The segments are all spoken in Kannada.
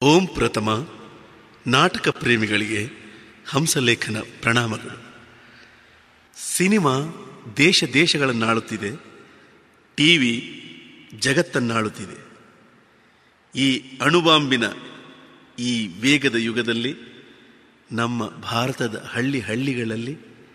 ಓಂ ಪ್ರಥಮ ನಾಟಕ ಪ್ರೇಮಿಗಳಿಗೆ ಹಂಸಲೇಖನ ಪ್ರಣಾಮಗಳು ಸಿನಿಮಾ ದೇಶ ದೇಶಗಳನ್ನಾಳುತ್ತಿದೆ ಟಿವಿ ಜಗತ್ತನ್ನಾಳುತ್ತಿದೆ ಈ ಅಣುಬಾಂಬಿನ ಈ ವೇಗದ ಯುಗದಲ್ಲಿ ನಮ್ಮ ಭಾರತದ ಹಳ್ಳಿ ಹಳ್ಳಿಗಳಲ್ಲಿ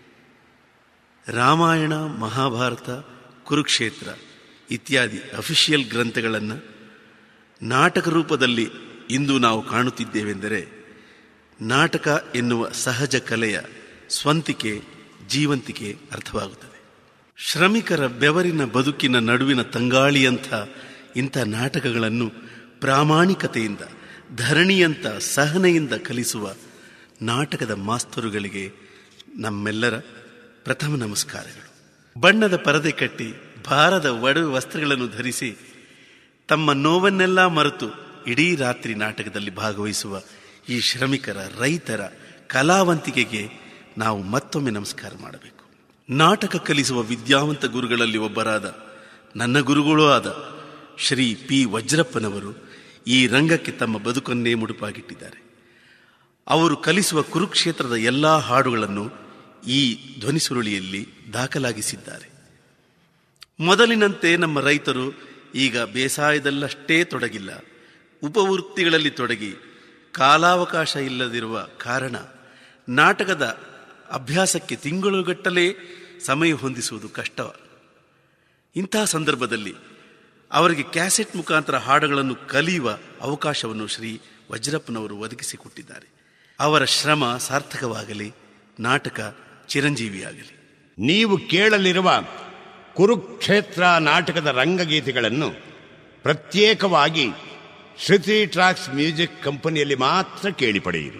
ರಾಮಾಯಣ ಮಹಾಭಾರತ ಕುರುಕ್ಷೇತ್ರ ಇತ್ಯಾದಿ ಅಫಿಷಿಯಲ್ ಗ್ರಂಥಗಳನ್ನು ನಾಟಕ ರೂಪದಲ್ಲಿ ಇಂದು ನಾವು ಕಾಣುತ್ತಿದ್ದೇವೆಂದರೆ ನಾಟಕ ಎನ್ನುವ ಸಹಜ ಕಲೆಯ ಸ್ವಂತಿಕೆ ಜೀವಂತಿಕೆ ಅರ್ಥವಾಗುತ್ತದೆ ಶ್ರಮಿಕರ ಬೆವರಿನ ಬದುಕಿನ ನಡುವಿನ ತಂಗಾಳಿಯಂಥ ಇಂಥ ನಾಟಕಗಳನ್ನು ಪ್ರಾಮಾಣಿಕತೆಯಿಂದ ಧರಣಿಯಂಥ ಸಹನೆಯಿಂದ ಕಲಿಸುವ ನಾಟಕದ ಮಾಸ್ತರುಗಳಿಗೆ ನಮ್ಮೆಲ್ಲರ ಪ್ರಥಮ ನಮಸ್ಕಾರಗಳು ಬಣ್ಣದ ಪರದೆ ಕಟ್ಟಿ ಭಾರದ ಒಡ ವಸ್ತ್ರಗಳನ್ನು ಧರಿಸಿ ತಮ್ಮ ನೋವನ್ನೆಲ್ಲ ಮರೆತು ಇಡೀ ರಾತ್ರಿ ನಾಟಕದಲ್ಲಿ ಭಾಗವಹಿಸುವ ಈ ಶ್ರಮಿಕರ ರೈತರ ಕಲಾವಂತಿಕೆಗೆ ನಾವು ಮತ್ತೊಮ್ಮೆ ನಮಸ್ಕಾರ ಮಾಡಬೇಕು ನಾಟಕ ಕಲಿಸುವ ವಿದ್ಯಾವಂತ ಗುರುಗಳಲ್ಲಿ ಒಬ್ಬರಾದ ನನ್ನ ಗುರುಗಳೂ ಆದ ಶ್ರೀ ಪಿ ವಜ್ರಪ್ಪನವರು ಈ ರಂಗಕ್ಕೆ ತಮ್ಮ ಬದುಕನ್ನೇ ಮುಡುಪಾಗಿಟ್ಟಿದ್ದಾರೆ ಅವರು ಕಲಿಸುವ ಕುರುಕ್ಷೇತ್ರದ ಎಲ್ಲಾ ಹಾಡುಗಳನ್ನು ಈ ಧ್ವನಿಸುರುಳಿಯಲ್ಲಿ ದಾಖಲಾಗಿಸಿದ್ದಾರೆ ಮೊದಲಿನಂತೆ ನಮ್ಮ ರೈತರು ಈಗ ಬೇಸಾಯದಲ್ಲಷ್ಟೇ ತೊಡಗಿಲ್ಲ ಉಪವೃತ್ತಿಗಳಲ್ಲಿ ತೊಡಗಿ ಕಾಲಾವಕಾಶ ಇಲ್ಲದಿರುವ ಕಾರಣ ನಾಟಕದ ಅಭ್ಯಾಸಕ್ಕೆ ತಿಂಗಳುಗಟ್ಟಲೇ ಸಮಯ ಹೊಂದಿಸುವುದು ಕಷ್ಟ ಇಂತಹ ಸಂದರ್ಭದಲ್ಲಿ ಅವರಿಗೆ ಕ್ಯಾಸೆಟ್ ಮುಖಾಂತರ ಹಾಡುಗಳನ್ನು ಕಲಿಯುವ ಅವಕಾಶವನ್ನು ಶ್ರೀ ವಜ್ರಪ್ಪನವರು ಒದಗಿಸಿಕೊಟ್ಟಿದ್ದಾರೆ ಅವರ ಶ್ರಮ ಸಾರ್ಥಕವಾಗಲಿ ನಾಟಕ ಚಿರಂಜೀವಿಯಾಗಲಿ ನೀವು ಕೇಳಲಿರುವ ಕುರುಕ್ಷೇತ್ರ ನಾಟಕದ ರಂಗಗೀತೆಗಳನ್ನು ಪ್ರತ್ಯೇಕವಾಗಿ ಶ್ರುತಿ ಟ್ರಾಕ್ಸ್ ಮ್ಯೂಸಿಕ್ ಕಂಪನಿಯಲ್ಲಿ ಮಾತ್ರ ಕೇಳಿ ಪಡೆಯಿರಿ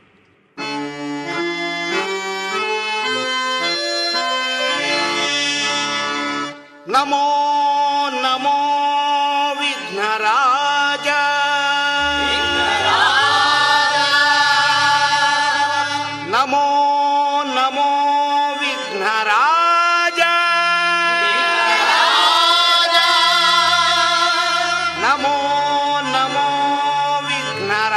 ನಮೋ ನಮೋ ವಿಘ್ನರಾಜ ನಮೋ ನಮೋ ವಿಘ್ನರಾಜ ನಮೋ ನಮೋ ವಿಘ್ನರಾಜ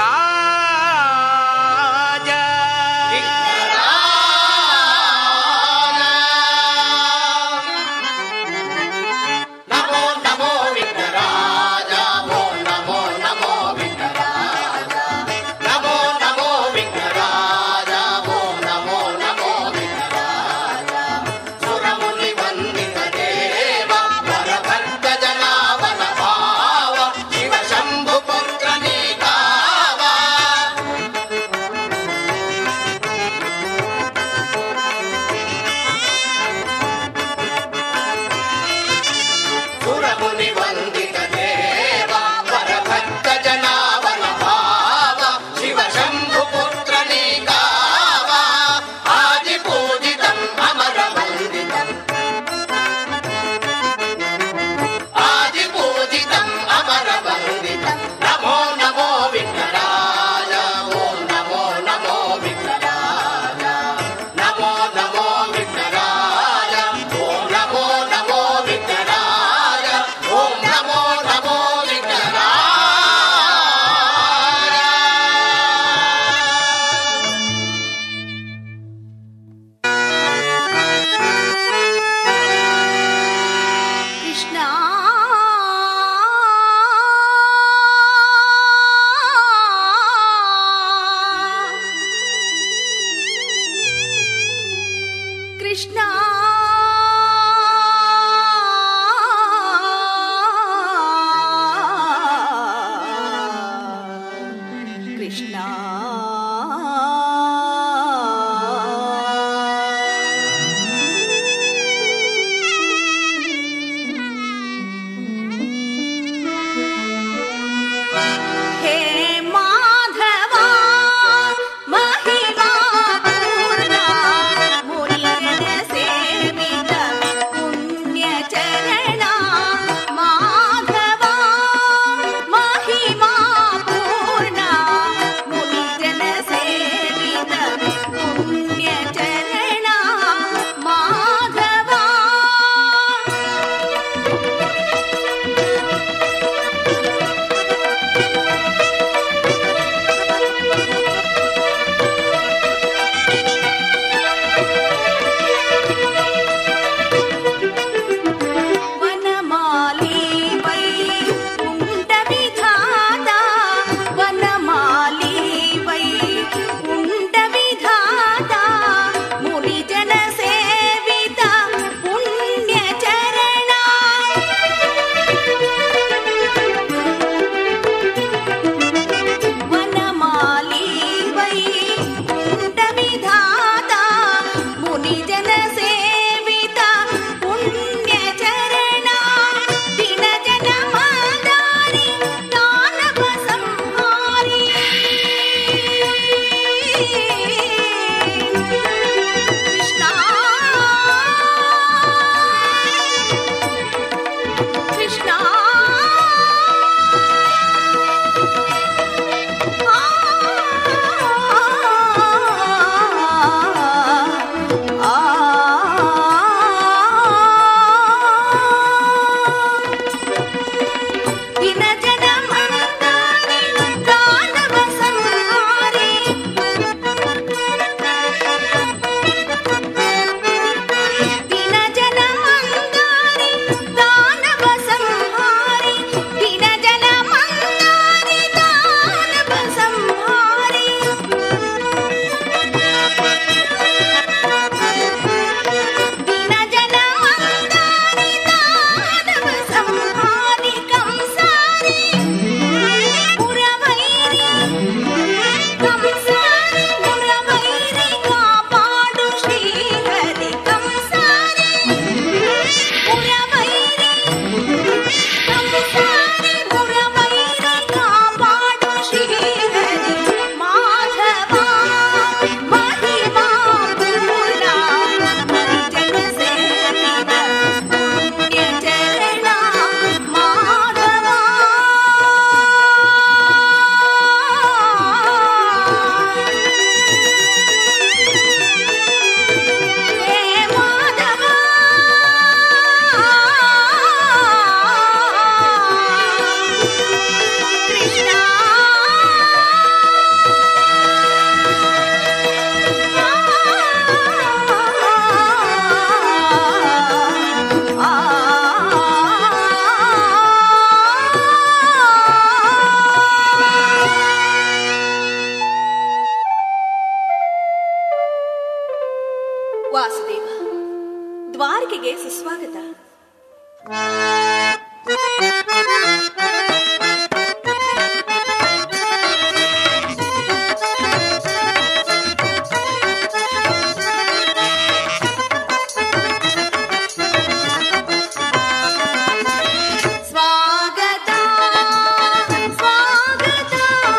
ನಮೋ ನಮೋ ವಿಘ್ನರಾಜ ಓಂ ನಮೋ ನಮೋ ವಿಘ್ನರಾಜ ನಮೋ ನಮೋ ವಿಘ್ನರಾಜ ಓಂ ನಮೋ ನಮೋ ವಿಘ್ನರಾಜ ಸುರಮುನಿ ವಂದಿತ ದೇವ ವರಭಕ್ತ ಜನಾವನ ಭಾವ ಶಿವ ಶಂಭು ಪುತ್ರ ನೀತಾವ ಸುರಮುನಿ ವಂದಿತ ದೇವ ವರಭಕ್ತ ಜನಾವನ ಭಾವ ಶಿವ ಶಂಭು ಪುತ್ರ ನೀಕಾವ ಆದಿ ಪೂಜಿತಂ ಅಮರ ವಂದಿತಂ ಆದಿ ಪೂಜಿತಂ ಅಮರ ವಂದಿತಂ ನಮೋ ನಮೋ ವಿಘ್ನರಾಜ ಓಂ ನಮೋ ನಮೋ ವಿಘ್ನರಾಜ ನಮೋ ನಮೋ ವಿಘ್ನರಾಜ ಓಂ ನಮೋ ನಮೋ ವಿಘ್ನರಾಜ ಓಂ ನಮೋ ನಮೋ ವಿಘ್ನರಾಜ ಕೃಷ್ಣ ಕೃಷ್ಣ ಕೃಷ್ಣ ಹೇ ಮಾಧವ ಮಹಿಮಾ ಪೂರ್ಣ ಮುನಿಯನ ಸೇವಿತ ಪುಣ್ಯ ಚರಣ ಮಾಧವ ಮಹಿಮಾ ಪೂರ್ಣ ಮುನಿಜನ ಕುಮಾರಿಕೆಗೆ ಸುಸ್ವಾಗತ ಸ್ವಾಗತ ಸ್ವಾಗತ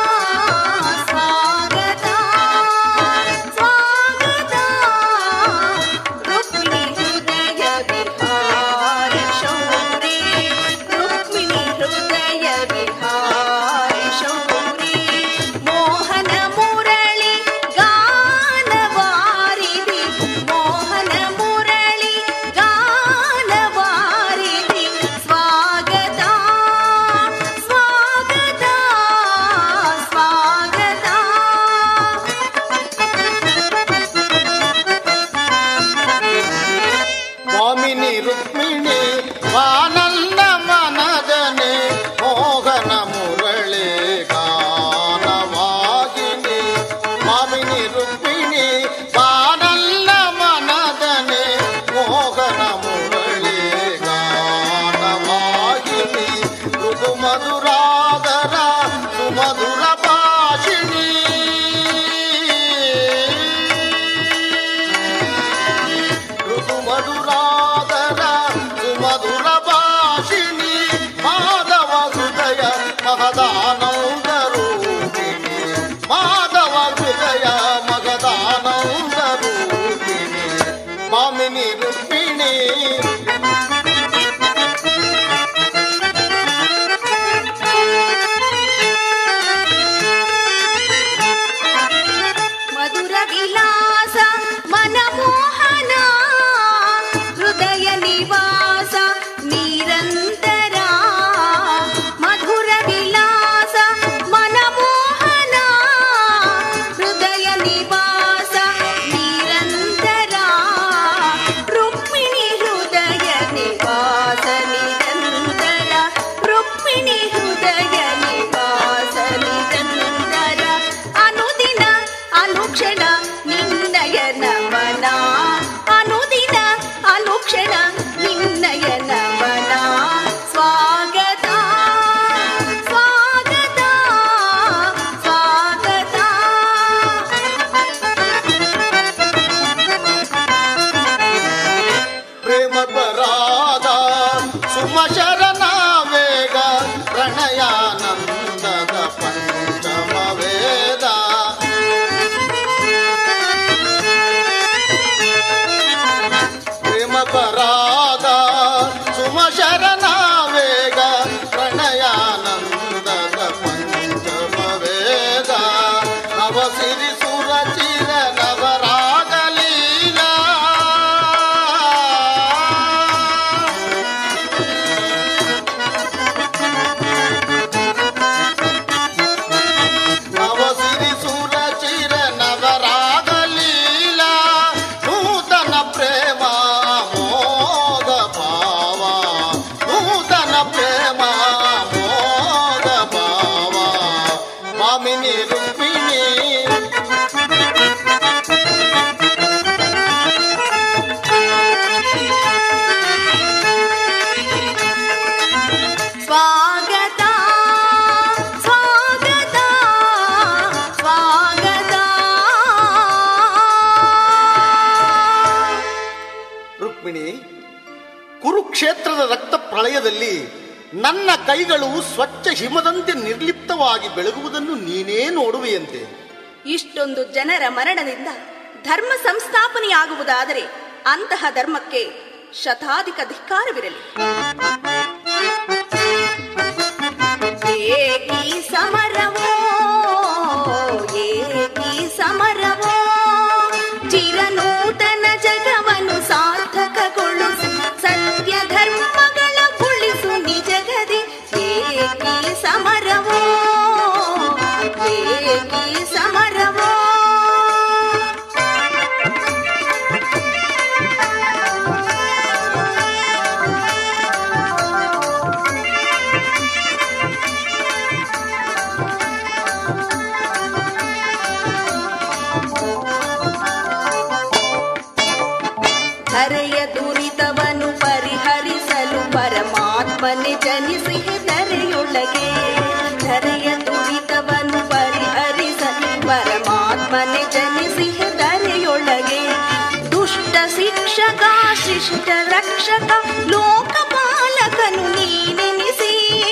ಸ್ವಾಗತ ಸ್ವಾಗತ ರುಕ್ಮಿಣಿ ಹೃದಯ ವಿಹಾರಿ ಶೌರಿ ರುಕ್ಮಿಣಿ ಹೃದಯ ವಿಹಾರಿ ಶೌರಿ ಮೋಹನ ಮುರಳಿ ಗಾನವಾರಿದಿ ಮೋಹನ ಮುರಳಿ ಗಾನವಾರಿದಿ ಸ್ವಾಗತ ಸ್ವಾಗತ ಸ್ವಾಗತ ಸ್ವಾಮಿನಿ ರುಕ್ಮಿಣಿ ವಾನಲ್ಲ ಮನದನೆ ಮೋಹನ ಮುರಳಿ ಗಾನವಾಗಿನಿ ಸ್ವಾಮಿನಿ ರುಕ್ಮಿಣಿ ವಾನಲ್ಲ ಮನದನೆ ಮೋಹನ ಮುರಳಿ ಗಾನವಾಗಿನಿ ಋತು ಮಧುರಾದರ ಸುಮಧುರ ಭಾಷಿಣಿ ಋತು ಮಧುರಾದರ ಸುಮಧುರ ಭಾಷಿಣಿ ಮಾಧವ ಹೃದಯ ಮಹದಾನಂದ ರೂಪಿಣಿ ಮಾಧವ ಹೃದಯ ಮಗದಾನಂದ ರೂಪಿಣಿ ಮಾಮಿನಿ ರುಕ್ಮಿಣಿ ಮಧುರ ವಿಲಾಸ ಮನಮೋಹನ ಹೃದಯ ನಿವಾಸ ನಿರಂತರ ಮಧುರ ವಿಲಾಸ ಮನಮೋಹನ ಹೃದಯ ನಿವಾಸ ನಿರಂತರ ರುಕ್ಮಿಣಿ ಹೃದಯ ನಿವಾಸ ನಿರಂತರ ರುಕ್ಮಿಣಿ ಹೃದಯ ನಿವಾಸ ನಿರಂತರ ಅನುದಿನ ಅನುಕ್ಷಣ ನಿನ್ನಯ ನಮನ ಅನುದಿನ ಅನುಕ್ಷಣ ನಿನ್ನಯ ನಮನ ಸ್ವಾಗತ ಸ್ವಾಗತ ಸ್ವಾಗತ ಪ್ರೇಮ ಪರಾಗ ಸುಮಶರಣ ವೇಗ ಪ್ರಣಯಾನಂದದ ಪಂಚಮ ವೇದ ಪ್ರೇಮ ಪರಾಗ ಸುಮಶರಣ ವೇಗ ಪ್ರಣಯಾನಂದದ ಪಂಚಮ ವೇದ ನವ ಸಿರಿ ಸುರ ಚಿರ ನವರಾಗಲೀಲಾ ನವ ಸಿರಿ ಸುರ ಚಿರ ನವರಾಗಲೀಲಾ ನೂತನ ಪ್ರೇಮ ಮೋದ ಭಾವ ನೂತನ ಪ್ರೇಮ ಮೋದ ಭಾವ ಮಾಮಿನಿ ರುಕ್ಮಿಣಿ ಸ್ವಾಗತ ಸ್ವಾಗತ ಸ್ವಾಗತ ರುಕ್ಮಿಣಿ ಕುರುಕ್ಷೇತ್ರದ ರಕ್ತ ಪ್ರಳಯದಲ್ಲಿ ನನ್ನ ಕೈಗಳು ಸ್ವಚ್ಛ ಹಿಮದಂತೆ ನಿರ್ಲಿಪ್ತವಾಗಿ ಬೆಳಗುವುದನ್ನು ನೀನೇ ನೋಡುವೆಯಂತೆ ಇಷ್ಟೊಂದು ಜನರ ಮರಣದಿಂದ ಧರ್ಮ ಸಂಸ್ಥಾಪನೆಯಾಗುವುದಾದರೆ ಅಂತಹ ಧರ್ಮಕ್ಕೆ ಶತಾಧಿಕ ಧಿಕ್ಕಾರವಿರಲಿ ಏಕಿ ಸಮರವೋ ಏಕಿ ಸಮರವೋ ಚಿರನೂತನ ಜಗವನ್ನು ಸಾರ್ಥಕಗೊಳಿಸು ಸತ್ಯ ಧರ್ಮಗಳ ಉಳಿಸು ನಿಜಗದಿ ಏಕಿ ಸಮರವೋ ಏಕಿ ಸಮರವೋ ಧರೆಯ ದುರಿತವ ರಕ್ಷಕ ಲೋಕಪಾಲಕನು ನೀನೆನಿಸಿ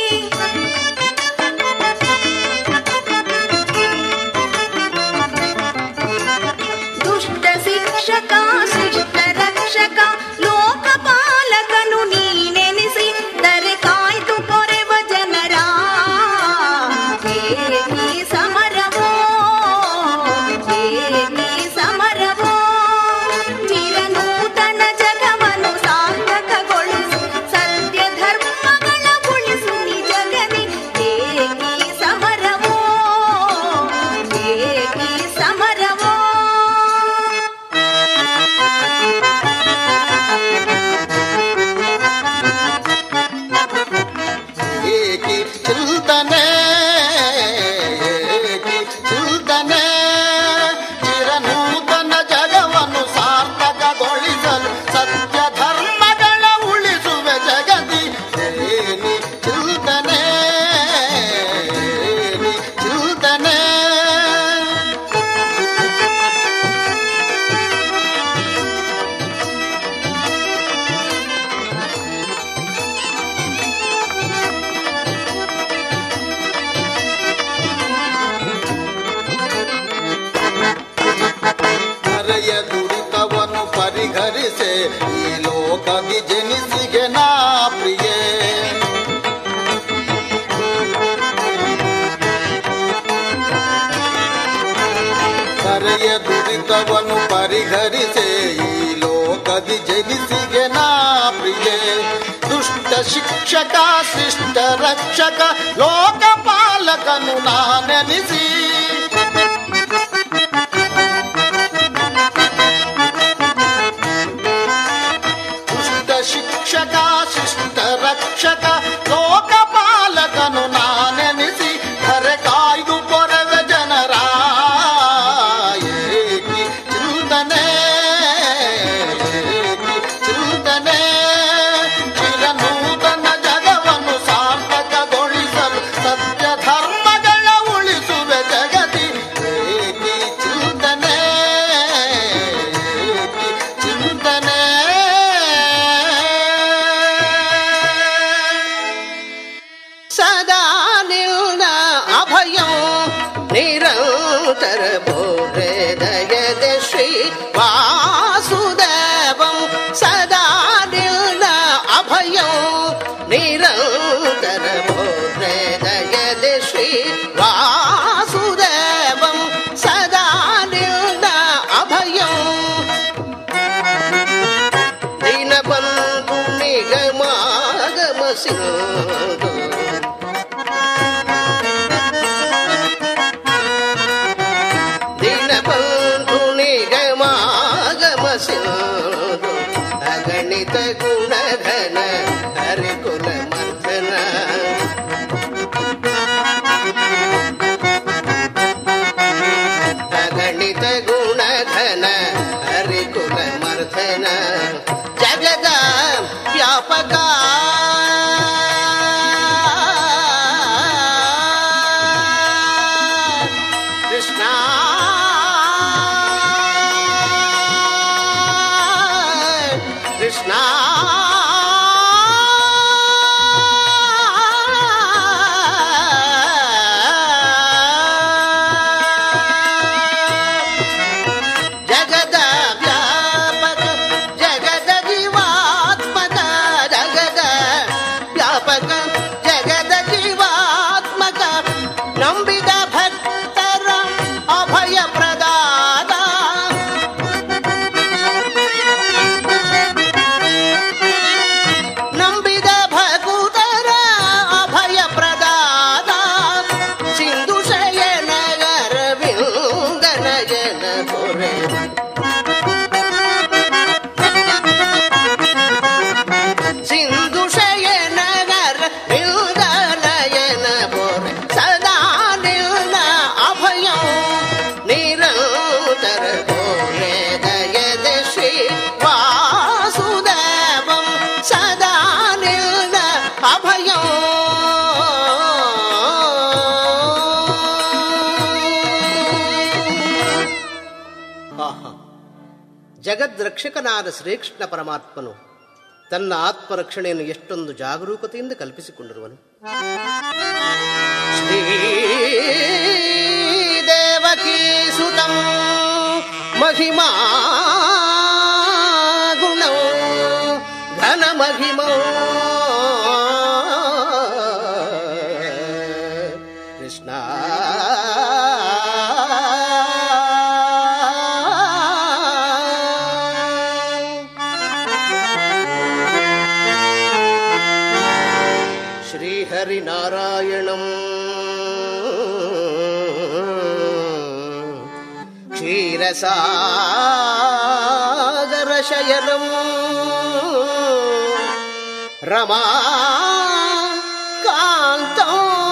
ದುಷ್ಟ ಶಿಕ್ಷಕ ಶಿಷ್ಟ ರಕ್ಷಕ ಲೋಕಪಾಲಕನು ನೀನೆನಿಸಿ ದರೆ ಕಾಯ್ದು ಕೊರೆವ ಜನರ ಏಕಿ ಸಮರವೋ ಏಕಿ ಸಮರವೋ ಚಿರನೂತನ ಜಗವನ್ನು ಸಾರ್ಥಕಗೊಳಿಸು ಸತ್ಯ ಧರ್ಮಗಳ ಉಳಿಸು ನಿಜಗದಿ ಏಕಿ ಸಮರವೋ ಏಕಿ ಸಮರವೋ ಏಕಿ ಚಿಂತನೆ ಏಕಿ ಚಿಂತನೆ ಚಿರನೂತನ ಜಗವನ್ನು ಸಾರ್ಥಕಗೊಳಿಸಲು ಸತ್ಯ ಧರ್ಮಗಳ ಉಳಿಸುವೆ ಜಗದಿ ಏನಿ ಚಿಂತನೆ ಏನಿ ಚಿಂತನೆ ಹರೆಯ ದುರಿತವನ್ನು ಪರಿಹರಿಸೆ ಈ ಲೋಕದಿ ಜನಿಸಿಗೆ ನಾ ಪ್ರಿಯೆ ಹರೆಯ ದುರಿತವನ್ನು ಪರಿಹರಿಸೆ ಈ ಲೋಕದಿ ಜನಿಸಿಗೆ ನಾ ಪ್ರಿಯೆ ದುಷ್ಟ ಶಿಕ್ಷಕ ಶಿಷ್ಟ ರಕ್ಷಕ ಲೋಕಪಾಲಕನು ನಾನೆನಿಸಿ ದುಷ್ಟ ಶಿಕ್ಷಕ ಶಿಷ್ಟ ರಕ್ಷಕ ಲೋಕಪಾಲಕನು ನಾನೆನಿಸಿ ಕರೆ ಕಾಯ್ದು ಪೊರೆವ ಜನರ ಏಕಿ ಚಿಂತನೆ ಏಕಿ ಚಿಂತನೆ ಚಿರನೂತನ ಜಗವನ್ನು ಸಾರ್ಥಕಗೊಳಿಸಲು ಸತ್ಯ ಧರ್ಮಗಳ ಉಳಿಸುವೆ ಜಗತಿ ಏಕಿ ಚಿಂತನೆ ಏಕಿ ಚಿಂತನೆ ಸದಾ ನಿಲ್ದ ಅಭಯಂ ನಿರಂತರ ಬೋರೆ ದಯದ ಶ್ರೀ ವಾಸುದೇವಂ ಸದಾ ನಿಲ್ದ ಅಭಯಂ ನಿರಂತರ ಬೋರೆ ದಯದ ಶ್ರೀ ವಾಸುದೇವಂ ಸದಾ ನಿಲ್ದ ಅಭಯಂ ದಿನ ಬಂದು ನಿಗಮಾಗಮ ಸಿಂಧು ದಿನ ಬಂದು ನಿಗಮಾಗಮ ಸಿಂಧು ಅಗಣಿತ ಗುಣಧನ ಹರಿಕುಲ ಮರ್ದನ ಅಗಣಿತ ಗುಣಧನ ಹರಿಕುಲ ಮರ್ದನ ಜಗದ ವ್ಯಾಪಕ ಕೃಷ್ಣ ಕೃಷ್ಣ ಜಗದ ವ್ಯಾಪಕ ಜಗದ ಜೀವಾತ್ಮಕ ಜಗದ ವ್ಯಾಪಕ ಜಗದ ಜೀವಾತ್ಮಕ ನಂಬಿದ ಭಕ್ತರ ಅಭಯ ಪ್ರದಾದ ನಂಬಿದ ಭಕುತರ ಅಭಯ ಪ್ರದಾದ ಸಿಂಧು ಶಯನಗರ ವಿಂಗನಯನ ಪೊರೆ ಸಿಂಧು ಶಯನಗರ ವಿಂಗನಯನ ಪೊರೆ ಸದಾ ನಿಲ್ನ ಅಭಯ ನಿರಂತರ ಪೊರೆ ದಯದ ಶ್ರೀ ವಾಸುದೇವಂ ಸದಾ ನಿಲ್ನ ಅಭಯ ಜಗದ್ರಕ್ಷಕನಾದ ಶ್ರೀಕೃಷ್ಣ ಪರಮಾತ್ಮನು ತನ್ನ ಆತ್ಮರಕ್ಷಣೆಯನ್ನು ಎಷ್ಟೊಂದು ಜಾಗರೂಕತೆಯಿಂದ ಕಲ್ಪಿಸಿಕೊಂಡಿರುವನು ಶ್ರೀ ದೇವಕೀ ಸುತಂ ಮಹಿಮಾ ಗುಣೌ ಘನ ಮಹಿಮೌ ಕೃಷ್ಣ శ్రీహరినారాయణం క్షీరసాగరశయనం రమా కాంతం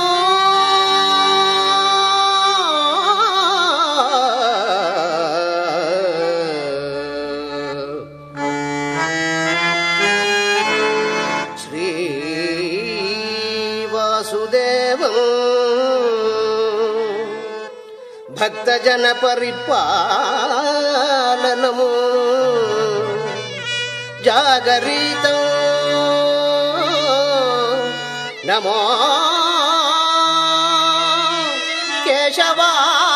శ్రీవాసుదేవం భక్తజన పరిపాలనము జాగరీతం నమో కేశవా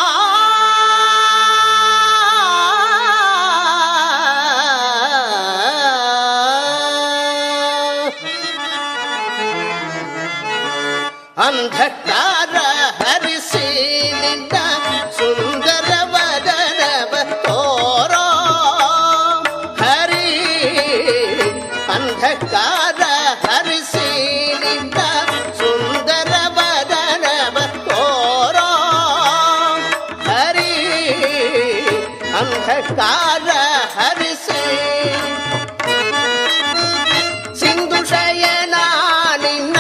ಅಂಧಕಾರ ಹರಿಸಿ ನಿನ್ನ ಸುಂದರ ವದನವ ತೋರೋ ಹರಿ ಅಂಧಕಾರ ಹರಿಸಿ ನಿನ್ನ ಸುಂದರ ವದನವ ತೋರೋ ಹರಿ ಅಂಧಕಾರ ಹರಿಸಿ ಸಿಂಧು ಶಯನ ನಿನ್ನ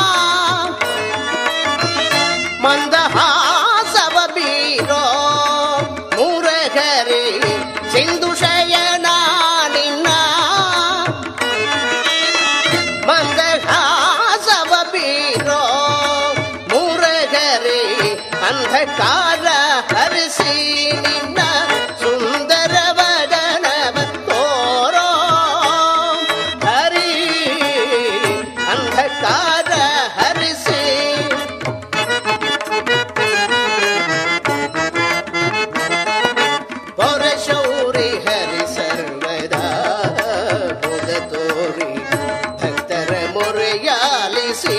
ಮಂದಹಾಸವ ಬೀರೋ ಮುರಗರಿ ಸಿಂಧು ಶಯನ ನಿನ್ನ ಮಂದಹಾಸವ ಬೀರೋ ಮುರಗರಿ ಅಂಧಕಾರ ಹರಿಸಿ ನಿನ್ನ ಸುಂದರ ವದನವ ತೋರೋ ಹರಿ ಅಂಧಕಾರ ಹರಿಸಿ ಪೌರಶೌರಿ ಹರಿ ಸರ್ವದಾ ಬುಧ ತೋರಿ ಭಕ್ತರ ಮೊರೆಯಾಲಿಸಿ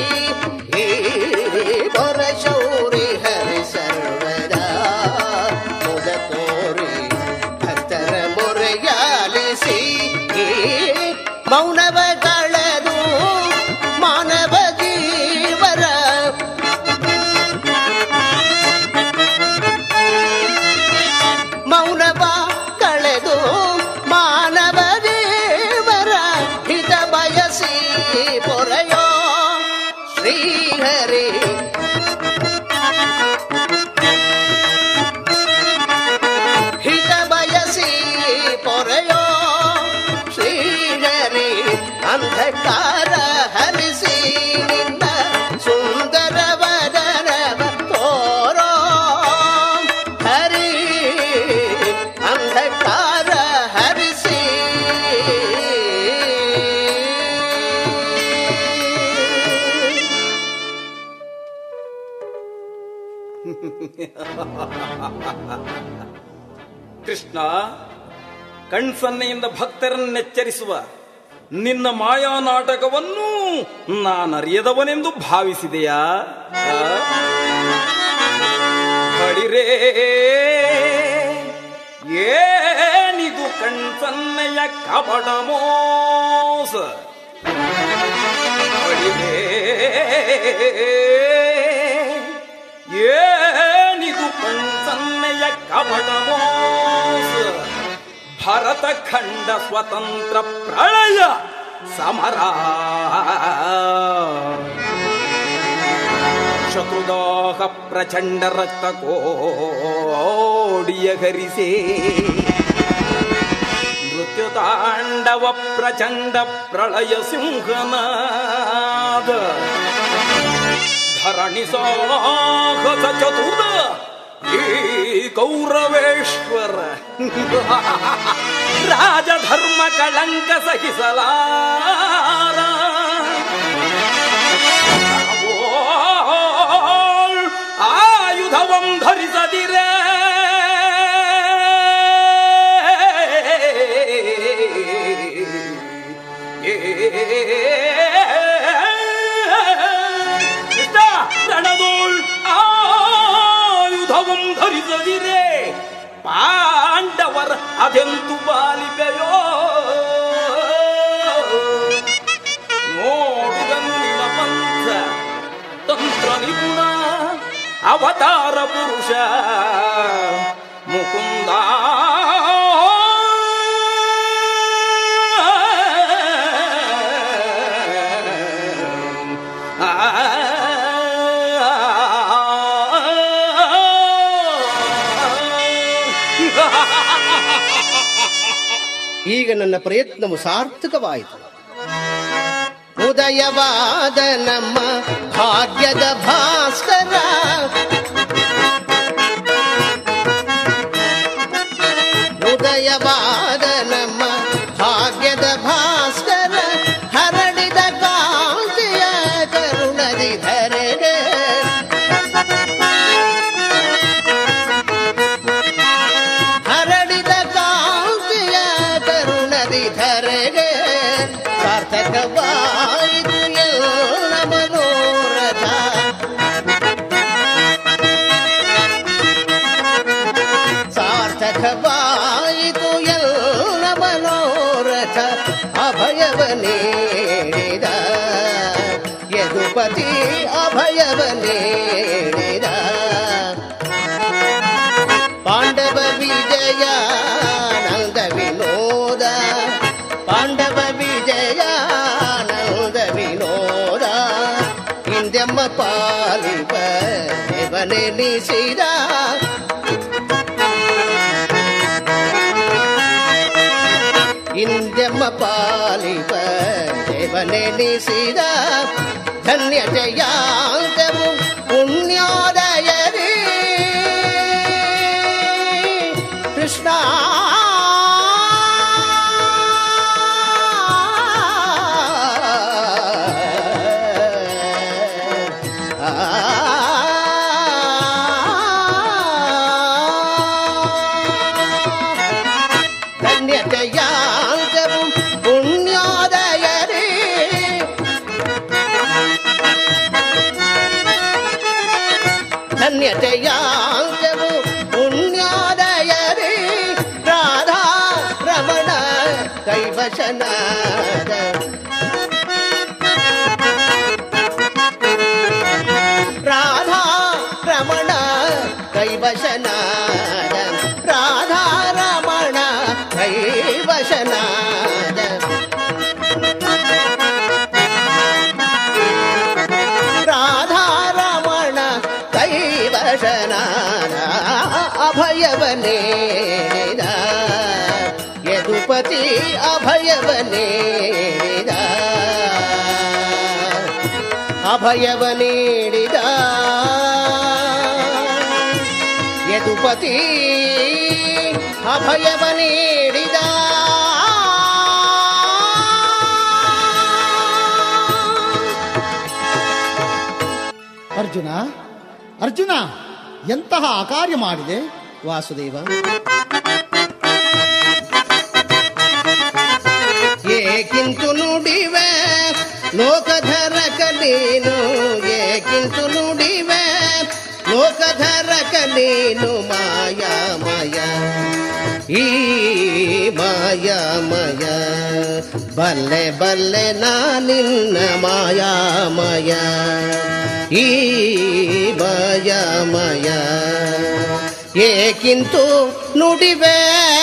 ಪೌರಶೌರಿ ಹರಿ ಸರ್ವದಾ ಬುಧ ತೋರಿ ಭಕ್ತರ ಮೊರೆಯಾಲಿಸಿ ಮೌನವ ಕಳೆದು ಮಾನವ ಜೀವರ ಮೌನವ ಕಳೆದು ಮಾನವ ದೇವರ ಹಿತ ಬಯಸಿ ಪೊರೆಯೋ ಶ್ರೀಹರಿ ಹಿತ ಬಯಸಿ ಪೊರೆಯೋ ಶ್ರೀಹರಿ ಅಂಧಕಾರ ಹರಿಸಿ ನಿನ್ನ ಸುಂದರ ವದನವ ತೋರೋ ಹರಿ ಅಂಧಕಾರ ಹರಿಸಿ ಕೃಷ್ಣ ಕಣ್ಸನ್ನೆಯಿಂದ ಭಕ್ತರನ್ನೆಚ್ಚರಿಸುವ ನಿನ್ನ ಮಾಯಾ ನಾಟಕವನ್ನು ನಾನರಿಯದವನೆಂದು ಭಾವಿಸಿದೆಯಾ ಆ? ಬಡಿರೇ ಏನಿದು ಕಣ್ಸನ್ನೆಯ ಕಪಟ ಮೋಸ ಬಡಿರೇ ಏನಿದು ಕಣ್ಸನ್ನೆಯ ಕಪಟ ಮೋಸ ಭರತ ಖಂಡ ಸ್ವತಂತ್ರ ಪ್ರಳಯ ಸಮರ ಶತ್ರುದಾಹ ಪ್ರಚಂಡ ರಕ್ತ ಕೋಡಿಯ ಹರಿಸೇ ಮೃತ್ಯು ತಾಂಡವ ಪ್ರಚಂಡ ಪ್ರಳಯ ಸಿಂಹನಾದ ಧರಣಿ ಸಾಹಸ ಚತುರ ಈ ಕೌರವೇಶ್ವರ ರಾಜಧರ್ಮ ಧರ್ಮ ಕಳಂಕ ಸಹಿಸಲಾರ ಅವೋಳ್ ಆಯುಧವಂ ಧರಿಸದಿರೇ ಕೃಷ್ಣ ರಣದೋಳ್ ಆಯುಧವಂ ಧರಿಸದಿರೇ ಪಾಂಡವರ ಅದೆಂತು ಬಾಲಿಬೆಯೋ ನೋಡುಗನು ನಿನ್ನ ಪಂಥ ತಂತ್ರ ನಿಪುಣ ಅವತಾರ ಪುರುಷ ಮುಕುಂದ ಈಗ ನನ್ನ ಪ್ರಯತ್ನವು ಸಾರ್ಥಕವಾಯಿತು ಉದಯವಾದ ನಮ್ಮ ಭಾಗ್ಯದ ಭಾಸ್ಕರ ಉದಯವಾದ ನಮ್ಮ ಭಾಗ್ಯದ ಭಾಸ್ಕರ ಹರಡಿದ ಕಾಂತಿಯ ಕರುಣದಿ ಧರೆಗೆ ಹರಡಿದ ಕಾಂತಿಯ ಕರುಣದಿ ಧರೆಗೆ ಸಾರ್ಥಕವಾಯಿತು ಎಲ್ಲ ಮನೋರಥ ಸಾರ್ಥಕವಾಯಿತು ಎಲ್ಲ ಮನೋರಥ ಅಭಯವ ನೀಡಿದ ಯದುಪತಿ ಅಭಯವ ನೀಡಿದ ಪಾಂಡವ ವಿಜಯ ನಂದ ವಿನೋದ ಪಾಂಡವ ವಿಜಯ ನಂದ ವಿನೋದ ಹಿಂದೆಮ್ಮ ಪಾಲಿಪ ದೇವನೆನಿಸಿದ ಹಿಂದೆಮ್ಮ ಪಾಲಿಪ ದೇವನೆನಿಸಿದ ಧನ್ಯ ಜಯಾಂತವು ಪುಣ್ಯೋದಯರಿ ಕೃಷ್ಣ ಧನ್ಯತೆಯಾಂತವು ಪುಣ್ಯೋದಯರಿ ಧನ್ಯತೆಯಾಂತವು ಪುಣ್ಯೋದಯರಿ ರಾಧಾ ರಮಣ ಕೈವಶನಾದ ರಾಧಾ ರಮಣ ಕೈವಶನಾದ ರಾಧಾ ರಮಣ ಕೈವಶನಾದ ರಾಧಾ ರಮಣ ಕೈವಶನಾದ ಅಭಯವ ನೀಡಿದ ಯದುಪತಿ ಅಭಯವ ನೀಡಿದ ಅಭಯವ ನೀಡಿದ ಯದುಪತಿ ಅಭಯವ ನೀಡಿದ ಅರ್ಜುನ ಅರ್ಜುನ ಎಂತಹ ಅಕಾರ್ಯ ಮಾಡಿದೆ ವಾಸುದೇವ ಏಕಿಂತು ನುಡಿವೆ ಲೋಕಧರ ಕಲೀನು ಏಕಿಂತು ನುಡಿವೆ ಲೋಕಧರ ಕಲೀನು ಮಾಯಾಮಯ ಈ ಮಾಯಾಮಯ ಬಲ್ಲೆ ಬಲ್ಲೆ ನಾನಿನ್ನ ಮಾಯಾಮಯ ಈ ಮಾಯಾಮಯ ಏಕಿಂತು ನುಡಿವೆ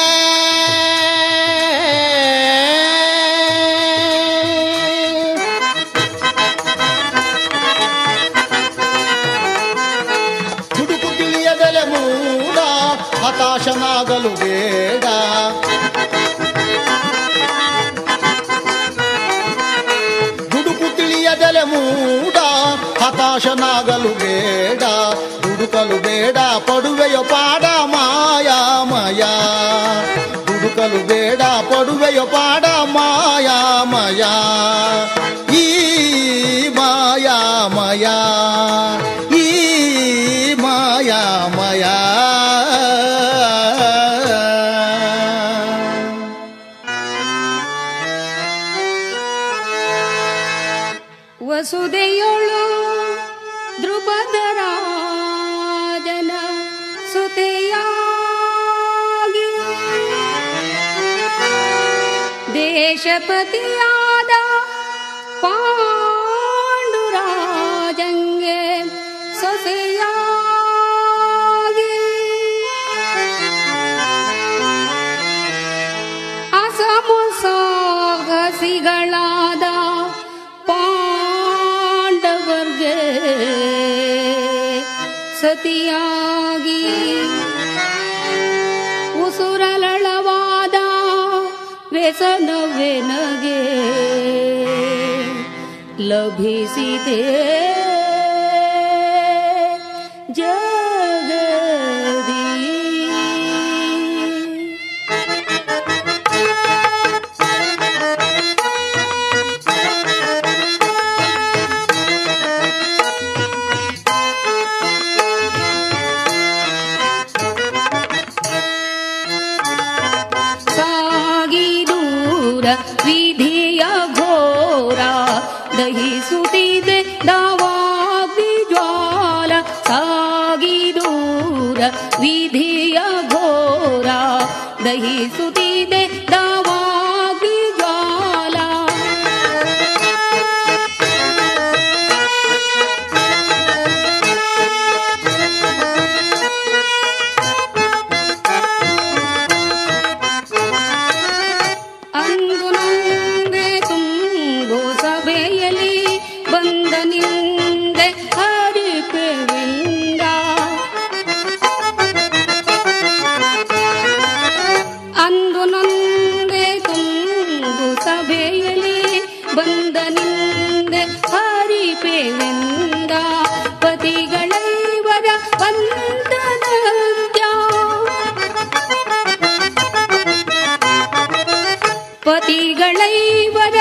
ಹುಡುಕು ತಿಳಿಯದಲೆ ಮೂಡ ಹತಾಶನಾಗಲು ಬೇಡ ದುಡುಕು ತಿಳಿಯದಲೆ ಮೂಡ ಹತಾಶನಾಗಲು ಬೇಡ ದುಡುಕಲು ಬೇಡ ಪಡುವೆಯೋ ಪಾಡ ಮಾಯಾಮಯ ದುಡುಕಲು ಬೇಡ ಪಡುವೆಯೋ ಪಾಡ ವಸುದೆಯೊಳು ದ್ರುಪದರಾಜನ ಸುತೆಯಾಗಿ ದೇಶಪತಿಯಾದ ಪಾಂಡುರಾಜಂಗೆ ಸೊಸೆಯಾಗಿ ಅಸಮಸಾಹಸಿಗಳಾದ ಪಾಂಡವರ್ಗೆ ಸತಿಯಾಗಿ ಉಸುರಲಳವಾದ ವ್ಯಸನವೆನಗೆ ಲಭಿಸಿದೆ ಜಗದಿ ಸಾಗಿ ದೂರ ವಿಧಿಯ ಘೋರ ದಹಿಸುತ್ತಿದೆ ದಾವಾಗ್ನಿ ಜ್ವಾಲ ಸಾಗಿ ದೂರ ವಿಧಿಯ ಘೋರ ದಹಿಸುತ್ತಿದೆ ದಾವಾಗ್ನಿ ಜ್ವಾಲ ಅಂದು ನಂಗೆ ತುಂಬು ಸಭೆಯಲ್ಲಿ ಬಂದ ನಿಂದೆ ಹರಿಪೆವಿಂದ ಅಂದು ನಂಗೆ ತುಂಬು ಸಭೆಯಲ್ಲಿ ಬಂದ ನಿಂದೆ ಹರಿಪೆವಿಂದ ಪತಿಗಳೈವರ ಬಂಧನ ಪತಿಗಳೈವರ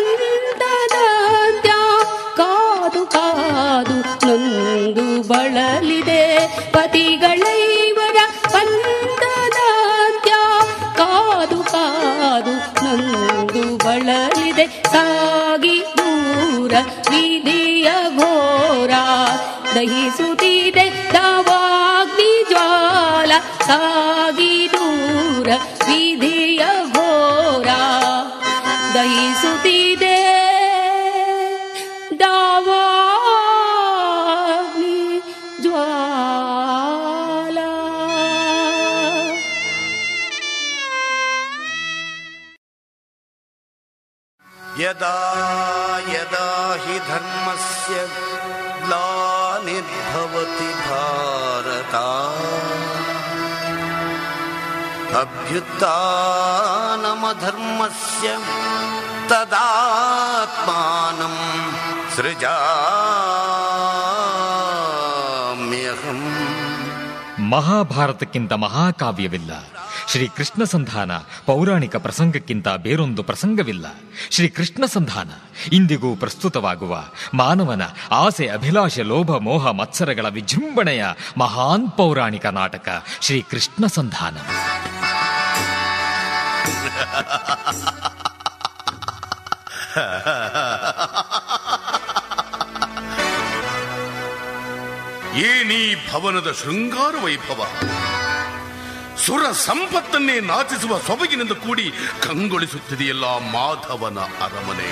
ಬಂಧದ ಕಾದು ಕಾದು ನೊಂದು ಬಳಲಿದೆ ಪತಿಗಳೈವರ ಬಂಧದ ಕಾದು ಕಾದು ನೊಂದು ಬಳಲಿದೆ ಸಾಗಿ ದೂರ ವಿಧಿಯ ಘೋರ ದಹಿಸುತ್ತಿದೆ ದಾವಾಗ್ನಿ ಜ್ವಾಲ ಸಾಗಿ ದೂರ ವಿಧಿಯ ಘೋರ ದಹಿಸುತ್ತಿದೆ ದಾವಾಗ್ನಿ ಜ್ವಾಲ यदा यदा हि धर्मस्य ग्लानिर्भवति भारत अभ्युत्थानमधर्मस्य तदात्मानं सृजाम्यहम् ಮಹಾಭಾರತಕ್ಕಿಂತ ಮಹಾಕಾವ್ಯವಿಲ್ಲ ಶ್ರೀ ಕೃಷ್ಣ ಸಂಧಾನ ಪೌರಾಣಿಕ ಪ್ರಸಂಗಕ್ಕಿಂತ ಬೇರೊಂದು ಪ್ರಸಂಗವಿಲ್ಲ ಶ್ರೀ ಕೃಷ್ಣ ಸಂಧಾನ ಇಂದಿಗೂ ಪ್ರಸ್ತುತವಾಗುವ ಮಾನವನ ಆಸೆ ಅಭಿಲಾಷೆ ಲೋಭ ಮೋಹ ಮತ್ಸರಗಳ ವಿಜೃಂಭಣೆಯ ಮಹಾನ್ ಪೌರಾಣಿಕ ನಾಟಕ ಶ್ರೀ ಕೃಷ್ಣ ಸಂಧಾನ ಏನೀ ಭವನದ ಶೃಂಗಾರ ವೈಭವ ಸುರ ಸಂಪತ್ತನ್ನೇ ನಾಚಿಸುವ ಸೊಬಗಿನಿಂದ ಕೂಡಿ ಕಂಗೊಳಿಸುತ್ತಿದೆಯಲ್ಲ ಮಾಧವನ ಅರಮನೆ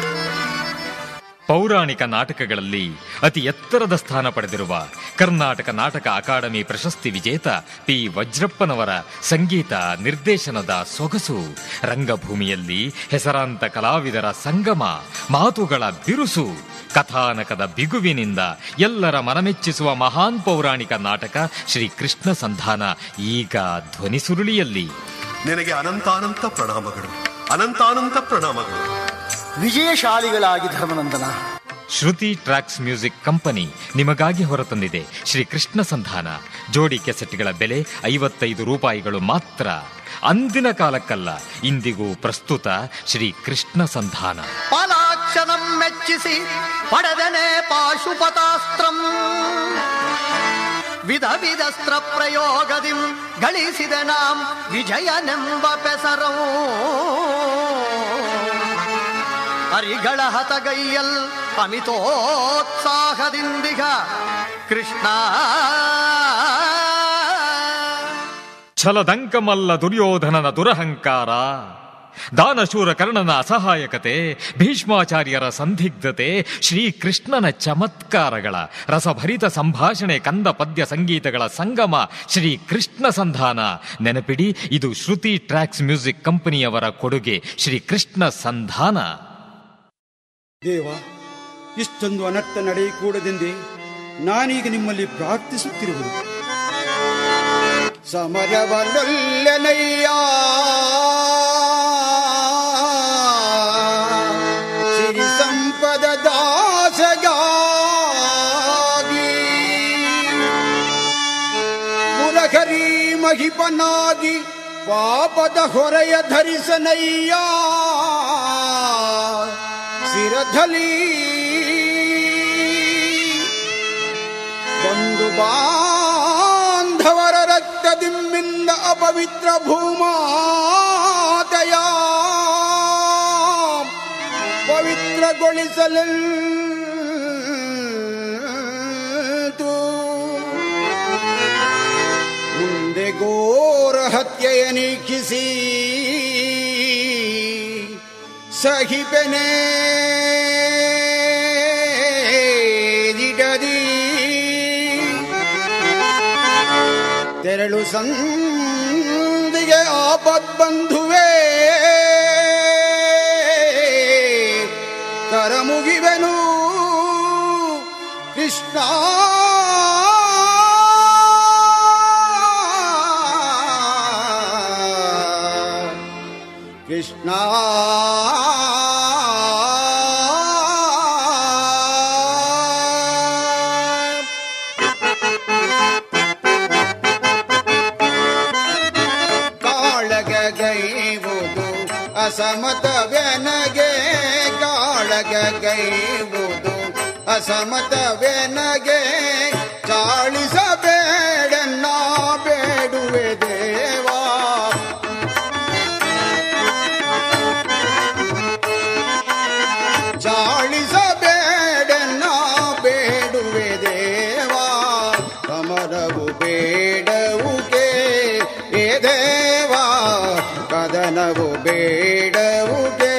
ಪೌರಾಣಿಕ ನಾಟಕಗಳಲ್ಲಿ ಅತಿ ಎತ್ತರದ ಸ್ಥಾನ ಪಡೆದಿರುವ ಕರ್ನಾಟಕ ನಾಟಕ ಅಕಾಡೆಮಿ ಪ್ರಶಸ್ತಿ ವಿಜೇತ ಪಿ ವಜ್ರಪ್ಪನವರ ಸಂಗೀತ ನಿರ್ದೇಶನದ ಸೊಗಸು ರಂಗಭೂಮಿಯಲ್ಲಿ ಹೆಸರಾಂತ ಕಲಾವಿದರ ಸಂಗಮ ಮಾತುಗಳ ಬಿರುಸು ಕಥಾನಕದ ಬಿಗುವಿನಿಂದ ಎಲ್ಲರ ಮನಮೆಚ್ಚಿಸುವ ಮಹಾನ್ ಪೌರಾಣಿಕ ನಾಟಕ ಶ್ರೀ ಕೃಷ್ಣ ಸಂಧಾನ ಈಗ ಧ್ವನಿಸುರುಳಿಯಲ್ಲಿ ನಿನಗೆ ಅನಂತಾನಂತ ಪ್ರಣಾಮಗಳು ಅನಂತಾನಂತ ಪ್ರಣಾಮಗಳು ವಿಜಯಶಾಲಿಗಳಾಗಿ ಧರ್ಮನಂದನ ಶ್ರುತಿ ಟ್ರ್ಯಾಕ್ಸ್ ಮ್ಯೂಸಿಕ್ ಕಂಪನಿ ನಿಮಗಾಗಿ ಹೊರತಂದಿದೆ ಶ್ರೀ ಕೃಷ್ಣ ಸಂಧಾನ ಜೋಡಿ ಕೆಸೆಟ್ಗಳ ಬೆಲೆ ಐವತ್ತೈದು ರೂಪಾಯಿಗಳು ಮಾತ್ರ ಅಂದಿನ ಕಾಲಕ್ಕಲ್ಲ ಇಂದಿಗೂ ಪ್ರಸ್ತುತ ಶ್ರೀ ಕೃಷ್ಣ ಸಂಧಾನ ಪಾಲಾಕ್ಷನಂ ಮೆಚ್ಚಿಸಿ ಪಡೆದನೆ ಪಾಶುಪತಾಸ್ತ್ರಂ ವಿಧ ವಿಧಸ್ತ್ರ ಪ್ರಯೋಗದಿಂ ಗಳಿಸಿದ ನಾಂ ವಿಜಯನೆಂಬ ಪೆಸರವು ಹರಿಗಳ ಹತಗೈಯಲ್ ಅಮಿತೋತ್ಸಾಹದಿಂದಿಗ ಕೃಷ್ಣ ಛಲದಂಕಮಲ್ಲ ದುರ್ಯೋಧನನ ದುರಹಂಕಾರ ದಾನಶೂರ ಕರ್ಣನ ಅಸಹಾಯಕತೆ ಭೀಷ್ಮಾಚಾರ್ಯರ ಸಂದಿಗ್ಧತೆ ಶ್ರೀಕೃಷ್ಣನ ಚಮತ್ಕಾರಗಳ ರಸಭರಿತ ಸಂಭಾಷಣೆ ಕಂದ ಪದ್ಯ ಸಂಗೀತಗಳ ಸಂಗಮ ಶ್ರೀ ಕೃಷ್ಣ ಸಂಧಾನ ನೆನಪಿಡಿ ಇದು ಶ್ರುತಿ ಟ್ರ್ಯಾಕ್ಸ್ ಮ್ಯೂಸಿಕ್ ಕಂಪನಿಯವರ ಕೊಡುಗೆ ಶ್ರೀ ಕೃಷ್ಣ ಸಂಧಾನ ದೇವ ಇಷ್ಟೊಂದು ಅನರ್ಥ ನಡೆಯಕೂಡದೆಂದೇ ನಾನೀಗ ನಿಮ್ಮಲ್ಲಿ ಪ್ರಾರ್ಥಿಸುತ್ತಿರುವುದು ಸಮರವನೊಲ್ಲೆನಯ್ಯ ಸಿರಿ ಸಂಪದ ದಾಸಗಾಗಿ ಮುರಘರಿ ಮಹಿಪನಾಗಿ ಪಾಪದ ಹೊರೆಯ ಧರಿಸನಯ್ಯ ಸಿರಧಲಿ ಒಂದು ಬಾಂಧವರ ರಕ್ತದಿಂಬಿಂದ ಅಪವಿತ್ರ ಭೂಮಾತೆಯ ಪವಿತ್ರಗೊಳಿಸಲೆಂದು ಮುಂದೆ ಘೋರ ಹತ್ಯೆಯ ನೀಕ್ಷಿಸಿ ಸಹಿಪೆನೆ ದಿಡದಿ ತೆರಳು ಸಂದಿಗೆ ಆಪತ್ ಬಂಧುವೆ ಕರ ಮುಗಿವೆನು ಕೃಷ್ಣ ಕೃಷ್ಣ ಕಾಳಗೈವುದು ಅಸಮತವೆನಗೆ ಕಾಳಗೈವುದು ಅಸಮತವೆನಗೆ ಚಾಳಿಸಬೇಡನ್ನ ಬೇಡುವೆ ದೇವಾ ಚಾಳಿಸಬೇಡನ್ನ ಬೇಡುವೆ ದೇವಾ ಸಮರವು ಬೇಡವುಗೆ ಏ ದೇವಾ ಕದನವು ಬೇಡವುಗೆ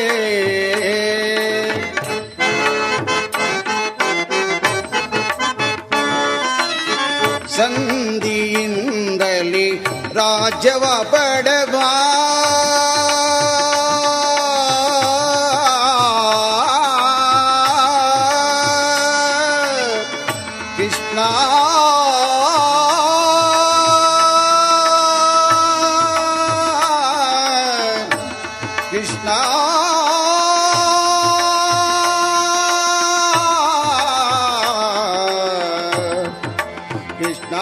ಸಂಧಿಯಿಂದಲಿ ರಾಜ್ಯವ ಪಡವಾ ಕೃಷ್ಣ ಕೃಷ್ಣ ಕೃಷ್ಣ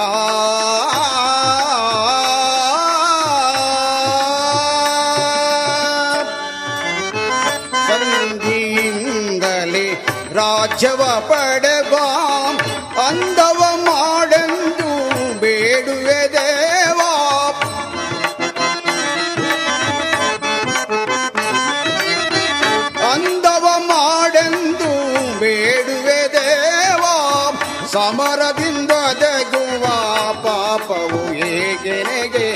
ಸಂಧಿಯಿಂದಲೇ ರಾಜ್ಯವ ಪಡೆವಾ ಅಂದವ ಮಾಡೆಂದು ಬೇಡುವೆ ದೇವಾ ಅಂದವ ಮಾಡೆಂದು ಬೇಡುವೆ ದೇವಾ ಸಮರದಿಂದ ಜಗುವ ಪಾಪವು ಹೇಗೆನೆಗೆ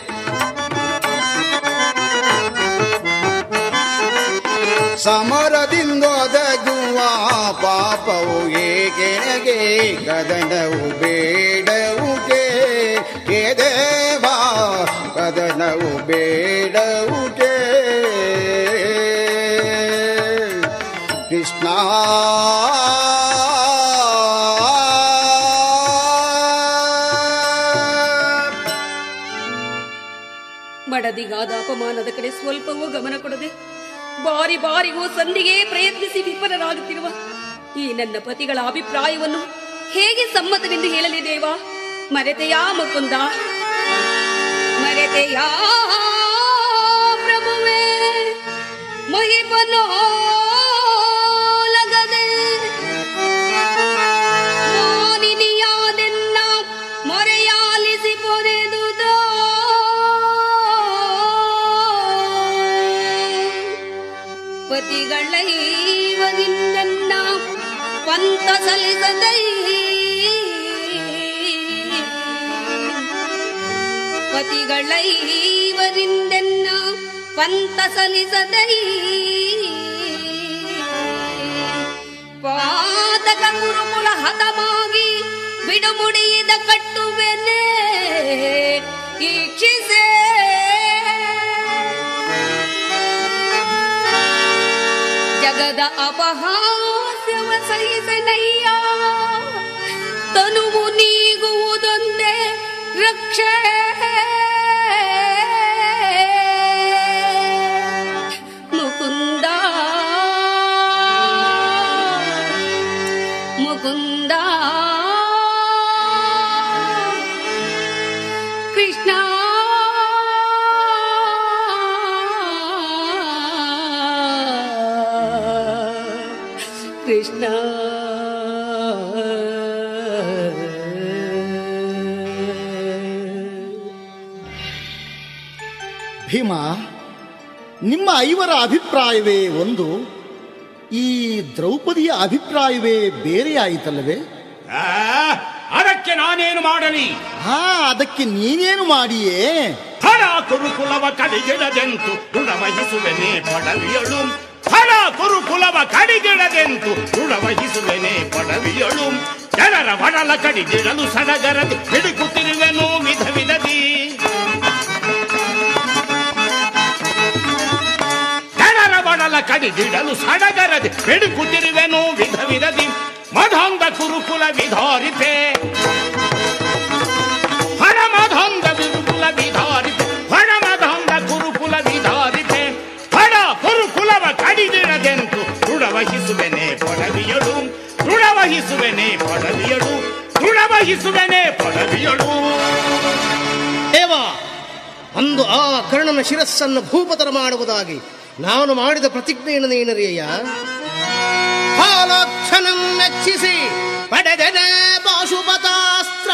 ಸಮರದಿಂದ ಒದಗುವ ಪಾಪವು ಏಕೆನಗೆ ಕದನವು ಬೇಡವುಗೆ ಹೇ ದೇವಾ ಕದನವು ಬೇಡವುಗೆ ಕೃಷ್ಣ ಮಡದಿಗಾದ ಅಪಮಾನದ ಕಡೆ ಸ್ವಲ್ಪವೂ ಗಮನ ಕೊಡದೆ ಬಾರಿ ಬಾರಿಗೂ ಸಂಧಿಗೆ ಪ್ರಯತ್ನಿಸಿ ವಿಫಲರಾಗುತ್ತಿರುವ ಈ ನನ್ನ ಪತಿಗಳ ಅಭಿಪ್ರಾಯವನ್ನು ಹೇಗೆ ಸಮ್ಮತವೆಂದು ಹೇಳಲಿ ದೇವ ಮರೆತೆಯಾ ಮುಕುಂದ ಮರೆತೆಯಾ ಪ್ರಭುವೇ ಮಹಿಪನೋಲಗದೆ ಮಾನಿನಿಯಾದೆನ್ನ ಪತಿಗಳೈವರಿಂದೆನ್ನ ಪಂತ ಸಲಿಸದೈ ಪಾತಕ ಗುರುಕುಲ ಹತಮಾಗಿ ಬಿಡುಮುಡಿಯಿದ ಕಟ್ಟುವೆನೆ ಈಕ್ಷಿಸೆ ಜಗದ ಅಪಹಾಸ್ಯವ ಸಹಿಸನಯ್ಯ ತನುವು ನೀಗುವುದೊಂದೇ ರಕ್ಷೆ ಮುಕುಂದ ಮುಕುಂದ ಕೃಷ್ಣ ಕೃಷ್ಣ ಭೀಮ ನಿಮ್ಮ ಐವರ ಅಭಿಪ್ರಾಯವೇ ಒಂದು ಈ ದ್ರೌಪದಿಯ ಅಭಿಪ್ರಾಯವೇ ಬೇರೆಯಾಯಿತಲ್ಲವೇ ಆ, ಅದಕ್ಕೆ ನಾನೇನು ಮಾಡಲಿ ಹಾ ಅದಕ್ಕೆ ನೀನೇನು ಮಾಡಿಯೇ ಫಲ ಕುರುಕುಲವ ಕಡಿಗಿಡದೆಂತು ಋಣವಹಿಸುವೆನೆ ಪಡವಿಯಳು ಫಲ ಕುರುಕುಲವ ಕಡಿಗಿಡದೆಂತು ಋಣವಹಿಸುವೆನೆ ಪಡವಿಯಳು ಜನರ ಒಡಲ ಕಡಿಗಿಡಲು ಸಡಗರದು ಹಿಡುಕುತ್ತಿರುವೆನು ವಿಧ ವಿಧದಿ ಜನರ ಒಡಲ ಕಡಿಗಿಡಲು ಸಡಗರದಿ ಹಿಡುಕುತ್ತಿರುವೆನು ವಿಧ ವಿಧದಿ ಮಧಂದ ಕುರುಕುಲ ವಿಧಾರಿತೆ ಹಣಮಧಂದ ಗುರುಕುಲ ವಿಧಾರಿತೆ ಹಣಮಧಂದ ಗುರುಕುಲ ವಿಧಾರಿತೆ ಹಣ ಗುರುಕುಲವ ಕಡಿದಿಡದೆಂತು ಋಣವಹಿಸುವೆನೆ ಪಡವಿಯಳು ಋಣವಹಿಸುವೆನೆ ಪಡವಿಯಳು ಋಣವಹಿಸುವೆನೆ ಪಡವಿಯಳು ದೇವ ಅಂದು ಆ ಕರ್ಣನ ಶಿರಸ್ಸನ್ನು ಭೂಪತರ ಮಾಡುವುದಾಗಿ ನಾನು ಮಾಡಿದ ಪ್ರತಿಜ್ಞೆಯನ್ನು ನೀನರಿಯ ಹಾಲಾಕ್ಷಣಂ ಮೆಚ್ಚಿಸಿ ಪಡೆದೆನೆ ಪಾಶುಪತಾಸ್ತ್ರ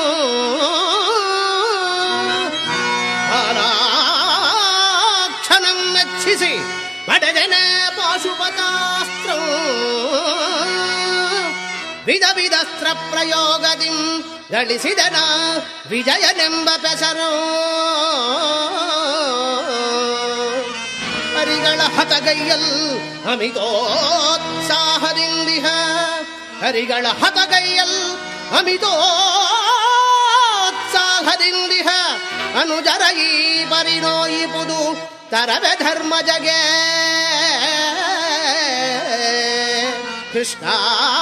ಹಾಲಾಕ್ಷಣಂ ಮೆಚ್ಚಿಸಿ ಪಡೆದೆನೆ ಪಾಶುಪತಾಸ್ತ್ರ ವಿಧ ವಿಧಸ್ತ್ರ ಪ್ರಯೋಗದಿ ಗಳಿಸಿದನ ವಿಜಯನೆಂಬ ಪೆಸರು ಹರಿಗಳ ಹತಗೈಯಲ್ ಅಮಿತೋತ್ಸಾಹದಿಂದಿಹ ಹರಿಗಳ ಹತಗೈಯಲ್ ಅಮಿತೋತ್ಸಾಹದಿಂದಿಹ ಅನುಜರ ಈ ಪರಿನೋಯಿಪುದು ತರವೆ ಧರ್ಮ ಜಗೆ ಕೃಷ್ಣ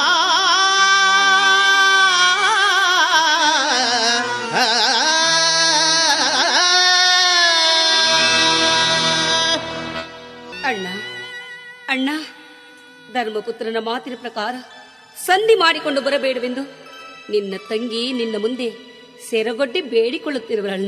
ಅಣ್ಣ ಅಣ್ಣ ಧರ್ಮಪುತ್ರನ ಮಾತಿನ ಪ್ರಕಾರ ಸಂಧಿ ಮಾಡಿಕೊಂಡು ಬರಬೇಡವೆಂದು ನಿನ್ನ ತಂಗಿ ನಿನ್ನ ಮುಂದೆ ಸೆರಗೊಡ್ಡಿ ಬೇಡಿಕೊಳ್ಳುತ್ತಿರುವರಣ್ಣ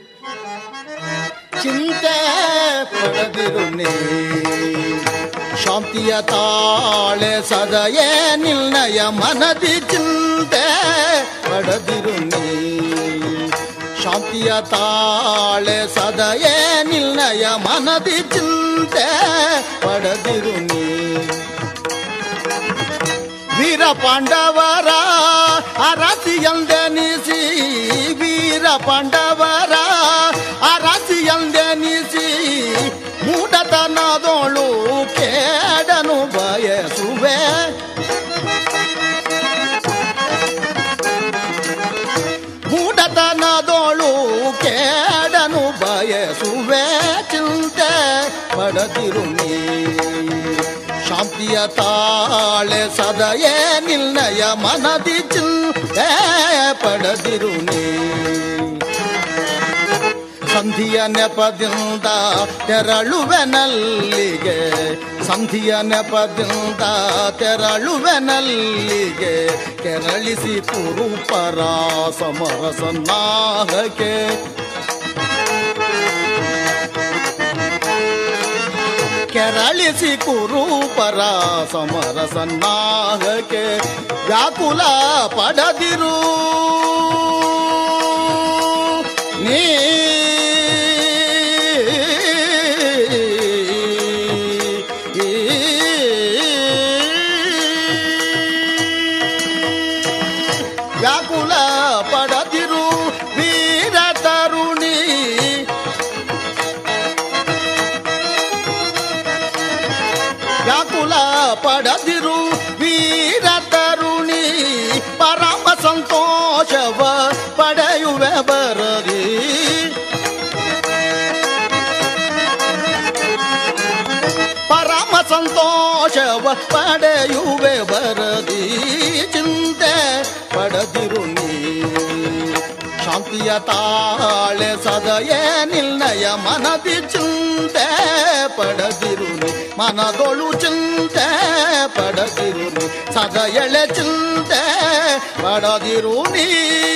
ಚಿಂತೆ ಪಡೆದಿರು ನೀ ಶಾಂತಿಯ ತಾಳೆ ಸದಯೇ ನಿರ್ಣಯ ಮನದಿ ಚಿಂತೆ ಪಡೆದಿರು ನೀ ಶಾಂತಿಯ ತಾಳೆ ಸದಯೇ ನಿರ್ಣಯ ಮನದಿ ಚಿಂತೆ ಪಡೆದಿರು ನೀ ವೀರ ಪಾಂಡವರ ಅರಸಿಯಂದೆನಿಸಿ ವೀರ ಪಾಂಡವರ ಅರಸಿಯಂದೆನಿಸಿ ಮೂಢತನದೋಳು ಕೇಡನು ಬಯಸುವೆ ಮೂಢತನದೋಳು ಕೇಡನು ಬಯಸುವೆ ಚಿಂತೆ ಪಡೆದಿರು ನೀ ಶಾಂತಿಯ ತಾಳೆ ಸದಯೇ ನಿರ್ಣಯ ಮನದಿ ಚಿಂತೆ ಪಡೆದಿರು ನೀ ಸಂಧಿಯ ನೆಪದಿಂದ ತೆರಳುವೆನಲ್ಲಿಗೆ ಸಂಧಿಯ ನೆಪದಿಂದ ತೆರಳುವೆನಲ್ಲಿಗೆ ಕೆರಳಿಸಿ ಕುರುಪರ ಸಮರಸನ್ನಾಗಕ್ಕೆ ಕೆರಳಿಸಿ ಕುರೂಪರ ಸಮರಸನ್ನಾಗಕ್ಕೆ ವ್ಯಾಕುಲ ಪಡದಿರು ನೀ ವ್ಯಾಕುಲ ಪಡದಿರು ವೀರ ತರುಣಿ ಸಂತೋಷವ ಪಡೆಯುವೆ ಬರದಿ ಚಿಂತೆ ಪಡೆದಿರು ನೀ ಶಾಂತಿಯ ತಾಳೆ ಸದಯೇ ನಿರ್ಣಯ ಮನದಿ ಚಿಂತೆ ಪಡೆದಿರು ನೀ ಮನದೊಳು ಚಿಂತೆ ಪಡೆದಿರು ನೀ ಸದಯಳೆ ಚಿಂತೆ ಪಡೆದಿರು ನೀ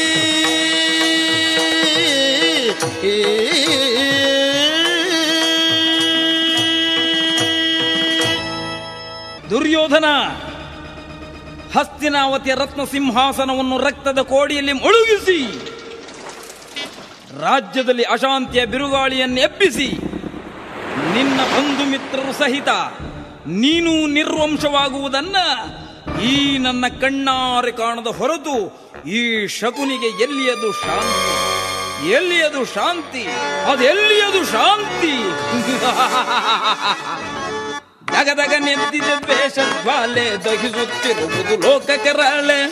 ದುರ್ಯೋಧನ ಹಸ್ತಿನಾವತಿಯ ರತ್ನ ಸಿಂಹಾಸನವನ್ನು ರಕ್ತದ ಕೋಡಿಯಲ್ಲಿ ಮುಳುಗಿಸಿ ರಾಜ್ಯದಲ್ಲಿ ಅಶಾಂತಿಯ ಬಿರುಗಾಳಿಯನ್ನು ಎಬ್ಬಿಸಿ ನಿನ್ನ ಬಂಧು ಮಿತ್ರರು ಸಹಿತ ನೀನು ನಿರ್ವಂಶವಾಗುವುದನ್ನ ಈ ನನ್ನ ಕಣ್ಣಾರೆ ಕಾಣದ ಹೊರತು ಈ ಶಕುನಿಗೆ ಎಲ್ಲಿಯದು ಶಾಂತಿ ಎಲ್ಲಿಯದು ಶಾಂತಿ ಅದೆಲ್ಲಿಯದು ಶಾಂತಿ ದಗದಗ ನೆತ್ತಿದ ವೇಷ ಜ್ವಾಲೆ ದಹಿಸುತ್ತಿರುವುದು ಲೋಕಕ್ಕೆ ರಳೆ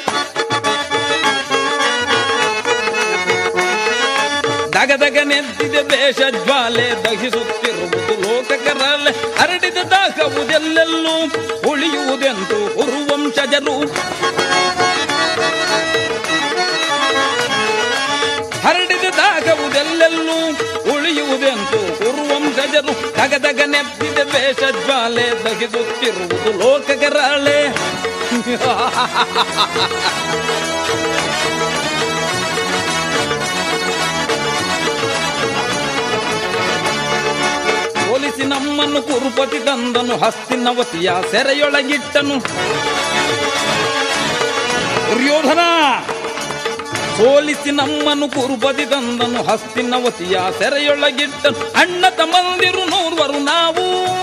ದಗದಗ ನೆತ್ತಿದ ವೇಷ ಜ್ವಾಲೆ ದಹಿಸುತ್ತಿರುವುದು ಲೋಕಕ್ಕೆ ರಳೆ ಹರಡಿದ ದಾಹವುದೆಲ್ಲೆಲ್ಲೂ ಉಳಿಯುವುದೆಂದು ಉರುವಂಶಜರು ಹರಡಿದ ದಾಗವುದೆಲ್ಲೆಲ್ಲೂ ಉಳಿಯುವುದೆಂದು ಉರುವಂಶಜರು ದಗದಗ ನೆತ್ತಿದ ವೇಷ ಜ್ವಾಲೆ ದಗಿದುತ್ತಿರುವುದು ಲೋಕಗರಾಳೆ ಹೋಲಿಸಿ ನಮ್ಮನ್ನು ಕುರುಪತಿ ತಂದನು ಹಸ್ತಿನವತಿಯ ಸೆರೆಯೊಳಗಿಟ್ಟನು ದುರ್ಯೋಧನ ಸೋಲಿಸಿ ನಮ್ಮನ್ನು ಕುರುಪತಿ ತಂದನು ಹಸ್ತಿನವತಿಯ ಸೆರೆಯೊಳಗಿಟ್ಟನು ಅಣ್ಣ ತಮ್ಮಂದಿರು ನೋರ್ವರು ನಾವು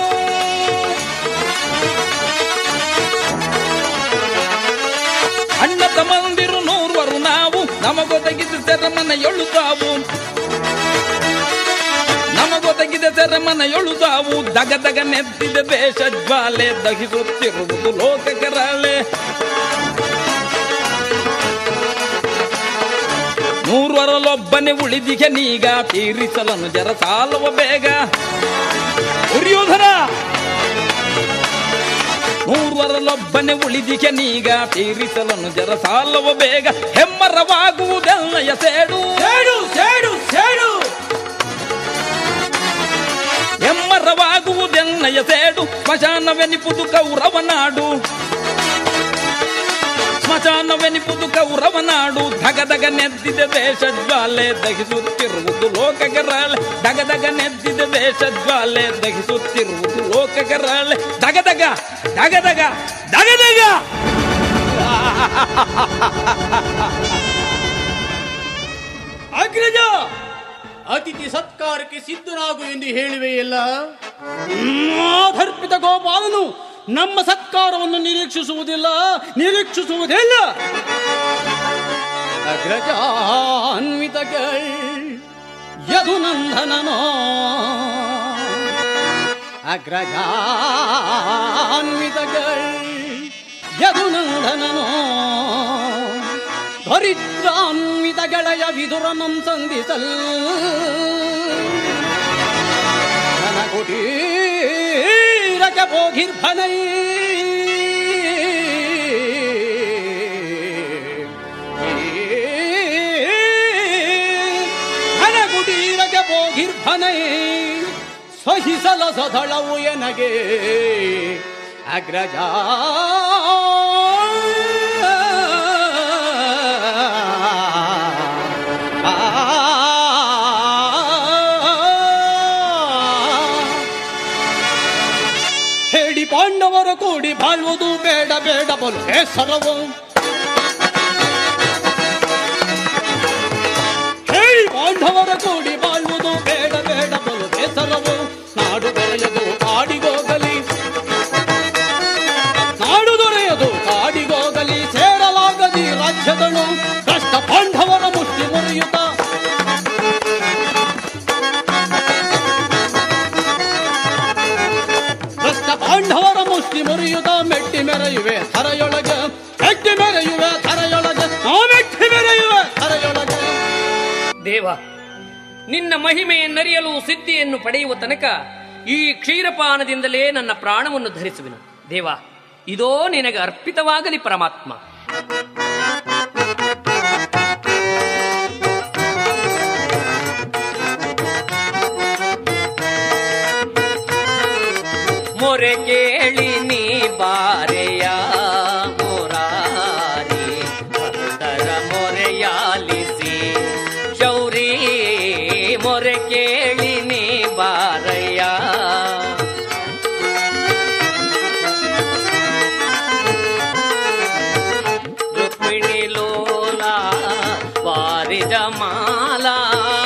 ಅಣ್ಣ ತಮ್ಮಂದಿರು ನೋರ್ವರು ನಾವು ನಮಗೊದಗಿದ ಸೆರೆಮನೆಯೊಳು ತಾವು ನಮಗೊದಗಿದ ಸೆರೆಮನೆಯೊಳು ತಾವು ದಗ ದಗ ನೆತ್ತಿದ ದೇಶ ಜ್ವಾಲೆ ದಹಿಸುತ್ತಿರುವುದು ಲೋಕಕರಾಳೆ ಮೂರ್ವರಲೊಬ್ಬನೇ ಉಳಿದಿಗೆ ನೀಗ ತೀರಿಸಲನು ಜರ ಸಾಲವ ಬೇಗ ದುರ್ಯೋಧನ ಮೂರ್ವರಲೊಬ್ಬನೇ ಉಳಿದಿಗೆ ನೀಗ ತೀರಿಸಲನು ಜರ ಸಾಲವ ಬೇಗ ಹೆಮ್ಮರವಾಗುವುದೆಲ್ಲಯ ಸೇಡು ಸೇಡು ಸೇಡು ಸೇಡು ಹೆಮ್ಮರವಾಗುವುದೆನ್ನಯ ಸೇಡು ಸ್ಮಶಾನವೆನಿಪುದು ಕೌರವ ನಾಡು ಸ್ಮಶಾನವೆನಿಪುದು ಕೌರವ ನಾಡು ಧಗಧಗ ನೆದ್ದಿದ ದೇಶ ಜ್ವಾಲೆ ದಹಿಸುತ್ತಿರುವುದು ಲೋಕಗರಾಳೆ ದಗದಗ ನೆದ್ದಿದ ದೇಶ ಜ್ವಾಲೆ ದಹಿಸುತ್ತಿರುವುದು ಲೋಕಗರಾಳೆ ದಗದಗ ದಗದಗ ದಗದಗ ಅಗ್ರಜ ಅತಿಥಿ ಸತ್ಕಾರಕ್ಕೆ ಸಿದ್ಧನಾಗು ಎಂದು ಹೇಳಿವೆಯಲ್ಲ ಆಧರ್ಪಿತ ಗೋಪಾಲನು ನಮ್ಮ ಸತ್ಕಾರವನ್ನು ನಿರೀಕ್ಷಿಸುವುದಿಲ್ಲ ನಿರೀಕ್ಷಿಸುವುದಿಲ್ಲ ಅಗ್ರಜಾನ್ವಿತಗಳ್ ಯದುನಂದನನೋ ಅಗ್ರಜಾನ್ವಿತಗಳ್ ಯದುನಂದನನೋ ಧರಿತ್ರಾನ್ವಿತ ಗೆಳೆಯ ವಿದುರನಂ ಸಂಧಿಸಲ್ ಘನಗುಟೀರಕ್ಕೆ ಹೋಗಿರ್ಭನೈ ಘನಗುಟೀರಕ್ಕೆ ಹೋಗಿರ್ಭನೈ ಸಹಿಸಲ ಸದಳವು ಎನಗೆ ಅಗ್ರಜ ಹೇಳಿ ಪಾಂಡವರ ಕೂಡಿ ಬಾಳುವುದು ಬೇಡ ಬೇಡ ಬಲು ಹೆಸರವು ಹೇಳಿ ಪಾಂಡವರ ಕೂಡಿ ಬಾಳುವುದು ಬೇಡ ಬೇಡ ಬಲು ಹೆಸರವು ನಾಡು ದೊರೆಯದು ಕಾಡಿಗೋಗಲಿ ನಾಡು ದೊರೆಯದು ಕಾಡಿಗೋಗಲಿ ಸೇರಲಾಗದಿ ರಾಜ್ಯದಳು ಕಷ್ಟ ಪಾಂಡವರ ಮುಷ್ಟಿ ಮುರಿಯುತ್ತ ಕಷ್ಟ ಪಾಂಡವರ ಮುಷ್ಟಿ ಮುರಿಯುತ್ತ ಮೆಟ್ಟಿ ಮೆರೆಯುವೆ ಥರಯೊಳಗೆ ಮೆಟ್ಟಿ ಮೆರೆಯುವೆ ಥರಯೊಳಗೆ ಆ ಮೆಟ್ಟಿ ಮೆರೆಯುವೆ ಥರಯೊಳಗೆ ದೇವ ನಿನ್ನ ಮಹಿಮೆಯನ್ನರಿಯಲು ಸಿದ್ಧಿಯನ್ನು ಪಡೆಯುವ ತನಕ ಈ ಕ್ಷೀರಪಾನದಿಂದಲೇ ನನ್ನ ಪ್ರಾಣವನ್ನು ಧರಿಸುವೆನು ದೇವ ಇದೋ ನಿನಗೆ ಅರ್ಪಿತವಾಗಲಿ ಪರಮಾತ್ಮ ಮೊರೆ ಕೇಳಿ ನೀ ಬಾರೆಯ ಮುರಾರಿ ಭಕ್ತರ ಮೊರೆಯಾಲಿಸಿ ಶೌರಿ ಮೊರೆ ಕೇಳಿ ನೀ ಬಾರಯ್ಯ ರುಕ್ಮಿಣಿ ಲೋಲ ವಾರಿಜ ಮಾಲಾ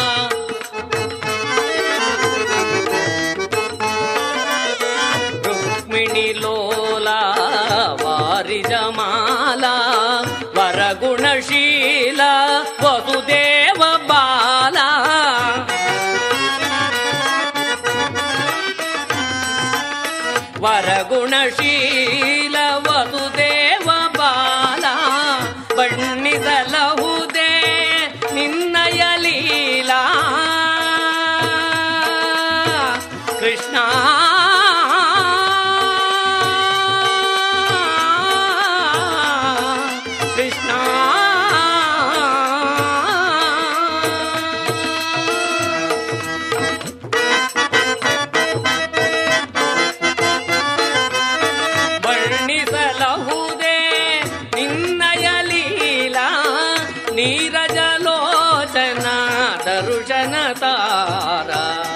ರುಕ್ಮಿಣಿ ಲೋಲ ವಾರಿಜ ಮಾಲಾ ವರಗುಣಶೀಲ ವಸುದೇವ ಬಾಲ ವರಗುಣಶೀಲ ವಸುದೇವ ಬಾಲ ಬಣ್ಣಿಸಲಹುದೇ ನಿನ್ನಯ ಲೀಲಾ ಕೃಷ್ಣ ಕೃಷ್ಣ ವರ್ಣಿಸಲಹುದೇ ನಿನ್ನಯ ಲೀಲಾ ನೀರಜಲೋಚನ ದರುಶನ ತಾರ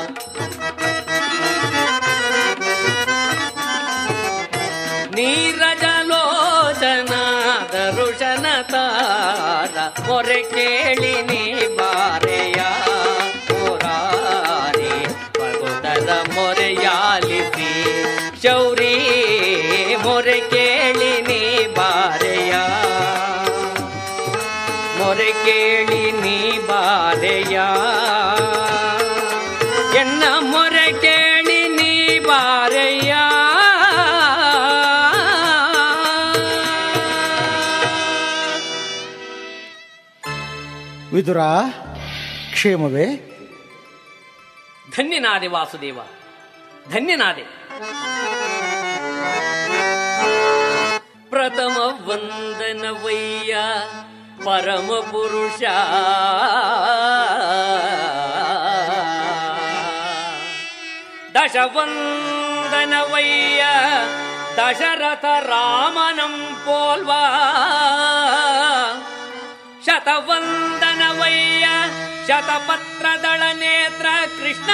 ನೀರಜಲೋಚನ ದರುಶನ ತಾರ ಮೊರೆ ಕೇಳಿ ನೀ ಬಾರೆಯ ಮುರಾರಿ ಭಗವತರ ಮೊರೆಯಾಲಿಸಿ ಶೌರಿ ಮೊರೆ ಕೇಳಿ ನೀ ಬಾರೆಯ ಮೊರೆ ಕೇಳಿ ನೀ ಬಾರೆಯ ಎನ್ನ ಮೊರೆ ಕೇಳಿ ನೀ ಬಾರೆಯ ವಿದುರ ಕ್ಷೇಮವೇ ಧನ್ಯನಾದೆ ವಾಸುದೇವ ಧನ್ಯನಾದೆ ಪ್ರಥಮ ವಂದನವಯ್ಯ ಪರಮ ಪುರುಷ ದಶವಂದನವಯ್ಯ ದಶರಥ ರಾಮನಂ ಪೋಲ್ವಾ ಶತವಂದನವಯ್ಯ ಶತಪತ್ರದಳ ನೇತ್ರ ಕೃಷ್ಣ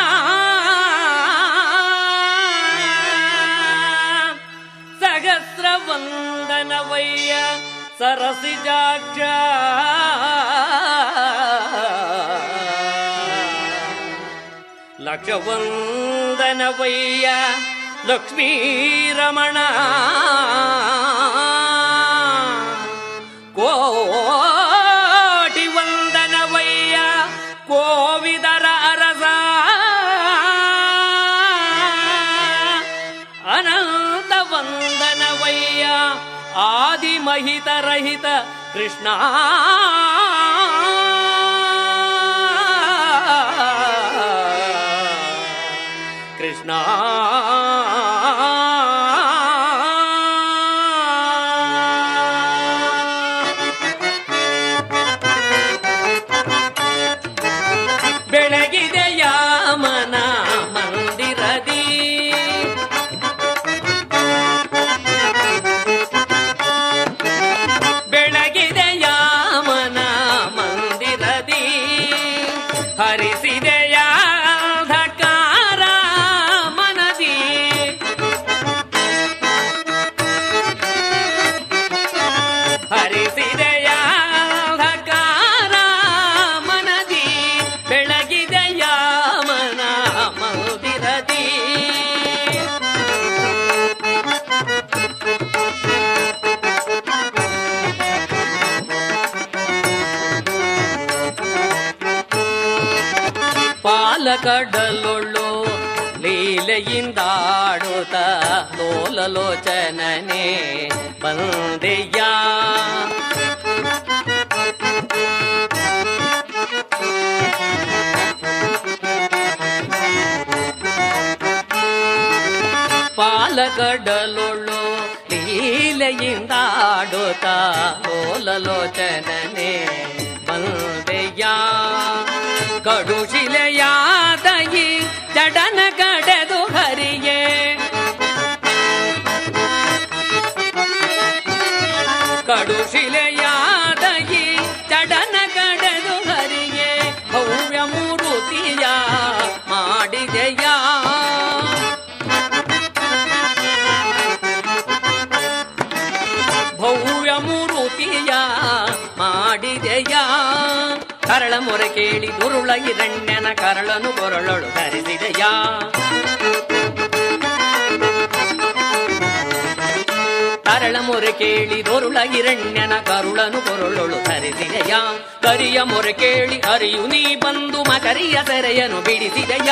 ಸಹಸ್ರ ವಂದನವಯ್ಯ ಸರಸಿಜಾಕ್ಷ ಲಕ್ಷ ವಂದನವಯ್ಯ ಲಕ್ಷ್ಮೀರಮಣ ಕೋಟಿ ವಂದನವಯ್ಯ ಕೋವಿದರ ಅರಸ ಅನಂತ ವಂದನವಯ್ಯ ಆದಿಮಹಿತ ರಹಿತ ಕೃಷ್ಣ ಕೃಷ್ಣ ಬೆಳಗಿದೆಯ ಮನ ಮಂದಿರದಿ ಬೆಳಗಿದೆಯ ಮನ ಮಂದಿರದಿ ಹರಿಸಿದೆಯ ಧಕಾರ ಮನದಿ ಹರಿಸಿದೆಯ ಧಕಾರ ಮನದಿ ಬೆಳಗಿದೆಯ ಮನ ಮಂದಿರದಿ ಪಾಲಕಡಲೊಳ್ಳು ಲೀಲೆಯಿಂದಾಡುತ್ತ ಲೋಲಲೋಚನನೆ ಬಂದೆಯ ಕಡಲೊಳ್ಳು ಲೀಲೆಯಿಂದಾಡುತ್ತ ಲೋಲಲೋಚನನೆ ಬಂದೆಯ ಕಡುಶಿಲೆಯಾದ ಈ ಜಡನ ಕಡೆದು ಹರಿಯೇ ಕಡುಶಿಲೆಯಾದ ಈ ಜಡನ ಕಡೆದು ಹರಿಯೇ ಭವ್ಯ ಮೂರುತಿಯ ಮಾಡಿದೆಯ ಭವ್ಯ ಮೂರುತಿಯ ಮಾಡಿದೆಯ ಕರಳ ಮೊರೆ ಕೇಳಿ ದುರುಳ ಹಿರಣ್ಯನ ಕರಳನು ಕೊರಳಳು ಧರಿಸಿದೆಯ ಕರಳ ಮೊರೆ ಕೇಳಿ ದೊರುಳ ಹಿರಣ್ಯನ ಕರುಳನು ಕೊರಳೊಳು ಧರಿಸಿದೆಯ ಕರಿಯ ಮೊರೆ ಕೇಳಿ ಅರಿಯು ನೀ ಬಂದು ಮಕರಿಯ ಸೆರೆಯನು ಬಿಡಿಸಿದೆಯ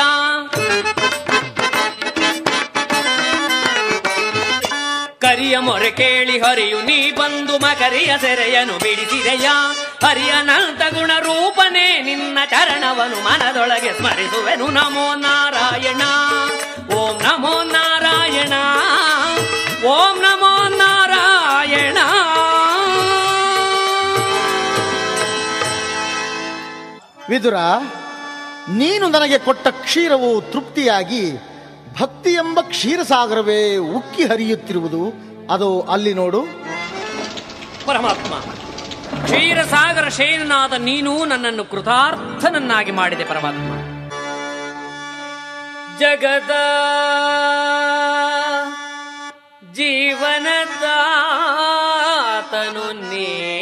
ಕರಿಯ ಮೊರೆ ಕೇಳಿ ಹರಿಯು ನೀ ಬಂದು ಮಕರಿಯ ಸೆರೆಯನು ಬಿಡಿಸಿದೆಯ ಹರಿಯನಂತ ಗುಣ ರೂಪನೇ ನಿನ್ನ ಚರಣವನು ಮನದೊಳಗೆ ಸ್ಮರಿಸುವೆನು ನಮೋ ನಾರಾಯಣ ಓಂ ನಮೋ ನಾರಾಯಣ ಓಂ ನಮೋ ನಾರಾಯಣ ವಿದುರ ನೀನು ನನಗೆ ಕೊಟ್ಟ ಕ್ಷೀರವು ತೃಪ್ತಿಯಾಗಿ ಭಕ್ತಿ ಎಂಬ ಕ್ಷೀರಸಾಗರವೇ ಉಕ್ಕಿ ಹರಿಯುತ್ತಿರುವುದು ಅದು ಅಲ್ಲಿ ನೋಡು ಪರಮಾತ್ಮ ಕ್ಷೀರಸಾಗರ ಶಯನನಾದ ನೀನು ನನ್ನನ್ನು ಕೃತಾರ್ಥನನ್ನಾಗಿ ಮಾಡಿದೆ ಪರಮಾತ್ಮ ಜಗದ ಜೀವನದಾತನು ನೀ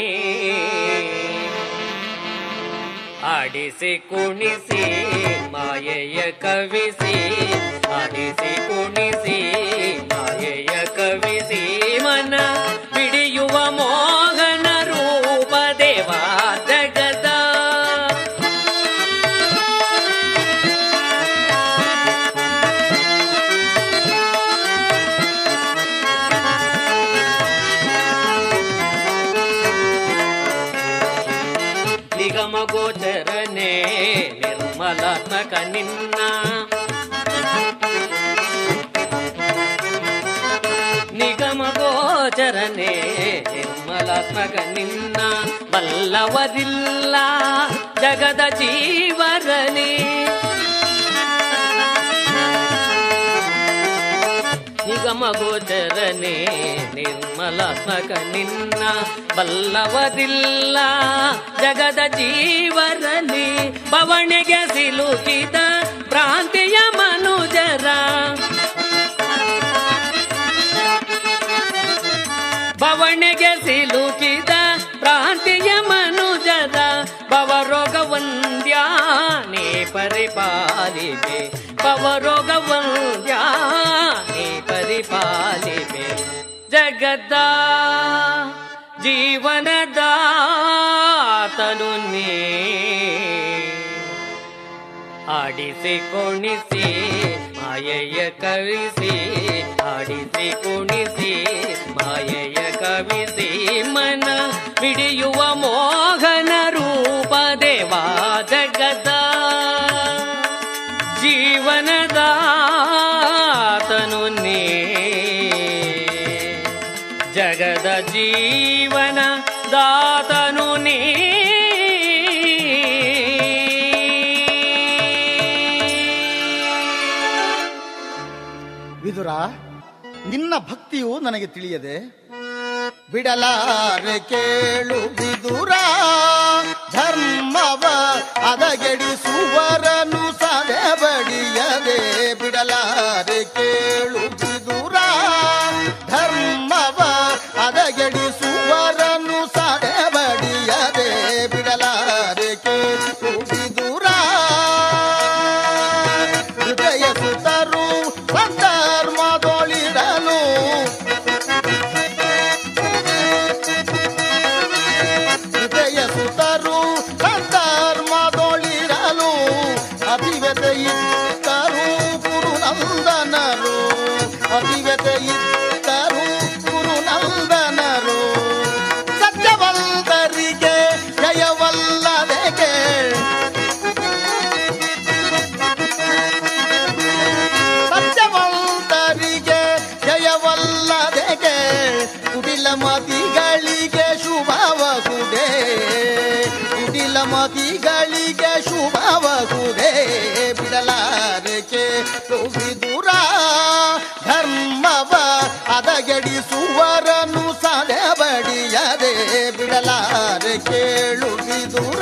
ಆಡಿಸಿ ಕುಣಿಸಿ ಮಾಯೆಯ ಕವಿಸಿ ಆಡಿಸಿ ಕುಣಿಸಿ ಮಾಯೆಯ ಕವಿಸಿ ಮನ ಬಿಡಿಯುವ ಮೋಹನ ರೂಪ ದೇವ ಜಗದ ನಿಗಮ ಗೋಚರನೆ ನಿರ್ಮಲಾತ್ಮಕ ನಿನ್ನ ನಿಗಮ ಗೋಚರನೆ ನಿರ್ಮಲಾತ್ಮಕ ನಿನ್ನ ಬಲ್ಲವರಿಲ್ಲ ಜಗದ ಜೀವರಲಿ ನಿಗಮ ಗೋಚರನೆ ನಿರ್ಮಲಾತ್ಮಕ ನಿನ್ನ ಬಲ್ಲವರಿಲ್ಲ ಜಗದ ಜೀವರಲಿ ಬವಣೆಗೆ ಸಿಲುಕಿದ ಭ್ರಾಂತಿಯ ಮನುಜರ ಬವಣೆಗೆ ಸಿಲುಕಿದ ಭ್ರಾಂತಿಯ ಮನುಜರ ಭವರೋಗ ವಂದ್ಯ ನೀ ಪರಿಪಾಲಿಬೆ ಭವರೋಗ ವಂದ್ಯ ನೀ ಪರಿಪಾಲಿಬೆ ಜಗದ ಜೀವನದಾತನು ನೀ ಆಡಿಸಿ ಕುಣಿಸಿ ಮಾಯೆಯ ಕವಿಸಿ ಆಡಿಸಿ ಕುಣಿಸಿ ಮಾಯೆಯ ಕವಿಸಿ ಮನ ಬಿಡಿಯುವ ಮೋಹನ ರೂಪ ದೇವ ಜಗದ ಜೀವನದಾತನು ನೀ ಜಗದ ಜೀವನ ದಾತನು ನೀ ವಿದುರ ನಿನ್ನ ಭಕ್ತಿಯು ನನಗೆ ತಿಳಿಯದೆ ಬಿಡಲಾರೆ ಕೇಳು ಬಿದುರ ಧರ್ಮವ ಅದಗೆಡಿಸುವರನು ಸದೆ ಬಡಿಯದೆ ಬಿಡಲಾರೆ ಕೇಳು ಬಿದುರ ಧರ್ಮವ ಅದಗೆಡಿಸುವರನು ಸದೆ ಬಡಿಯದೆ ಬಿಡಲಾರೆ ಕೇಳು ಬಿದುರ ಹೃದಯ ಸುತರು ಸಂಧರ್ಮದೊಳಿಡಲು ಹೃದಯ ಸುತರು ಸಂಧರ್ಮದೊಳಿರಲು ಅಭಿವ್ಯತೆಯಿತ್ತರು ಗುರುನಂದನರು ಕೇಳುವಿದುರ ಧರ್ಮವ ಅದಗೆಡಿಸುವರನು ಸದೆ ಬಡಿಯದೆ ಬಿಡಲಾರೆ ಕೇಳುವಿದುರ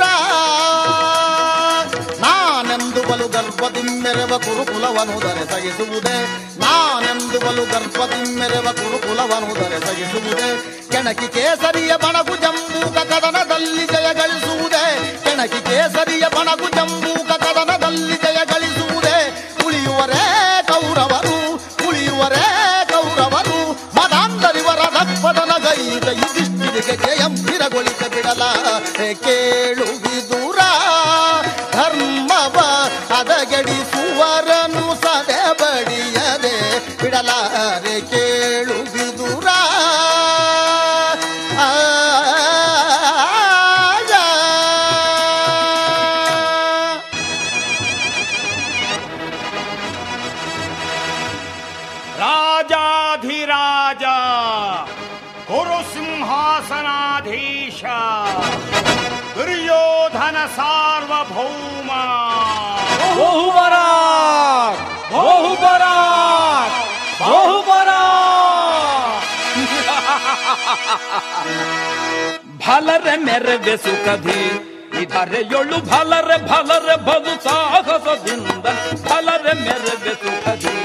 ನಾನೆಂದು ಬಲು ಗರ್ಭದಿಮ್ಮೆರವ ಕುರುಕುಲವನು ದರೆ ಸಗಿಸುವುದೇ ನಾನೆಂದು ಬಲು ಗರ್ಭದಿಮ್ಮೆರವ ಕುರುಕುಲವನು ದರೆ ಸಗಿಸುವುದೇ ಕೆಣಕಿ ಕೇಸರಿಯ ಬಣಗು ಜಂಬೂಕ ಕದನದಲ್ಲಿ ಜಯ ಗಳಿಸುವುದೇ ಕೆಣಕಿ ಕೇಸರಿಯ ಬಣಗು ಜಂಬೂಕ ಕದನದಲ್ಲಿ ಜಯ ಗಳಿಸುವುದೇ ಉಳಿಯುವರೇ ಕೌರವರು ಉಳಿಯುವರೇ ಕೌರವರು ಮದಾಂಧರಿವರ ದಪ್ಪದನ ಗೈದ ಯುಧಿಷ್ಠಿರಿಗೆ ಜಯಂ ಸ್ಥಿರಗೊಳಿಸ ಬಿಡಲ ಕೇಳುವಿದುರ ಧರ್ಮವ ಹದಗೆಡಿಸುವರನು ಸದೆ ಬಡಿಯದೆ ಬಿಡಲಾರೆ ಕೇಳುವಿದುರ ಆ, ರಾಜಾಧಿರಾಜ ಕುರು ಸಿಂಹಾಸನಾಧೀಶ ದುರ್ಯೋಧನ ಸಾರ್ವಭೌಮ ಬಹುಬರಾಕ್ ಬಹುಬರಾಕ್ ಬಹುಬರಾಕ್ ಭಲರೆ ಮೆರವೆ ಸುಖದಿ ಇಧರೆಯೊಳು ಭಲರೆ ಭಲರೆ ಬದು ಸಾಹಸದಿಂದ ಭಲರೆ ಮೆರವೆ ಸುಖದಿ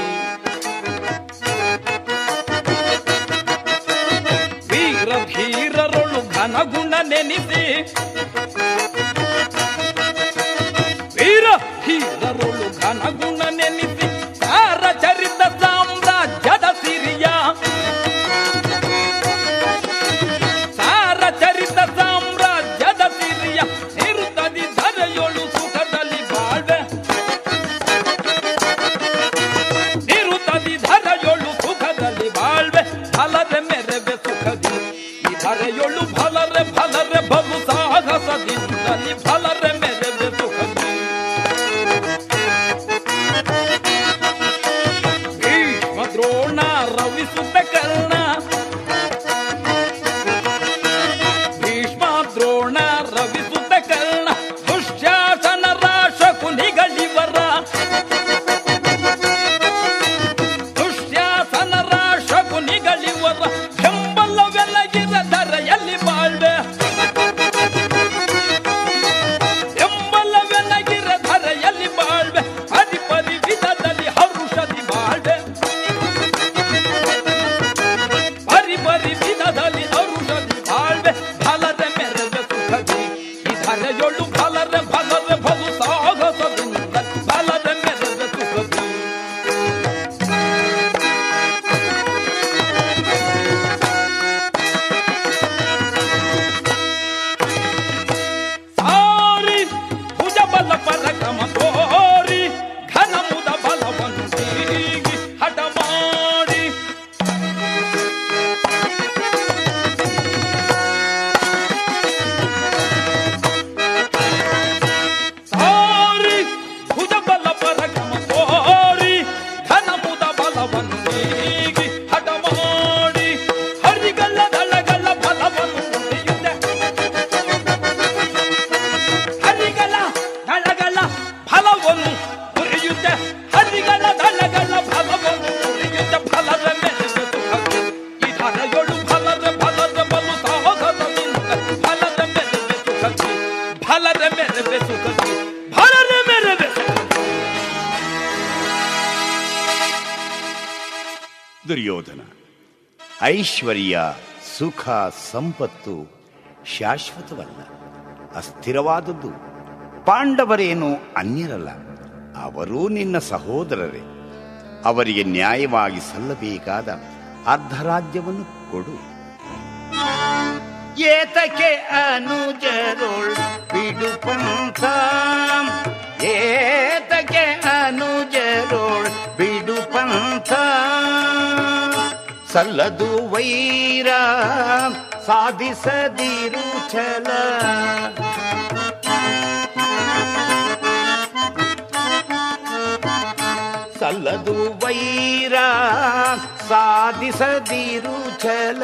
ವೀರ ಧೀರರೊಳು ಘನಗುಣ ನೆನೆಸಿ ವೀರ ಧೀರರೊಳು ಘನಗುಣ ನೆನೆಸಿ ಸಾರ ಚರಿತ ಸಾಮ್ರಾಜ್ಯದ ಸಿರಿಯ ಸಾರ ಚರಿತ ಸಾಮ್ರಾಜ್ಯದ ಸಿರಿಯ ನಿರುತ್ತದಿ ಧರೆಯೊಳು ಸುಖದಲ್ಲಿ ಬಾಳ್ವೆ ನಿರುತ್ತದಿ ಧರೆಯೊಳು ಸುಖದಲ್ಲಿ ಬಾಳ್ವೆ ಫಲರೆ ಮೆರವೆ ಸುಖದಿ ಈ ಧರೆಯೊಳು ಫಲರೆ ಫಲರೆ ಬಲು ಸಾಹಸದಿಂದಲಿ ಫಲರೆ ಮೆರವೆ ಸುಖದಿ ಭೀಷ್ಮ ದ್ರೋಣ ರವಿಸುತ್ತ ಕರ್ಣ ಭೀಷ್ಮ ದ್ರೋಣ ರವಿಸುತ್ತ ಕರ್ಣ ದುಶ್ಯಾಸನ ರಾಶಕುನಿಗಳಿವರ ದುಶ್ಯಾಸನ ರಾಶಕುನಿಗಳಿವರ ಬೆಂಬಲವೆಲ್ಲಗಿರ ಧರೆಯಲ್ಲಿ ಬಾಳ್ವೆ ಬೆಂಬಲವೆಲ್ಲಗಿರ ಧರೆಯಲ್ಲಿ ಬಾಳ್ವೆ ಪರಿ ಪರಿ ವಿಧದಲ್ಲಿ ಹರುಷದಿ ಬಾಳ್ವೆ ಪರಿ ಪರಿ ವಿಧದಲ್ಲಿ ಹರುಷದಿ ಬಾಳ್ವೆ ಫಲದ ಮೆರವೆ ಸುಖದಿ ಈ ಧರೆಯೊಳು ಫಲರೆ ಫಲರೆ ಫಲು ಸಾಹಸದಿಂದ ಫಲದ ಮೆರವೆ ಸುಖದಿ ಸಾರಿ ಭುಜ ಬಲ ಪರಕ್ರಮ ತೋರಿ ಘನ ಮುದ ಬಲವನ್ನು ಹೀಗಿ ಹಠ ಮಾಡಿ ಸಾರಿ ಭುಜ ಬಲ ಪರಕ್ರಮ ತೋರಿ ಘನ ಮುದ ಬಲವನ್ನು ಹೀಗಿ ಹಠ ಮಾಡಿ ಹರಿಗಲ್ಲ ದಳಗಲ್ಲ ಬಲವನ್ನು ಉಳಿಯುತ್ತೆ ಹರಿಗಳ ದಳಗಳ ಫಲವನ್ನು ಉರಿಯುತ್ತೆ ಹರಿಗಳ ದಳಗಳ ಫಲವನ್ನು ಉರಿಯುತ್ತೆ ಫಲದ ಮೇಲೆ ಸುಖಕ್ಕೆ ಈ ಧರೆಯೊಳು ಫಲದ ಫಲದ ಬಲು ಸಾಹಸದಿಂದ ಫಲದ ಮೇಲೆ ಸುಖಕ್ಕೆ ಫಲದ ಮೇಲೆ ಸುಖಕ್ಕೆ ಫಲದ ಮೇಲೆ ದುರ್ಯೋಧನ ಐಶ್ವರ್ಯ ಸುಖ ಸಂಪತ್ತು ಶಾಶ್ವತವಲ್ಲ ಅಸ್ಥಿರವಾದದ್ದು ಪಾಂಡವರೇನು ಅನ್ಯರಲ್ಲ ಅವರೂ ನಿನ್ನ ಸಹೋದರರೇ ಅವರಿಗೆ ನ್ಯಾಯವಾಗಿ ಸಲ್ಲಬೇಕಾದ ಅರ್ಧ ರಾಜ್ಯವನ್ನು ಕೊಡು ಏತಕ್ಕೆ ಅನುಜರುಳ್ ಬಿಡು ಪಂಥ ಏತಕ್ಕೆ ಅನುಜರುಳ್ ಬಿಡು ಪಂಥ ಸಲ್ಲದು ವೈರ ಸಾಧಿಸದಿರು ಛಲ ಸಲ್ಲದು ವೈರ ಸಾಧಿಸದಿರು ಛಲ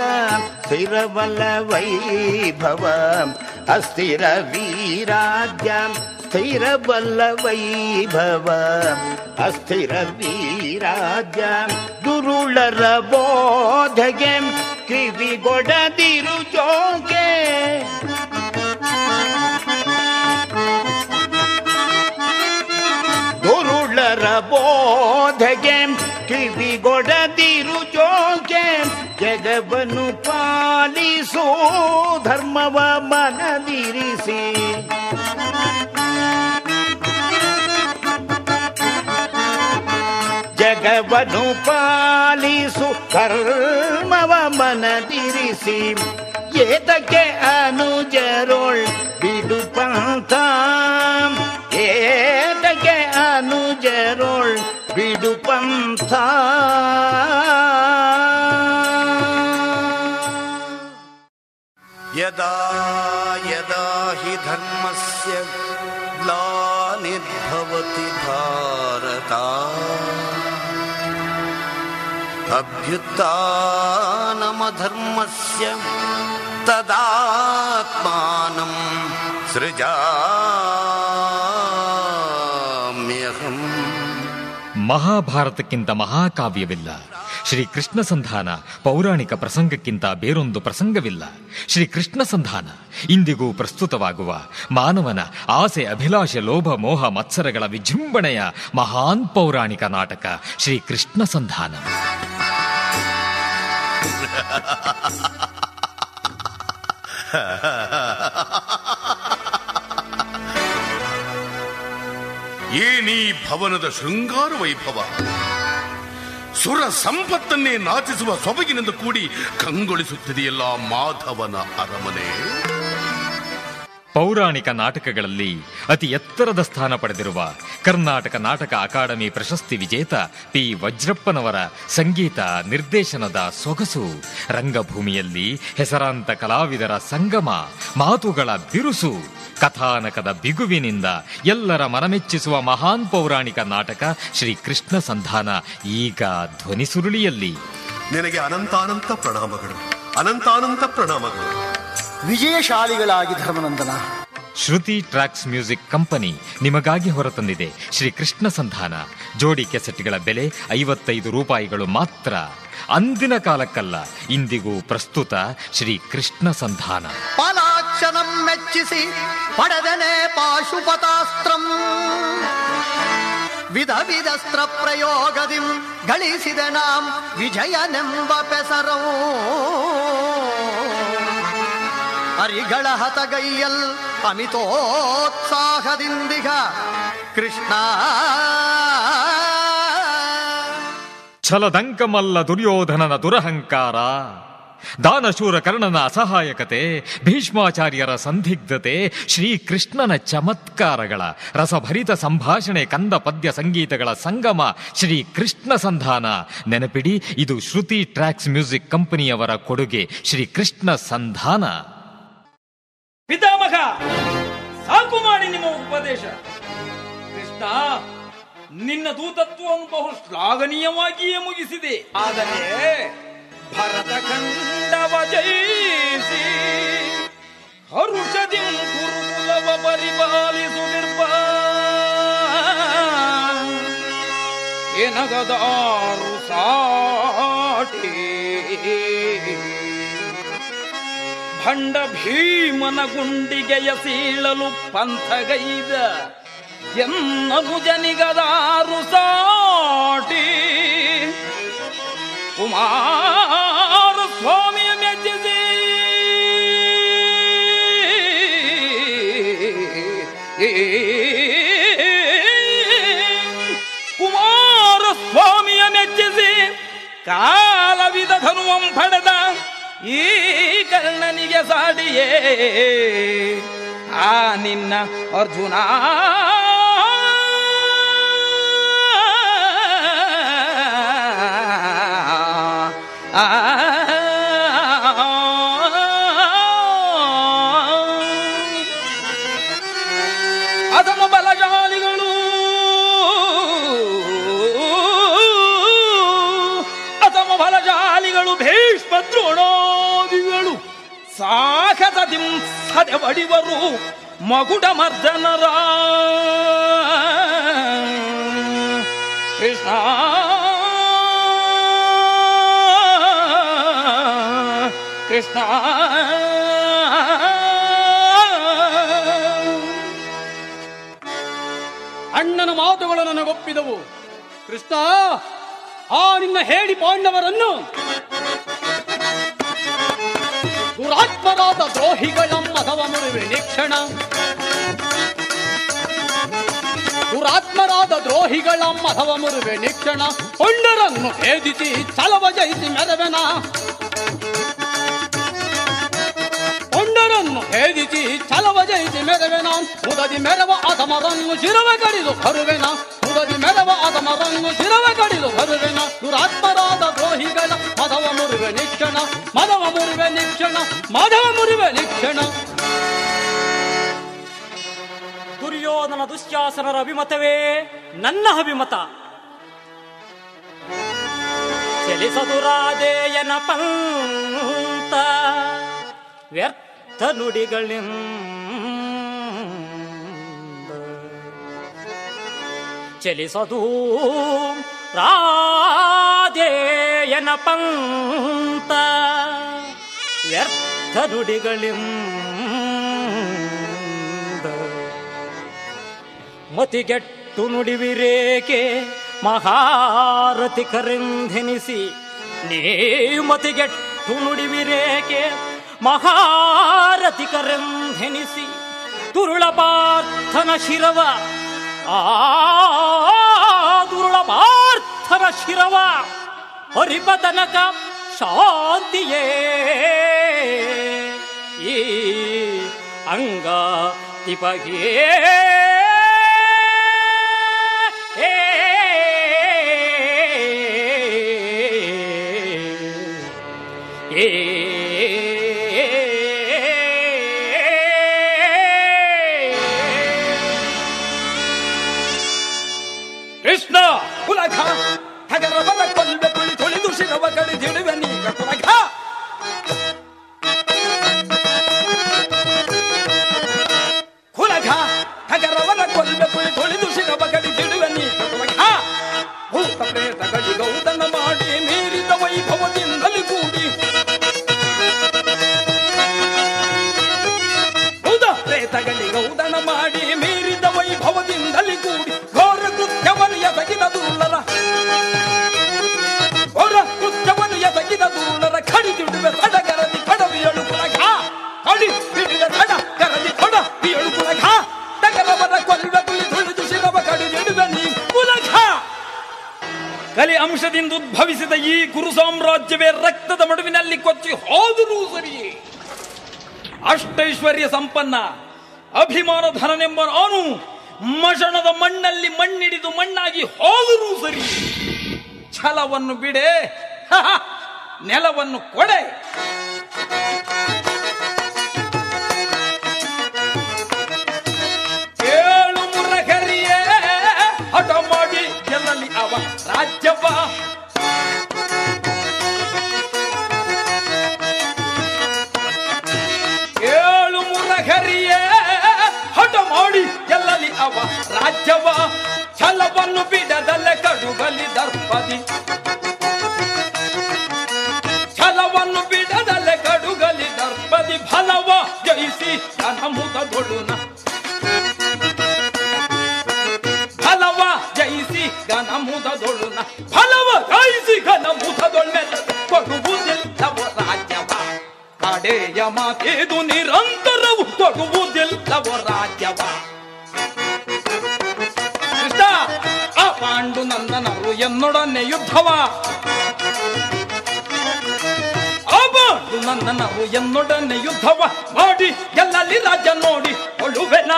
ಸ್ಥಿರವಲ ವೈಭವ ಅಸ್ಥಿರ ವೀರಾಜ್ಯ ಸ್ಥಿರ ಬಲ್ಲ ವೈಭವ ಅಸ್ಥಿರ ವೀರಾಜ ದುರುಳರ ಬೋಧಗೆ ಕಿವಿಗೊಡದಿರು ಜೋಗೆ ದುರುಳರ ಬೋಧಗೆ ಕಿವಿಗೊಡದಿರು ಜೋಗೆ ಜಗವನ್ನು ಪಾಲಿಸು ಧರ್ಮವ ಮನದಿರಿಸಿ ಜಗವನ್ನು ಪಾಲಿಸು ಧರ್ಮವ ಮನದಿರಿಸಿ ಏತಕ್ಕೆ ಅನುಜರೋಳ್ ಬಿಡು ಪಂಥ ಏತಕ್ಕೆ ಅನುಜರೋಳ್ ಬಿಡು ಪಂಥ यदा यदा हि धर्मस्य ग्लानिर्भवति भारत अभ्युत्थानमधर्मस्य तदात्मानं सृजाम्यहम् ಮಹಾಭಾರತಕ್ಕಿಂತ ಮಹಾಕಾವ್ಯವಿಲ್ಲ ಶ್ರೀ ಕೃಷ್ಣ ಸಂಧಾನ ಪೌರಾಣಿಕ ಪ್ರಸಂಗಕ್ಕಿಂತ ಬೇರೊಂದು ಪ್ರಸಂಗವಿಲ್ಲ ಶ್ರೀ ಕೃಷ್ಣ ಸಂಧಾನ ಇಂದಿಗೂ ಪ್ರಸ್ತುತವಾಗುವ ಮಾನವನ ಆಸೆ ಅಭಿಲಾಷೆ ಲೋಭ ಮೋಹ ಮತ್ಸರಗಳ ವಿಜೃಂಭಣೆಯ ಮಹಾನ್ ಪೌರಾಣಿಕ ನಾಟಕ ಶ್ರೀ ಕೃಷ್ಣ ಸಂಧಾನ ಏನೀ ಭವನದ ಶೃಂಗಾರ ವೈಭವ ಸುರ ಸಂಪತ್ತನ್ನೇ ನಾಚಿಸುವ ಸೊಬಗಿನಿಂದ ಕೂಡಿ ಕಂಗೊಳಿಸುತ್ತಿದೆಯಲ್ಲ ಮಾಧವನ ಅರಮನೆ ಪೌರಾಣಿಕ ನಾಟಕಗಳಲ್ಲಿ ಅತಿ ಎತ್ತರದ ಸ್ಥಾನ ಪಡೆದಿರುವ ಕರ್ನಾಟಕ ನಾಟಕ ಅಕಾಡೆಮಿ ಪ್ರಶಸ್ತಿ ವಿಜೇತ ಪಿ ವಜ್ರಪ್ಪನವರ ಸಂಗೀತ ನಿರ್ದೇಶನದ ಸೊಗಸು ರಂಗಭೂಮಿಯಲ್ಲಿ ಹೆಸರಾಂತ ಕಲಾವಿದರ ಸಂಗಮ ಮಾತುಗಳ ಬಿರುಸು ಕಥಾನಕದ ಬಿಗುವಿನಿಂದ ಎಲ್ಲರ ಮನಮೆಚ್ಚಿಸುವ ಮಹಾನ್ ಪೌರಾಣಿಕ ನಾಟಕ ಶ್ರೀ ಕೃಷ್ಣ ಸಂಧಾನ ಈಗ ಧ್ವನಿಸುರುಳಿಯಲ್ಲಿ ನಿನಗೆ ಅನಂತಾನಂತ ಪ್ರಣಾಮಗಳು ಅನಂತಾನಂತ ಪ್ರಣಾಮಗಳು ವಿಜಯಶಾಲಿಗಳಾಗಿ ಧರ್ಮನಂದನ ಶ್ರುತಿ ಟ್ರ್ಯಾಕ್ಸ್ ಮ್ಯೂಸಿಕ್ ಕಂಪನಿ ನಿಮಗಾಗಿ ಹೊರತಂದಿದೆ ಶ್ರೀ ಕೃಷ್ಣ ಸಂಧಾನ ಜೋಡಿ ಕೆಸೆಟ್ಗಳ ಬೆಲೆ ಐವತ್ತೈದು ರೂಪಾಯಿಗಳು ಮಾತ್ರ ಅಂದಿನ ಕಾಲಕ್ಕಲ್ಲ ಇಂದಿಗೂ ಪ್ರಸ್ತುತ ಶ್ರೀ ಕೃಷ್ಣ ಸಂಧಾನ ಫಲಾಕ್ಷನಂ ಮೆಚ್ಚಿಸಿ ಪಡೆದನೆ ಪಾಶುಪತಾಸ್ತ್ರಂ ವಿಧ ವಿಧಸ್ತ್ರ ಪ್ರಯೋಗದಿಂ ಗಳಿಸಿದ ನಾಂ ವಿಜಯನೆಂಬ ಪೆಸರವು ಹರಿಗಳ ಹತಗೈಯಲ್ ಅಮಿತೋತ್ಸಾಹದಿಂದಿಗ ಕೃಷ್ಣ ಛಲದಂಕಮಲ್ಲ ದುರ್ಯೋಧನನ ದುರಹಂಕಾರ ದಾನಶೂರ ಕರ್ಣನ ಅಸಹಾಯಕತೆ ಭೀಷ್ಮಾಚಾರ್ಯರ ಸಂದಿಗ್ಧತೆ ಶ್ರೀಕೃಷ್ಣನ ಚಮತ್ಕಾರಗಳ ರಸಭರಿತ ಸಂಭಾಷಣೆ ಕಂದ ಪದ್ಯ ಸಂಗೀತಗಳ ಸಂಗಮ ಶ್ರೀ ಕೃಷ್ಣ ಸಂಧಾನ ನೆನಪಿಡಿ ಇದು ಶ್ರುತಿ ಟ್ರ್ಯಾಕ್ಸ್ ಮ್ಯೂಸಿಕ್ ಕಂಪನಿಯವರ ಕೊಡುಗೆ ಶ್ರೀ ಕೃಷ್ಣ ಸಂಧಾನ ಪಿತಾಮಹ ಸಾಕು ಮಾಡಿ ನಿಮ್ಮ ಉಪದೇಶ ಕೃಷ್ಣ ನಿನ್ನ ದೂತತ್ವವನ್ನು ಬಹು ಶ್ಲಾಘನೀಯವಾಗಿಯೇ ಮುಗಿಸಿದೆ ಆದರೆ ಭರತ ಖಂಡವ ಜಯಿಸಿ ಹರುಷದಿ ಕುರುಕುಲವ ಪರಿಪಾಲಿಸುತ್ತಿರ್ಪ ಏನಗದಾರು ಸಾಟಿ ಭಂಡ ಭೀಮನ ಗುಂಡಿಗೆಯ ಸೀಳಲು ಪಂಥಗೈದ ಎನ್ನನು ಜನಿಗದಾರು ಸಾಟಿ ಕುಮಾರ ಸ್ವಾಮಿಯ ಮೆಚ್ಚಿಸಿ ಕುಮಾರ ಸ್ವಾಮಿಯ ಮೆಚ್ಚಿಸಿ ಕಾಲವಿದ ಧನುವಂ ಪಡೆದ ಈ ಕರ್ಣನಿಗೆ ಸಾಡಿಯೇ ಆ ನಿನ್ನ ಅರ್ಜುನ ಅದನ್ನು ಬಲಶಾಲಿಗಳು ಅದಮ ಬಲಶಾಲಿಗಳು ಭೀಷ್ಮ ದ್ರೋಣಾದಿಗಳು ಸಾಹಸದಿಂ ಸದೆ ಬಡಿವರು ಮಗುಡ ಮರ್ದನರ ಕೃಷ್ಣ ಕೃಷ್ಣ ಅಣ್ಣನ ಮಾತುಗಳು ನನಗೊಪ್ಪಿದವು ಕೃಷ್ಣ ಆ ನಿನ್ನ ಹೇಳಿ ಪಾಂಡವರನ್ನು ದುರಾತ್ಮರಾದ ದ್ರೋಹಿಗಳ ಮದವ ಮುರಿವೆ ನಿಕ್ಷಣ ದುರಾತ್ಮರಾದ ದ್ರೋಹಿಗಳ ಮದವ ಮುರಿವೆ ನಿಕ್ಷಣ ಕೊಂಡರನ್ನು ಭೇದಿಸಿ ಛಲವ ಜಯಿಸಿ ಮೆರವೆನ ಕೊಂಡರನ್ನು ಭೇದಿಸಿ ಛಲವ ಜಯಿಸಿ ಮೆರವೆನ ಮುದದಿ ಮೆರವ ಅಧಮರನ್ನು ಶಿರವ ಕಡಿದು ಬರುವೆನ ಮುದದಿ ಮೆರವ ಅಧಮರನ್ನು ಶಿರವ ಕಡಿದು ಬರುವೆನ ದುರಾತ್ಮರಾದ ದ್ರೋಹಿಗಳ ಮದವ ಮುರುವೆ ನಿಕ್ಷಣ ಮದವ ಮುರುವೆ ನಿಕ್ಷಣ ಮದವ ಮುರುವೆ ನಿಕ್ಷಣ ದುರ್ಯೋಧನ ದುಶ್ಯಾಸನರ ಅಭಿಮತವೇ ನನ್ನ ಅಭಿಮತ ಚಲಿಸದುರಾದೇಯನ ಪಂತ ವ್ಯರ್ಥ ನುಡಿಗಳಿಂದ ಚಲಿಸದು ರಾಧೇಯನ ಪಂತ ವ್ಯರ್ಥ ನುಡಿಗಳಿಂದ ಮತಿಗೆಟ್ಟು ನುಡಿವಿರೇಕೆ ಮಹಾರಥಿ ಕರೆಂಧೆನಿಸಿ ನೀ ಮತಿಗೆಟ್ಟು ನುಡಿವಿರೇಕೆ ಮಹಾರಥಿ ಕರೆಂಧೆನಿಸಿ ದುರುಳ ಪಾರ್ಥನ ಶಿರವ ಆ ದುರುಳ ಪಾರ್ಥನ ಶಿರವ ಹರಿಪತನಕ ಶಾಂತಿಯೇ ಈ ಅಂಗ ತಿಪಗೇ ಕೃಷ್ಣ ಕುಲಘ ಹಗರವನ ಕೊಲ್ಬೆ ತುಳಿ ತುಳಿದು ಶಿರವ ಕಡಿದಿಡುವೆ ನೀಗ ಕುಲಘ ಕುಲಘ ಹಗರವನ ಕೊಲ್ಬೆ ತುಳಿ ತುಳಿದು ಶಿರವ ಕಡಿದಿಡುವೆ ನೀಗ ಕುಲಘ ಭೂತ ಪ್ರೇತಗಳಿ ಗೌತಮ ಮಾಡಿ ಮೀರಿದ ವೈಭವದಿಂದಲೇ ಕೂಡಿ ಭೂತ ಪ್ರೇತಗಳಿ ಗೌದಣ ಮಾಡಿ ಮೀರಿದ ವೈಭವದಿಂದಲೇ ಕೂಡಿ ಘೋರ ಕೃತ್ಯವನ್ನು ಎಸಗಿದ ದುರ್ಲರ ಘೋರ ಕೃತ್ಯವನ್ನು ಎಸಗಿದ ದುರ್ಲರ ಕಡಿದಿಡುವೆ ಸಡಗರದಿ ಕಡವಿಯಳು ಕುಲಘ ಕಡಿ ಹಿಡಿದ ಸಡ ಕರದಿ ಕೊಡ ಬಿಯಳು ಕುಲಘ ಟಗರವರ ಕೊಲ್ವೆ ತುಳಿ ತುಳಿದು ಶಿರವ ಕಡಿದಿಡುವೆ ನೀ ಕುಲಘ ಕಲಿ ಅಂಶದಿಂದ ಉದ್ಭವಿಸಿದ ಈ ಗುರು ಸಾಮ್ರಾಜ್ಯವೇ ರಕ್ತದ ಮಡುವಿನಲ್ಲಿ ಕೊಚ್ಚಿ ಹೋದರೂ ಸರಿಯೇ ಅಷ್ಟೈಶ್ವರ್ಯ ಸಂಪನ್ನ ಅಭಿಮಾನ ಧನನೆಂಬ ನಾನು ಮಶಣದ ಮಣ್ಣಲ್ಲಿ ಮಣ್ಣಿಡಿದು ಮಣ್ಣಾಗಿ ಹೋದರೂ ಸರಿ ಛಲವನ್ನು ಬಿಡೆ ಹಹ, ನೆಲವನ್ನು ಕೊಡೆ ಏಳು ಮುರಗರಿಯೇ ಹಠ ಮಾಡಿ ಗೆಲ್ಲಲಿ ಅವ ರಾಜ್ಯವ ಏಳು ಮುರಗರಿಯೇ ಹಠ ಮಾಡಿ ಗೆಲ್ಲಲಿ ಅವ ರಾಜ್ಯವ ಛಲವನ್ನು ಬಿಡದಲೆ ಕಡುಗಲಿ ದರ್ಪದಿ ಛಲವನ್ನು ಬಿಡದಲೆ ಕಡುಗಲಿ ದರ್ಪದಿ ಫಲವ ಜಯಿಸಿ ಘನಮುದಗೊಳುನ ಫಲವ ಜಯಿಸಿ ಘನಮುದದೊಳುನ ಫಲವ ಜಯಿಸಿ ಘನಮುದದೊಳ್ಮೆಲ್ಲ ಕೊಡುವುದಿಲ್ಲವ ರಾಜ್ಯವ ಕಡೆಯ ಮಾತೇದು ನಿರಂತರವು ಕೊಡುವುದಿಲ್ಲವ ರಾಜ್ಯವ ಕೃಷ್ಣ ಆ ಪಾಂಡು ನಂದನರು ಎನ್ನೊಡನೆ ಯುದ್ಧವ ಆ ಪಾಂಡು ನಂದನರು ಎನ್ನೊಡನೆ ಯುದ್ಧವ ಮಾಡಿ ಗೆಲ್ಲಲಿ ರಾಜ್ಯ ನೋಡಿ ಕೊಳುವೆನ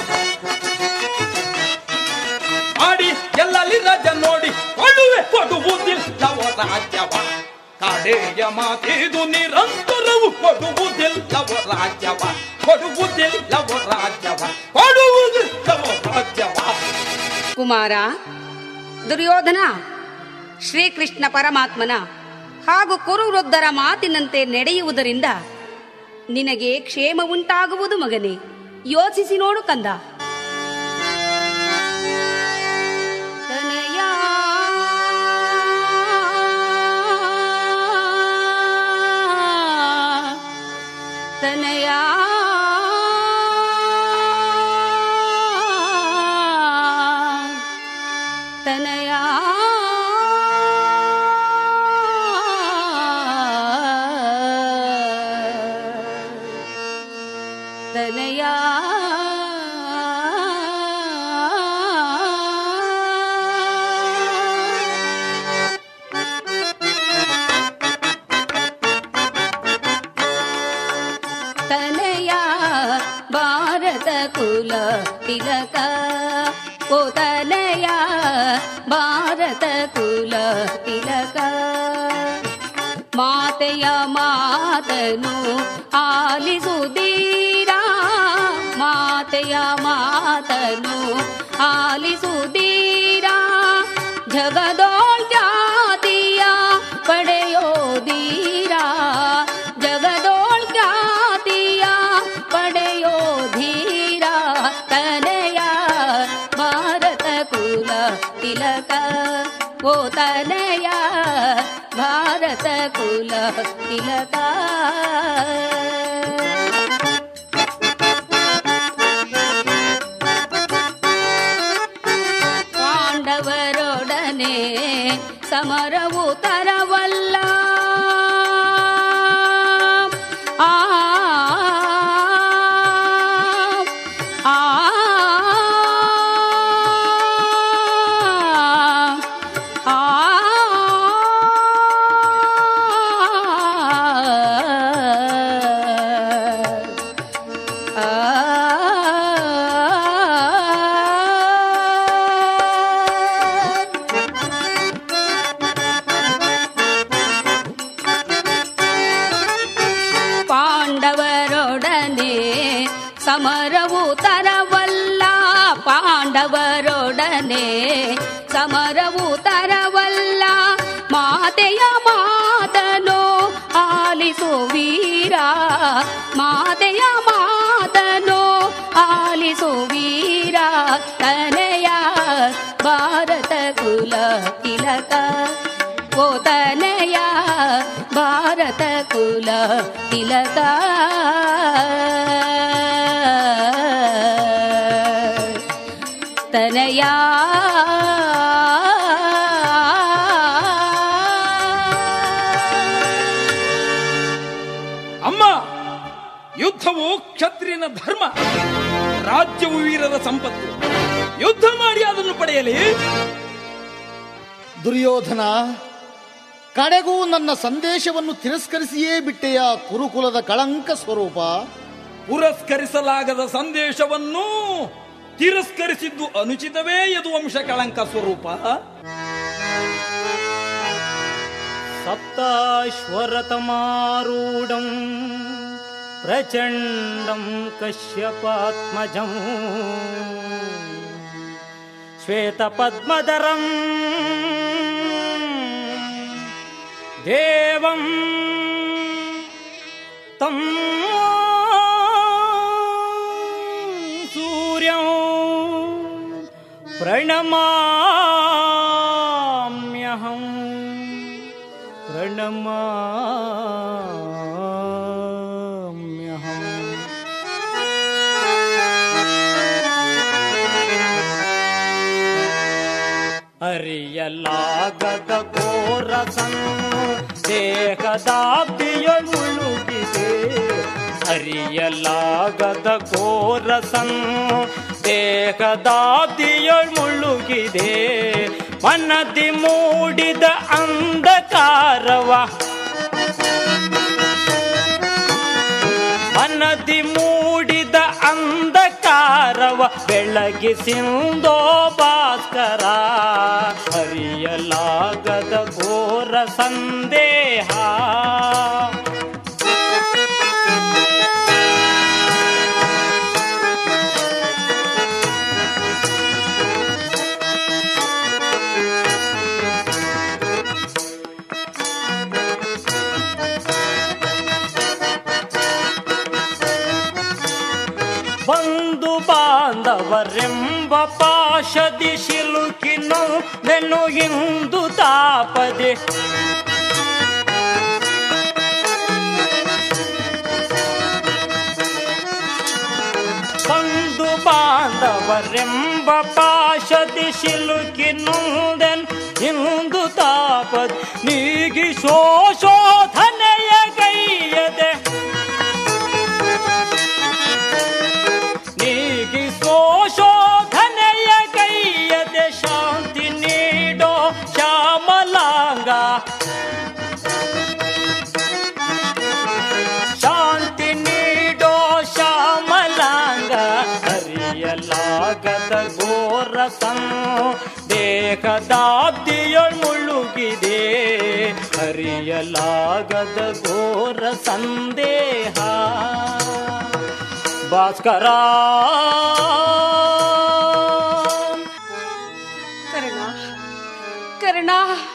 ಮಾಡಿ ಗೆಲ್ಲಲಿ ರಾಜ್ಯ ನೋಡಿ ಕೊಡುವೆ ಕೊಡುವುದಿಲ್ಲವ ರಾಜ್ಯವ ಕಾಡೆಯ ಮಾತಿದು ನಿರಂತರವು ಕೊಡುವುದಿಲ್ಲವ ರಾಜ್ಯವ ಕೊಡುವುದಿಲ್ಲವ ರಾಜ್ಯವ ಕೊಡುವುದಿಲ್ಲವ ರಾಜ್ಯವ ಕುಮಾರ ದುರ್ಯೋಧನ ಶ್ರೀಕೃಷ್ಣ ಪರಮಾತ್ಮನ ಹಾಗೂ ಕುರುವೃದ್ಧರ ಮಾತಿನಂತೆ ನಡೆಯುವುದರಿಂದ ನಿನಗೆ ಕ್ಷೇಮ ಉಂಟಾಗುವುದು ಮಗನೇ ಯೋಚಿಸಿ ನೋಡು ಕಂದ ತನಯ ತನಯ ತನಯ ತನಯ ತನಯ ಭಾರತ ಕುಲ ತಿಲಕ ಓ ತನಯ ಭಾರತ ಕುಲ ತಿಲಕ ಮಾತೆಯ ಮಾತನು ಆಲಿಸುದೀರಾ ಮಾತೆಯ ಮಾತನು ಆಲಿಸುದೀರಾ ಜಗದೋಳ್ ಜಾತಿಯ ಪಡೆಯೋದೀರಾ ಜಗದೋಳ್ ಜಾತಿಯ ಪಡೆಯೋಧೀರಾ ತನಯ ಭಾರತ ಕುಲ ತಿಲಕ ಓ ತನಯ ಭಾರತ ಕುಲ ತಿಲಕ ಪಾಂಡವರೊಡನೆ ಸಮರವು ತರವಲ್ಲ ಆ ಆ ಪಾಂಡವರೊಡನೆ ಸಮರವು ತರವಲ್ಲ ಪಾಂಡವರೊಡನೆ ಸಮರವು ತರವಲ್ಲ ಮಾತೆಯ ಮಾತನು ಆಲಿಸು ವೀರ ಮಾತೆಯ ಮಾತನು ಆಲಿಸು ವೀರ ತನಯ ಭಾರತ ಕುಲ ತಿಲಕ ಓ ತನಯ ಭಾರತ ಕುಲ ತಿಲಕ ತನಯ ಅಮ್ಮ ಯುದ್ಧವು ಕ್ಷತ್ರಿಯನ ಧರ್ಮ ರಾಜ್ಯವು ವೀರರ ಸಂಪತ್ತು ಯುದ್ಧ ಮಾಡಿ ಅದನ್ನು ಪಡೆಯಲಿ ದುರ್ಯೋಧನ ಕಡೆಗೂ ನನ್ನ ಸಂದೇಶವನ್ನು ತಿರಸ್ಕರಿಸಿಯೇ ಬಿಟ್ಟೆಯ ಕುರುಕುಲದ ಕಳಂಕ ಸ್ವರೂಪ ಪುರಸ್ಕರಿಸಲಾಗದ ಸಂದೇಶವನ್ನು ತಿರಸ್ಕರಿಸಿದ್ದು ಅನುಚಿತವೇ ಯದುವಂಶ ಕಳಂಕ ಸ್ವರೂಪ सप्ताश्वरतमारूढं प्रचण्डं कश्यपात्मजम् श्वेतपद्मधरम् देवं तं सूर्यं प्रणमाम्यहम् प्रणमाम्यहम् ಅರಿಯಲಾಗದ ಘೋರಸನ್ನು ದೇಹದಾಬ್ದಿಯೊಳ್ ಮುಳುಗಿದೆ ಅರಿಯಲಾಗದ ಘೋರಸನ್ನು ದೇಹದಾಬ್ದಿಯೊಳ್ ಮುಳುಗಿದೆ ಮನದಿ ಮೂಡಿದ ಅಂಧಕಾರವ ಮನದಿ ಮೂಡಿದ ಅಂಧಕಾರವ ಬೆಳಗಿಸಿಂದೋ ಭಾಸ್ಕರ ಹರಿಯಲಾಗದ ಘೋರ ಸಂದೇಹ ಬಂದ ಬಾಂಧವರೆಂಬ ಪಾಶದಿ ಶಿಲುಕಿನು ನೆನ್ನು ಇಂದು ತಾಪದೆ ಬಂಧು ಬಾಂಧವರೆಂಬ ಪಾಶದಿ ಶಿಲುಕಿನುದೆನ್ ಇಂದು ತಾಪದ್ ನೀಗಿ ಶೋಷೋಧನೆಯ ಕೈಯದೆ ನೀಗಿ ಶೋಷೋಧನೆಯ ಕೈಯದೆ ಶಾಂತಿ ನೀಡೋ ಶ್ಯಾಮಲಾಂಗ ಶಾಂತಿ ನೀಡೋ ಶ್ಯಾಮಲಾಂಗ ಹರಿಯಲಾಗದ ಘೋರ ದೇಹದಾಬ್ದಿಯೊಳ್ ಮುಳುಗಿದೆ ಹರಿಯಲಾಗದ ಘೋರ ಸಂದೇಹ ಭಾಸ್ಕರ ಕರ್ಣ ಕರ್ಣ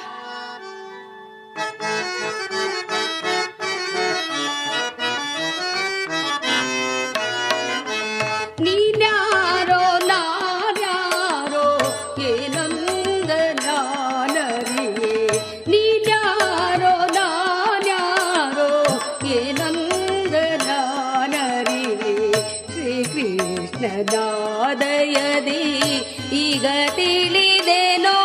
ನೀನ್ಯಾರೋ ನಾನ್ಯಾರೋ ಏನಂದ ನಾನರಿಯೇ ನೀನ್ಯಾರೋ ನಾನ್ಯಾರೋ ಏನಂದ ನಾನರಿಯೇ ಶ್ರೀಕೃಷ್ಣನಾದಯದಿ ಈಗ ತಿಳಿದೆನೋ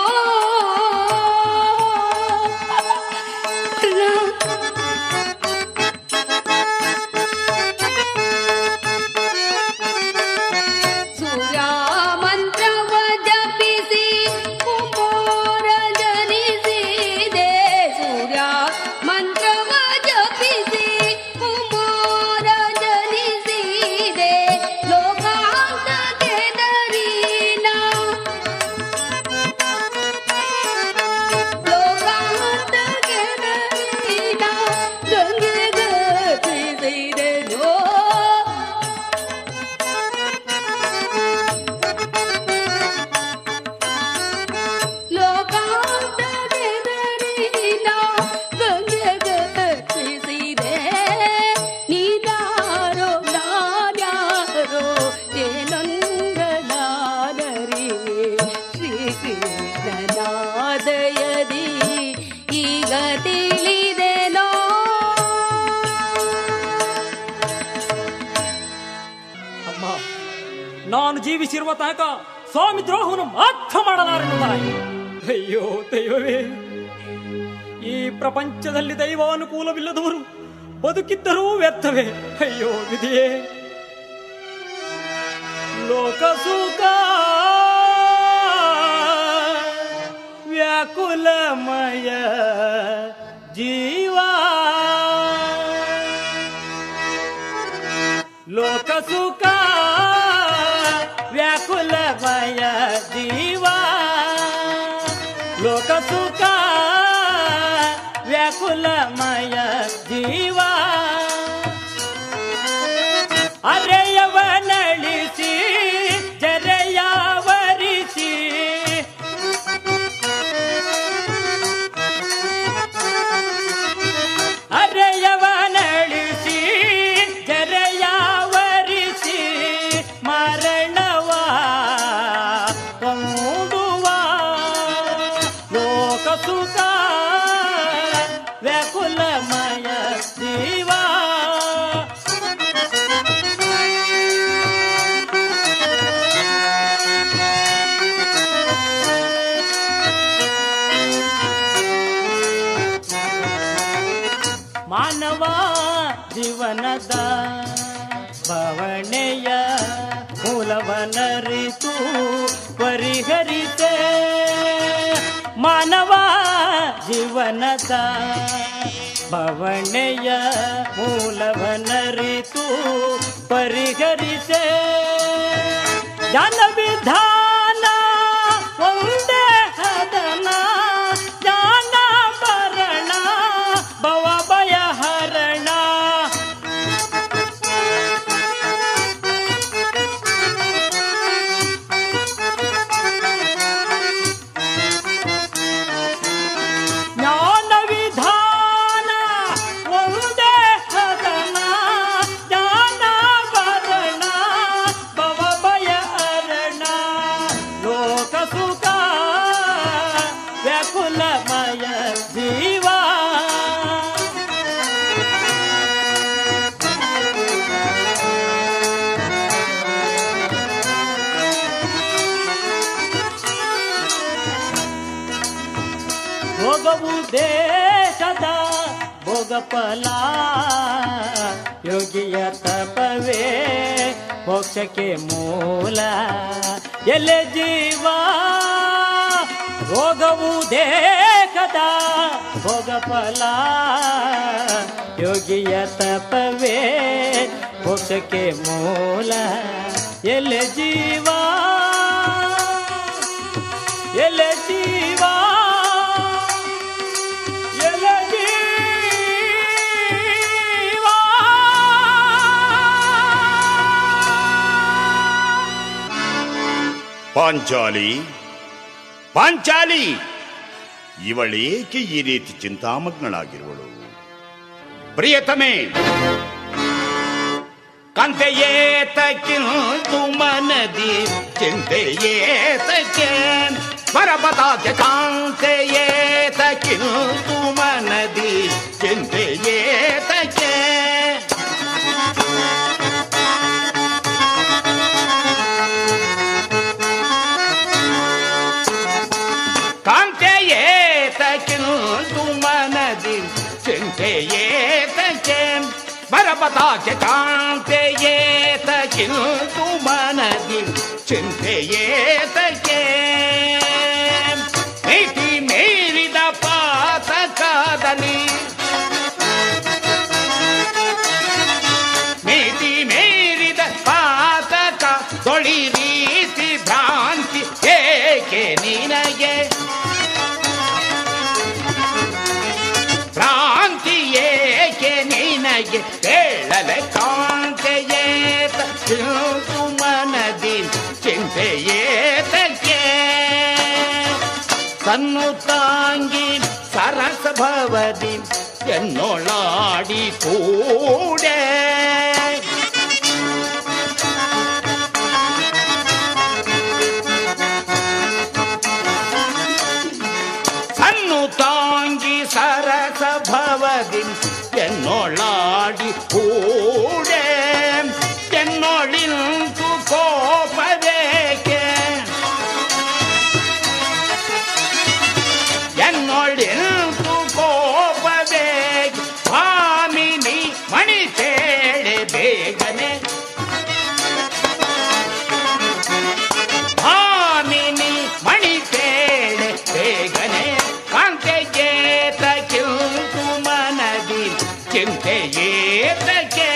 ಸೂರ್ಯ ಮಂತ್ರವ ಜಪಿಸಿ ಕುಮಾರ ಜನಿಸಿದೆ ಸೂರ್ಯ ಮಂತ್ರವ ಜಪಿಸಿ ಕುಮಾರ ಜನಿಸಿದೆ ಲೋಕಾಂತಕ್ಕೆ ದರೀನ ಲೋಕಾಂತಕ್ಕೆ ದರೀನ ಗಂಗೆ ಗತಿಸಿದೆನೋ ಲೋಕಾಂತಗೆದರಿನ ಗಂಗೆಗತಿಸಿದೆ ನೀನಾರೋ ನಾನ್ಯಾರೋ ಏನಂಗ ನಾನರಿವೆ ಶ್ರೀಕೃಷ್ಣನಾದಯದಿ ಈಗ ತಿಳಿದೆನೋ ಅಮ್ಮ ನಾನು ಜೀವಿಸಿರುವ ತನಕ ಸ್ವಾಮಿ ದ್ರೋಹವನ್ನು ಮಾತ್ರ ಮಾಡಲಾರೆನು ತಾಯಿ ಅಯ್ಯೋ ದೈವವೇ ಈ ಪ್ರಪಂಚದಲ್ಲಿ ದೈವಾನುಕೂಲವಿಲ್ಲದವರು ಬದುಕಿದ್ದರೂ ವ್ಯರ್ಥವೇ ಅಯ್ಯೋ ವಿಧಿಯೇ ಲೋಕ ಸುಖ ವ್ಯಾಕುಲಮಯ ಜೀವಾ ಲೋಕ ಸುಖ ವ್ಯಾಕುಲಮಯ ಜೀವ ಲೋಕ ಸುಖ ವ್ಯಾಕುಲಮಯ ಜೀವ ಅರೆಯವನಳಿಸಿ ಜರೆಯಾವರಿಸಿ ಅರೆಯವನಳಿಸಿ ಜರೆಯಾವರಿಸಿ ಮರಣವ ಕೊಂಡುವ ಲೋಕ ಸುಖ ವ್ಯಾಕುಲಮಯ ಜೀವ ಮಾನವ ಜೀವನದ ಬವಣೆಯ ಮೂಲವನರಿತು ಪರಿಹರಿತೆ ಮಾನವ ಜೀವನದ ಬವಣೆಯ ಮೂಲವನರಿತು ಪರಿಹರಿತೆ ಜನ ವಿಧಾನ ಒಂದೇ ಹದನ ಜಾನ ಭರಣ ಭವ ಭಯ ಹರಣ ಜ್ಞಾನ ವಿಧಾನ ಒಂದೇ ಹದನ ಜ್ಞಾನ ಭರಣ ಭವ ಭಯ ಹರಣ ಕುಲಮಯ ಜೀವ ಭೋಗವು ದೇಶದ ಭೋಗಫಲ ಯೋಗಿಯ ತಪವೇ ಮೋಕ್ಷಕ್ಕೆ ಮೂಲ ಎಲೆ ಜೀವ ಭೋಗವು ದೇಹದ ಭೋಗಫಲ ಯೋಗಿಯ ತಪವೇ ಮೋಕ್ಷಕ್ಕೆ ಮೂಲ ಎಲೆ ಜೀವ ಎಲೆ ಜೀವ ಎಲೆ ಜೀವ ಪಾಂಚಾಲಿ ಪಾಂಚಾಲಿ ಇವಳೇಕೆ ಈ ರೀತಿ ಚಿಂತಾಮಗ್ನಳಾಗಿರುವಳು ಪ್ರಿಯತಮೆ ಕಂತೆಯೇತಕ್ಕಿಂತು ಮನದಿ ಚಿಂತೆಯೇತಕ್ಕೆ ಪರಪತಾಕೆ ಕಾಂತೆಯೇತಕ್ಕಿಂತು ಮನದಿ ಚಿಂತೆಯೇತಕ್ಕೆ ಕಾಂತೆಯೇತಕ್ಕಿಂತು ಮನದಿ ಚಿಂತೆಯೇತಕ್ಕೆ ಬರಬತಾಕೆ ಕಾಂತೆಯೇತಕ್ಕಿಂತು ಮನದಿ ಚಿಂತೆಯೇತಕ್ಕೆ ಮಿತಿ ಮೀರಿದ ಪಾತಕದಲ್ಲಿ ಮಿತಿ ಮೀರಿದ ಪಾತಕ ತೊಳಿ ರೀತಿ ಭ್ರಾಂತಿ ಏಕೆ ನಿನಗೆ ಭ್ರಾಂತಿ ಏಕೆ ನಿನಗೆ ಹೇಳಲೆ ಕಾಂತೆಯೇತ ಚಿಂತು ಮನದಿ ಚಿಂತೆಯೇತಕ್ಕೆ ತನ್ನು ತಾಂಗಿ ಸರಸ ಭವದಿ ಎನ್ನೊಳಾಡಿ ಕೂಡೆ ಸನ್ನು ತಾಂಗಿ ಸರಸ ಭವದಿ ಎನ್ನೊಳಾಡಿ ಕೂಡೆ ಎನ್ನೊಳಿಂತು ಕೋಪದೇಕೆ ಎನ್ನೊಳಿಂತು ಕೋಪದೇಕೆ ಸ್ವಾಮಿನಿ ಮಣಿ ತೇಳೆ ಬೇಗನೆ ಭಾಮಿನಿ ಮಣಿ ತೇಳೆ ಬೇಗನೆ ಕಾಂತೆಗೇತಕ್ಕಿಂತು ಮನದಿ ಚಿಂತೆಯೇತಕ್ಕೆ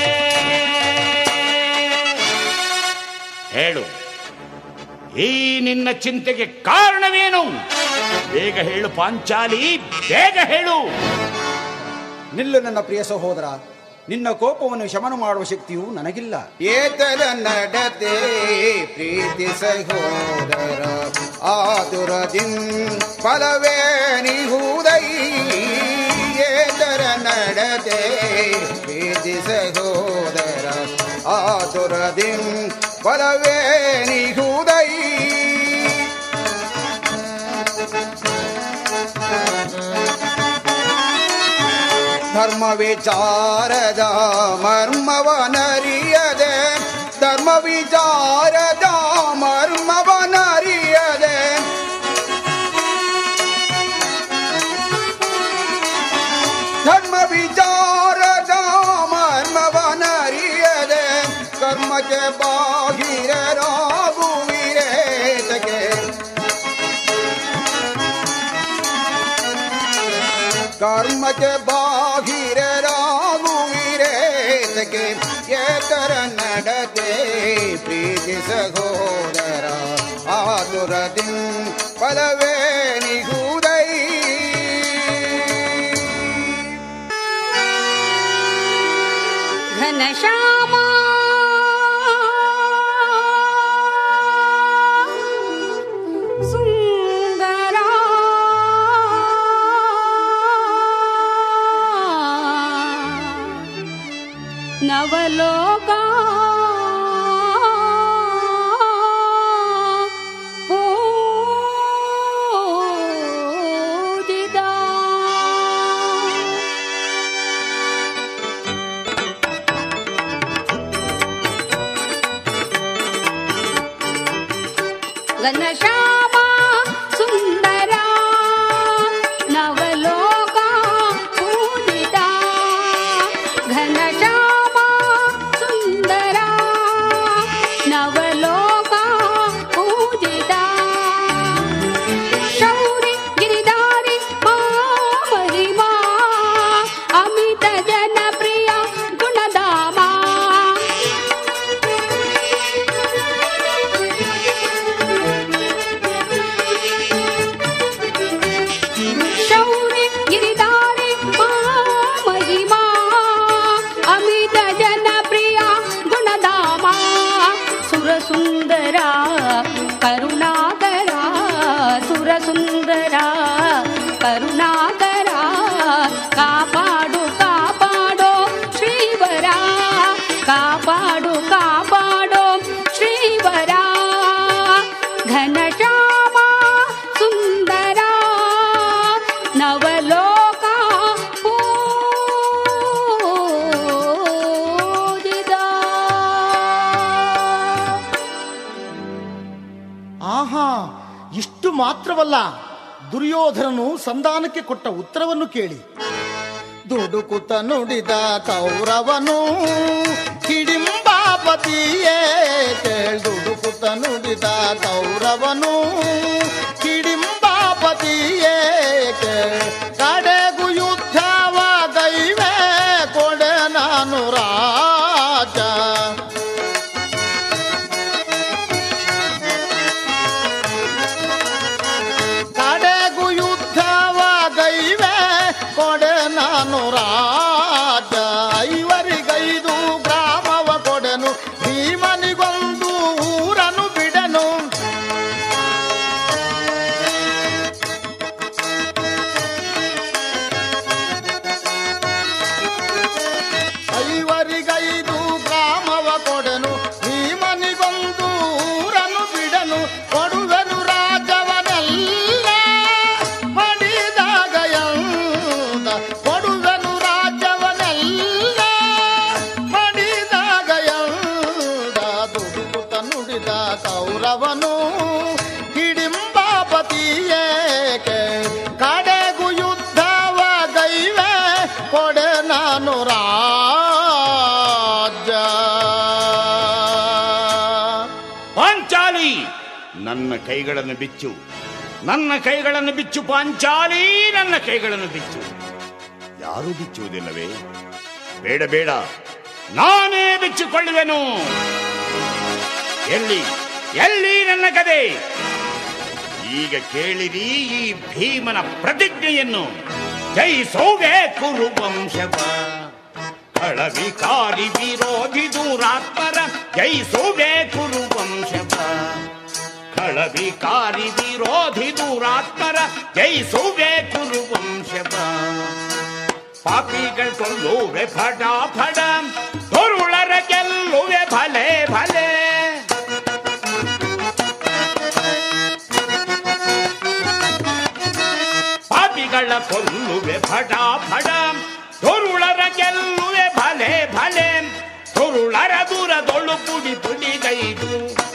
ಹೇಳು ಈ ನಿನ್ನ ಚಿಂತೆಗೆ ಕಾರಣವೇನು ಬೇಗ ಹೇಳು ಪಾಂಚಾಲಿ ಬೇಗ ಹೇಳು ನಿಲ್ಲು ನನ್ನ ಪ್ರಿಯ ಸಹೋದರ ನಿನ್ನ ಕೋಪವನ್ನು ಶಮನ ಮಾಡುವ ಶಕ್ತಿಯು ನನಗಿಲ್ಲ ಏತರ ನಡತೆ ಪ್ರೀತಿ ಸಹೋದರ ಆತುರದಿನ್ ಫಲವೇ ನಿಹುದೈ ಏತರ ನಡತೆ ಪ್ರೀತಿ ಸಹೋದರ ಆತುರದಿನ್ ಫಲವೇ ನಿಹುದೈ ಧರ್ಮ ವಿಚಾರದ ಮರ್ಮವನರಿಯದೆ ಧರ್ಮ ವಿಚಾರದ ಮರ್ಮವನರಿಯದೆ ಧರ್ಮ ವಿಚಾರದ ಮರ್ಮವನರಿಯದೆ ಕರ್ಮಕ್ಕೆ ಬಾಹಿರರಾಗುವಿರೇತಕ್ಕೆ ಕರ್ಮಕ್ಕೆ ಬಾಹಿರರಾಗುವಿರೇತಕ್ಕೆ ಏತರ ನಡತೆ ಪ್ರೀತಿ ಸಹೋದರ ಆತುರದಿ ಫಲವೇ ನಿಗುದೈ ಘನಶ್ಯಾಮ ಸುಂದರ ನವಲೋಕ ಘನಶ್ಯಾಮ ಸುಂದರ ನವಲೋಕ ಪೂಜಿತ ಘನಶ್ಯಾಮ ಸುಂದರ ನವಲೋಕ ಪೂಜಿತ ಶೌರಿ ಗಿರಿಧಾರಿ ಮಹಿಮಾ ಅಮಿತ ಜನಪ್ರಿಯ ಗುಣಧಾಮ ಶೌರಿ ಗಿರಿಧಾರಿ ಮಹಿಮಾ ಅಮಿತ ಜನಪ್ರಿಯ ಗುಣಧಾಮ ಸುರ ಸುಂದರ ಕರುಣಾಕರ ಸುರ ಸುಂದರ ಕರುಣಾಕರ ಕಾಪಾಡು ಕಾಪಾಡೋ ಶ್ರೀವರ ಕಾಪಾಡು ಕಾಪಾಡೋ ಶ್ರೀವರ ಘನಶ್ಯಾಮ ಸುಂದರ ನವಲೋಕ ಪೂಜಿತ ಆಹಾ ಇಷ್ಟು ಮಾತ್ರವಲ್ಲ ದುರ್ಯೋಧನನು ಸಂಧಾನಕ್ಕೆ ಕೊಟ್ಟ ಉತ್ತರವನ್ನು ಕೇಳಿ ದುಡುಕುತ ನುಡಿದ ಕೌರವನು ಕಿಡಿಂಬಾಪತಿಯೇ ಕೇಳ್ ದುಡುಕುತ ನುಡಿದ ಕೌರವನು ಕಿಡಿಂಬಾಪತಿಯೇ ಕೇಳ್ ಕಡೆಗು ಯುದ್ಧವ ದೈವೇ ಕೊಡೆ ನಾನು ರಾಜ ಕಡೆಗು ಯುದ್ಧವ ಗೈವೆ ಕೊಡೆ ನಾನು ರಾಜ ಐವರಿಗೈದು ಗ್ರಾಮವ ಕೊಡೆನು ಭೀಮನಿಗೊಂದು ಊರನು ಬಿಡನು ಐವರಿಗೈದು ಗ್ರಾಮವ ಕೊಡೆನು ಭೀಮನಿಗೊಂದು ಊರನು ಬಿಡನು ಕೊಡುವೆನು ರಾಜವನೆಲ್ಲ ಮಡಿದಾಗ ಎಂದ ಕೊಡುವೆನು ರಾಜ್ಯವನೆಲ್ಲ ಮಡಿದಾಗ ಎಂದ ದುಡುಕುತ ನುಡಿದ ಕೌರವನು ಹಿಡಿಂಬಾಪತಿಯೇಕೆ ಕಡೆಗು ಯುದ್ಧವ ದೈವೇ ಕೊಡೆ ನಾನು ರಾಜ ಪಾಂಚಾಲಿ ನನ್ನ ಕೈಗಳನ್ನು ಬಿಚ್ಚು ನನ್ನ ಕೈಗಳನ್ನು ಬಿಚ್ಚು ಪಾಂಚಾಲಿ ನನ್ನ ಕೈಗಳನ್ನು ಬಿಚ್ಚು ಯಾರೂ ಬಿಚ್ಚುವುದಿಲ್ಲವೇ ಬೇಡ ಬೇಡ ನಾನೇ ಬಿಚ್ಚಿಕೊಳ್ಳುವೆನು ಎಲ್ಲಿ ಎಲ್ಲಿ ನನ್ನ ಕದೆ ಈಗ ಕೇಳಿರಿ ಈ ಭೀಮನ ಪ್ರತಿಜ್ಞೆಯನ್ನು ಜಯಿಸೋಗೆ ಕುರುವಂಶವ ಕಳವಿಕಾರಿ ವಿರೋಧಿ ದೂರಾತ್ಮರ ಜಯಿಸೋಗೆ ಕುರುವಂಶವ ಕಳವಿಕಾರಿ ವಿರೋಧಿ ದೂರಾತ್ಮರ ಜಯಿಸೋಗೆ ಕುರುವಂಶವ ಪಾಪಿಗಳು ಕೊಲ್ಲುವೆ ಫಡ ಫಡ ತೊರುಳರ ಗೆಲ್ಲುವೆ ಭಲೆ ಭಲೆ ಪಾಪಿಗಳ ಕೊಲ್ಲುವೆ ಫಡ ಫಡ ತೊರುಳರ ಗೆಲ್ಲುವೆ ಭಲೆ ಭಲೆ ತೊರುಳರ ದೂರದೊಳು ಪುಡಿ ಪುಡಿ ಗೈದು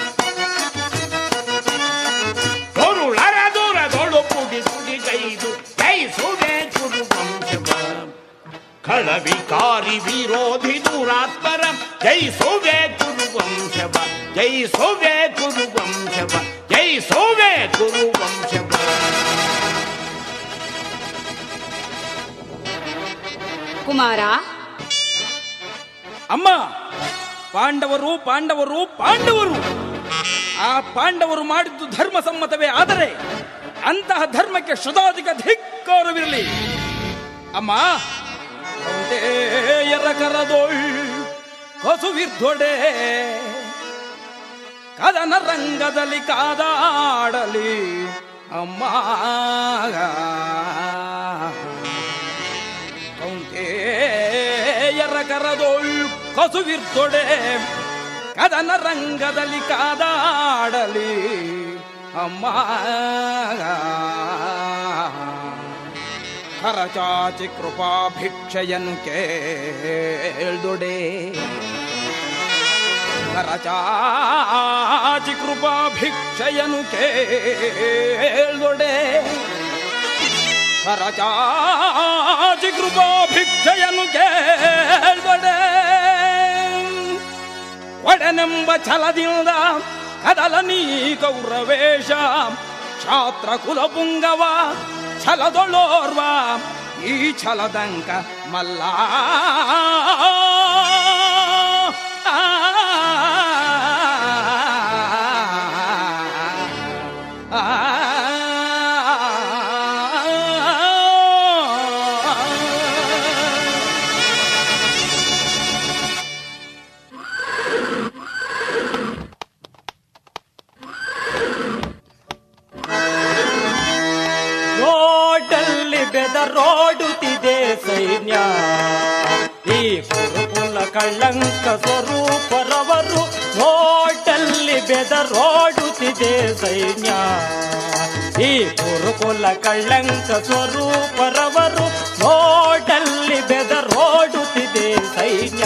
ತೊರುಳರ ದೂರದೊಳು ಪುಡಿ ಪುಡಿ ಗೈದು ಜಯಿಸುವೆ ಕುರು ವಂಶವ ಖಳವಿಕಾರಿ ವಿರೋಧಿ ದೂರಾತ್ಮರ ಜಯಿಸುವೆ ಕುರು ವಂಶವ ಜಯಿಸುವೆ ಕುರು ವಂಶವ ಜಯಿಸುವೆ ಕುರು ವಂಶವ ಕುಮಾರ ಅಮ್ಮ ಪಾಂಡವರು ಪಾಂಡವರು ಪಾಂಡವರು ಆ ಪಾಂಡವರು ಮಾಡಿದ್ದು ಧರ್ಮ ಸಮ್ಮತವೇ ಆದರೆ ಅಂತಹ ಧರ್ಮಕ್ಕೆ ಶುಧಾಧಿಕ ಧಿಕ್ಕಾರವಿರಲಿ ಅಮ್ಮ ಕೌಂಟೇಯರ ಕರದೊಳ್ ಕಸುವಿರ್ಧೊಡೆ ಕದನ ರಂಗದಲ್ಲಿ ಕಾದಾಡಲಿ ಅಮ್ಮ ಕೌಂಟೇಯರ ಕರದೊಳ್ ಕಸುವಿರ್ಧೊಡೆ ಕದನ ರಂಗದಲ್ಲಿ ಕಾದಾಡಲಿ ಅಮ್ಮ ಕರಚಾಚಿ ಕೃಪಾ ಭಿಕ್ಷೆಯನ್ನು ಕೇಳ್ದೊಡೆ ಕರಚಾಚಿ ಕೃಪಾ ಭಿಕ್ಷೆಯನು ಕೇಳ್ದೊಡೆ ಕರಚಾಚಿ ಕೃಪಾ ಭಿಕ್ಷೆಯನು ಕೇಳ್ದೊಡೆ ಒಡನೆಂಬ ಛಲದಿಂದ ಕದಲ ನೀ ಕೌರವೇಶ ಕ್ಷಾತ್ರ ಕುಲಪುಂಗವ ಛಲದೊಳೋರ್ವ ಈ ಛಲದಂಕ ಮಲ್ಲ ರೋಡಲ್ಲಿ ಬೆದರೋಡುತ್ತಿದೆ ಸೈನ್ಯ ಈ ಕುರುಕುಲ ಕಳ್ಳಂಕ ಸ್ವರೂಪರವರು ರೋಡಲ್ಲಿ ಬೆದರೋಡುತ್ತಿದೆ ಸೈನ್ಯ ಈ ಕುರುಕುಲ ಕಳ್ಳಂಕ ಸ್ವರೂಪರವರು ರೋಡಲ್ಲಿ ಬೆದರೋಡುತ್ತಿದೆ ಸೈನ್ಯ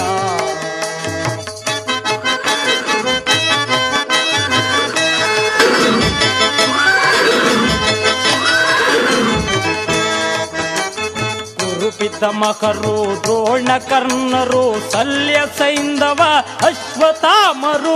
ಕುರುಪಿತ ಮಕರು ದ್ರೋಣ ಕರ್ಣರು ಸಲ್ಯ ಸೈಂಧವ ಅಶ್ವತಾಮರು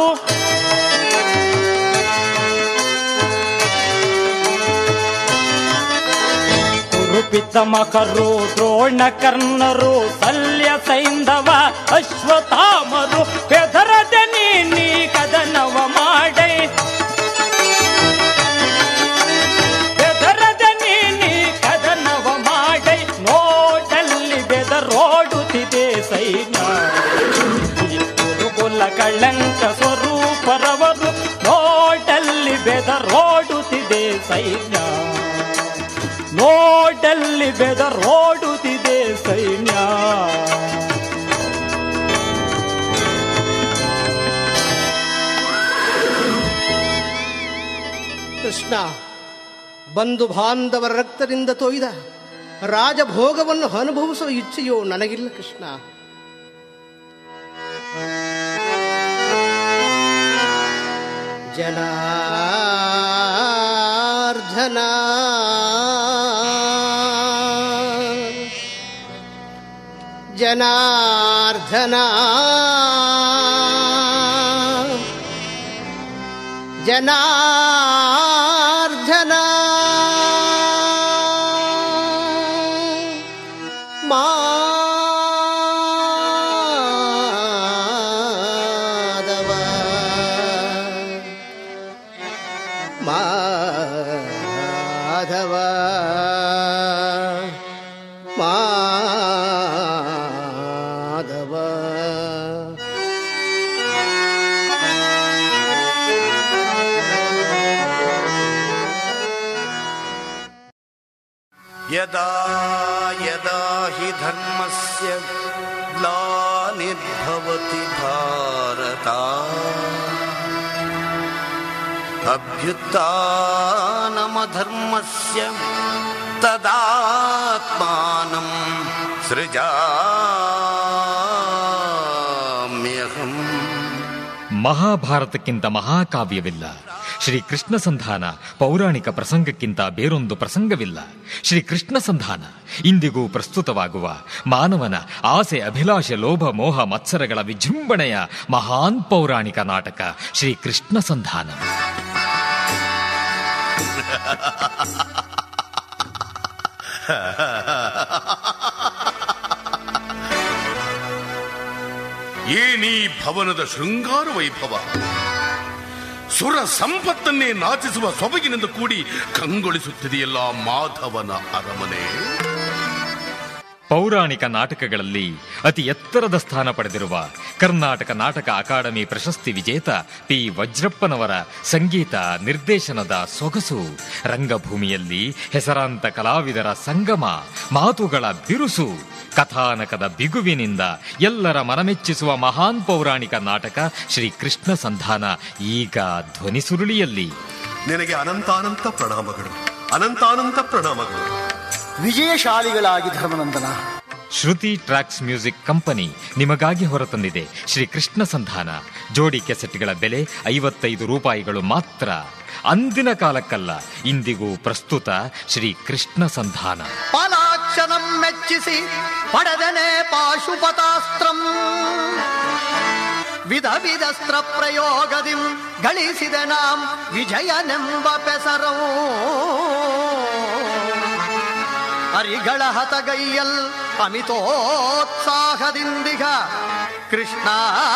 ಕುರುಪಿತ ಮಕರು ದ್ರೋಣ ಕರ್ಣರು ಸಲ್ಯ ಸೈಂಧವ ಅಶ್ವತಾಮರು ಬೆದರದ ನೀ ಕದನವ ಮಾಡೈ ಬೆದರದ ನೀ ಕದನವ ಮಾಡೈ ನೋಟಲ್ಲಿ ಬೆದರೋಡುತ್ತಿದೆ ಸೈನ್ಯ ಈ ಕುರುಕುಲ ಕಳ್ಳಂಕ ಸ್ವರೂಪರವರು ನೋಟಲ್ಲಿ ಬೆದರೋಡುತ್ತಿದೆ ಸೈನ್ಯ ನೋಟಲ್ಲಿ ಬೆದರೋಡುತ್ತಿದೆ ಸೈನ್ಯ ಕೃಷ್ಣ ಬಂಧು ಬಾಂಧವರ ರಕ್ತದಿಂದ ತೊಯ್ದ ರಾಜಭೋಗವನ್ನು ಅನುಭವಿಸುವ ಇಚ್ಛೆಯೋ ನನಗಿಲ್ಲ ಕೃಷ್ಣ ಜನಾರ್ಧನ ಜನಾರ್ಧನ ಜನಾರ್ಧನ ಮಾಧವ ಮಾಧವ ಮಾಧವ यदा यदा हि धर्मस्य ग्लानिर्भवति भारत अभ्युत्थानमधर्मस्य तदात्मानं सृजाम्यहम् ಮಹಾಭಾರತಕ್ಕಿಂತ ಮಹಾಕಾವ್ಯವಿಲ್ಲ ಶ್ರೀ ಕೃಷ್ಣ ಸಂಧಾನ ಪೌರಾಣಿಕ ಪ್ರಸಂಗಕ್ಕಿಂತ ಬೇರೊಂದು ಪ್ರಸಂಗವಿಲ್ಲ ಶ್ರೀ ಕೃಷ್ಣ ಸಂಧಾನ ಇಂದಿಗೂ ಪ್ರಸ್ತುತವಾಗುವ ಮಾನವನ ಆಸೆ ಅಭಿಲಾಷೆ ಲೋಭ ಮೋಹ ಮತ್ಸರಗಳ ವಿಜೃಂಭಣೆಯ ಮಹಾನ್ ಪೌರಾಣಿಕ ನಾಟಕ ಶ್ರೀ ಕೃಷ್ಣ ಸಂಧಾನ ಏನೀ ಭವನದ ಶೃಂಗಾರ ವೈಭವ ಸುರ ಸಂಪತ್ತನ್ನೇ ನಾಚಿಸುವ ಸೊಬಗಿನಿಂದ ಕೂಡಿ ಕಂಗೊಳಿಸುತ್ತಿದೆಯಲ್ಲ ಮಾಧವನ ಅರಮನೆ ಪೌರಾಣಿಕ ನಾಟಕಗಳಲ್ಲಿ ಅತಿ ಎತ್ತರದ ಸ್ಥಾನ ಪಡೆದಿರುವ ಕರ್ನಾಟಕ ನಾಟಕ ಅಕಾಡೆಮಿ ಪ್ರಶಸ್ತಿ ವಿಜೇತ ಪಿ ವಜ್ರಪ್ಪನವರ ಸಂಗೀತ ನಿರ್ದೇಶನದ ಸೊಗಸು ರಂಗಭೂಮಿಯಲ್ಲಿ ಹೆಸರಾಂತ ಕಲಾವಿದರ ಸಂಗಮ ಮಾತುಗಳ ಬಿರುಸು ಕಥಾನಕದ ಬಿಗುವಿನಿಂದ ಎಲ್ಲರ ಮನಮೆಚ್ಚಿಸುವ ಮಹಾನ್ ಪೌರಾಣಿಕ ನಾಟಕ ಶ್ರೀ ಕೃಷ್ಣ ಸಂಧಾನ ಈಗ ಧ್ವನಿಸುರುಳಿಯಲ್ಲಿ ನಿನಗೆ ಅನಂತಾನಂತ ಪ್ರಣಾಮಗಳು ಅನಂತಾನಂತ ಪ್ರಣಾಮಗಳು ವಿಜಯಶಾಲಿಗಳಾಗಿ ಧರ್ಮನಂದನ ಶ್ರುತಿ ಟ್ರ್ಯಾಕ್ಸ್ ಮ್ಯೂಸಿಕ್ ಕಂಪನಿ ನಿಮಗಾಗಿ ಹೊರತಂದಿದೆ ಶ್ರೀ ಕೃಷ್ಣ ಸಂಧಾನ ಜೋಡಿ ಕೆಸೆಟ್ಗಳ ಬೆಲೆ ಐವತ್ತೈದು ರೂಪಾಯಿಗಳು ಮಾತ್ರ ಅಂದಿನ ಕಾಲಕ್ಕಲ್ಲ ಇಂದಿಗೂ ಪ್ರಸ್ತುತ ಶ್ರೀ ಕೃಷ್ಣ ಸಂಧಾನ ಪಾಲಾಕ್ಷನಂ ಮೆಚ್ಚಿಸಿ ಪಡೆದನೆ ಪಾಶುಪತಾಸ್ತ್ರಂ ವಿಧ ವಿಧಸ್ತ್ರ ಪ್ರಯೋಗದಿಂ ಗಳಿಸಿದ ನಾಂ ವಿಜಯನೆಂಬ ಪೆಸರವು ಹರಿಗಳ ಹತಗೈಯಲ್ ಅಮಿತೋತ್ಸಾಹದಿಂದಿಗ ಕೃಷ್ಣ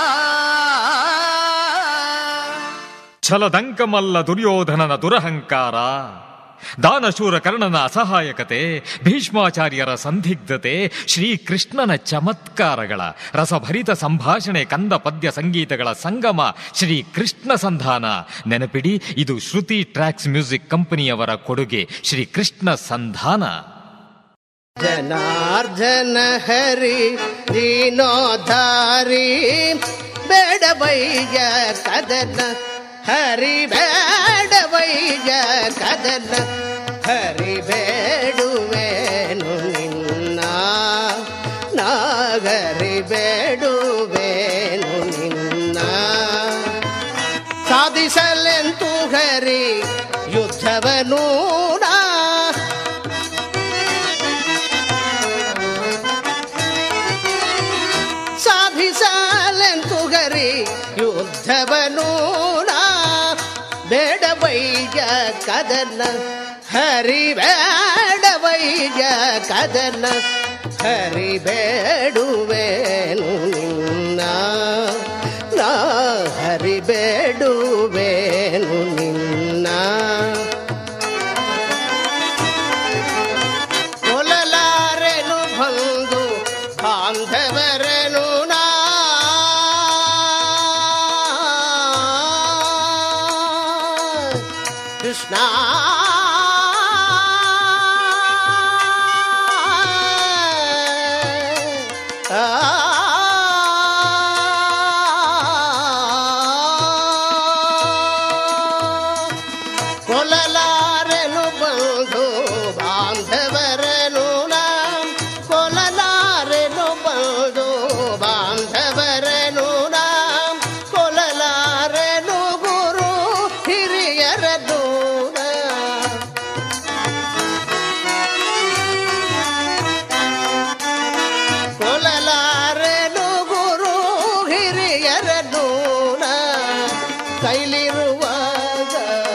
ಛಲದಂಕಮಲ್ಲ ದುರ್ಯೋಧನನ ದುರಹಂಕಾರ ದಾನಶೂರ ಕರ್ಣನ ಅಸಹಾಯಕತೆ ಭೀಷ್ಮಾಚಾರ್ಯರ ಸಂದಿಗ್ಧತೆ ಶ್ರೀಕೃಷ್ಣನ ಚಮತ್ಕಾರಗಳ ರಸಭರಿತ ಸಂಭಾಷಣೆ ಕಂದ ಪದ್ಯ ಸಂಗೀತಗಳ ಸಂಗಮ ಶ್ರೀ ಕೃಷ್ಣ ಸಂಧಾನ ನೆನಪಿಡಿ ಇದು ಶ್ರುತಿ ಟ್ರ್ಯಾಕ್ಸ್ ಮ್ಯೂಸಿಕ್ ಕಂಪನಿಯವರ ಕೊಡುಗೆ ಶ್ರೀ ಕೃಷ್ಣ ಸಂಧಾನ ಜನಾರ್ದನ ಹರಿ ದೀನೋಧಾರಿ ಬೇಡವಯ್ಯ ಕದನ ಹರಿ ಬೇಡವಯ್ಯ ಕದನ ಹರಿ ಬೇಡುವೇನು ನಿನ್ನ ನಾಗರಿ ಬೇಡುವೇನು ನಿನ್ನ ಸಾಧಿಸಲೆಂತು ಹರಿ ಯುದ್ಧವನೂ ನಾ ಸಾಧಿಸಲೆಂತು ಗರಿ ಯುದ್ಧವನು ನಾ ಬೇಡವೈಜ ಕದನ ಹರಿ ಬೇಡವೈಜ ಕದನ ಹರಿ ಬೇಡುವೇನು ನಿನ್ನ ನಾ ಹರಿ ಬೇಡುವೇನು ನಿನ್ನ ಕೊಲಲಾರೆನು ಬಂದು ಬಾಂಧವರನು ನಾ ಕೃಷ್ಣ ಕೊಲಲಾರೆನು ಬಂದು ಬಾಂಧವರನು ನಾ ಕೊಲಲಾರೆನು ಬಂದು ಬಾಂಧವರನು ನಾ ಕೊಲಲಾರೆನು ಗುರು ಹಿರಿಯರನು ನಾ. ಕೊಲಲಾರೆನು ಗುರು ಹಿರಿಯರನು ನಾ. ಕೈಲಿರುವಾಗ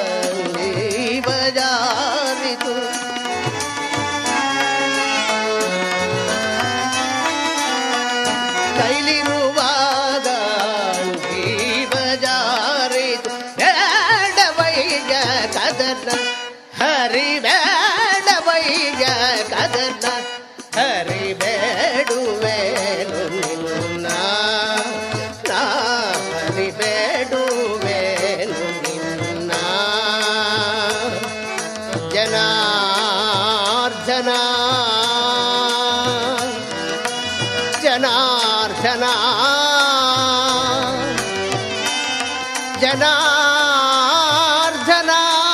ಬಜಾರಿತು ಕೈಲಿರುವಾಗ ಬಜಾರಿತು ಬೇಡವೈಜ ಕದನ ಹರಿ ಬೇಡವೈಜ ಕದನ ಹರಿ ಬೇಡುವೇನು ನಿನ್ನ ನಾ ಹರಿ ಬೇಡುವೇನು ನಿನ್ನ ಜನಾರ್ದನ ಜನಾರ್ದನ ಜನಾರ್ದನ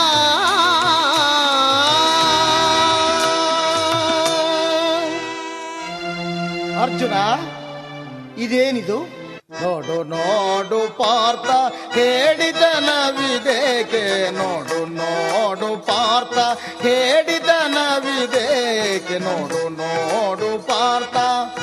ಅರ್ಜುನ ಇದೇನಿದು ನೋಡು ನೋಡು ಪಾರ್ಥ ಹೇಳಿದನವಿದೇಕೆ ನೋಡು ನೋಡು ಪಾರ್ಥ ಹೇಳಿದನವಿದೇಕೆ ನೋಡು ನೋಡು ಪಾರ್ಥ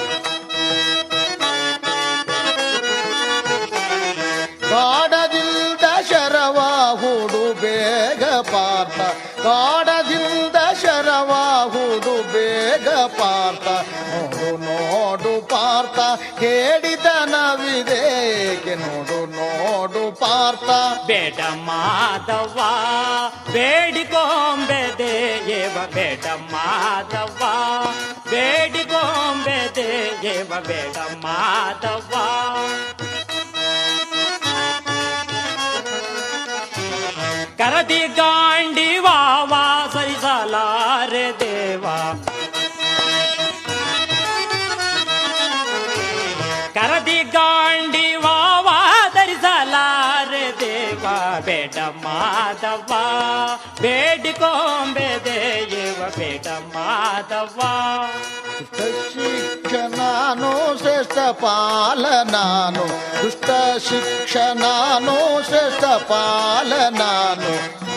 ಕಾಡದಿಂದ ಶರವ ಹೂಡು ಬೇಗ ಪಾರ್ಥ ಕಾಡದಿಂದ ಶರವ ಹೂಡು ಬೇಗ ಪಾರ್ಥ ನೋಡು ನೋಡು ಪಾರ್ಥ ಹೇಳಿದ ನವಿದೇಕೆ ನೋಡು ನೋಡು ಪಾರ್ಥ ಬೇಡ ಮಾಧವ ಬೇಡಿಕೊಂಬೆ ದೇವ ಬೇಡ ಮಾಧವ ಬೇಡಿಕೊಂಬೆ ದೇವ ಬೇಡ ಮಾಧವ ಕರದಿ ಗಾಂಡಿ ವಾವಾ ಸರಿಸಲಾರೆ ದೇವ ಕರದಿ ಗಾಂಡಿ ವಾವಾ ಧರಿಸಲಾರೆ ದೇವ ಬೇಡ ಮಾಧವ ಬೇಡಿಕೊಂಬೆ ದೇವ ಬೇಡ ಮಾಧವ ದುಷ್ಟ ಶಿಕ್ಷ ನಾನು ಶ್ರೇಷ್ಠ ಪಾಲ ನಾನು ದುಷ್ಟ ಶಿಕ್ಷ ನಾನು ಶ್ರೇಷ್ಠ ಪಾಲ ನಾನು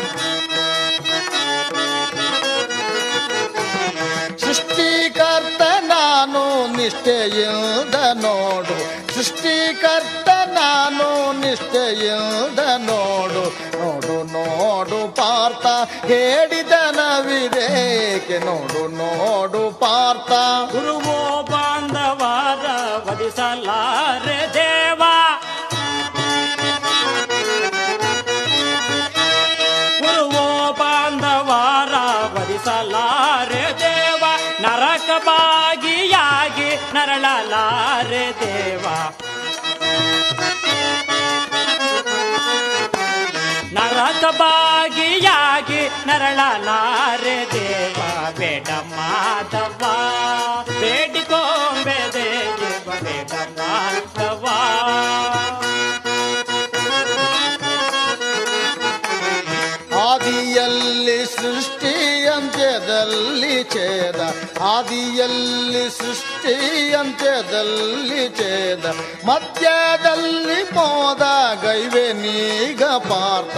ಸೃಷ್ಟಿಕರ್ತ ನಾನು ನಿಷ್ಠೆಯಿಂದ ನೋಡು ಸೃಷ್ಟಿಕರ್ತ ನಾನು ನಿಷ್ಠೆಯಿಂದ ನೋಡು ನೋಡು ನೋಡು ಪಾರ್ಥ ಹೇಳಿದನವಿದೇಕೆ ನೋಡು ನೋಡು ಪಾರ್ಥ ಗುರುವೋ ಬಾಂಧವರ ವಧಿಸಲಾರೆ ದೇವ ಗುರುವೋ ಬಾಂಧವರ ವಧಿಸಲಾರೆ ದೇವ ನರಕ ಬಾಗಿಯಾಗಿ ನರಳಲಾರೆ ದೇವ ನರಕ ಬಾಗಿಯಾಗಿ ನರಳಲಾರೆ ದೇವ ಬೇಡ ಮಾಧವ ಬೇಡಿಕೊಂಬೆ ದೇವ ಬೇಡ ಮಾಧವ ಆದಿಯಲ್ಲಿ ಸೃಷ್ಟಿ ಅಂತ್ಯದಲ್ಲಿ ಛೇದ ಆದಿಯಲ್ಲಿ ಸೃಷ್ಟಿ ಅಂತ್ಯದಲ್ಲಿ ಛೇದ ಮಧ್ಯದಲ್ಲಿ ಮೋದ ಗೈವೆ ನೀಗ ಪಾರ್ಥ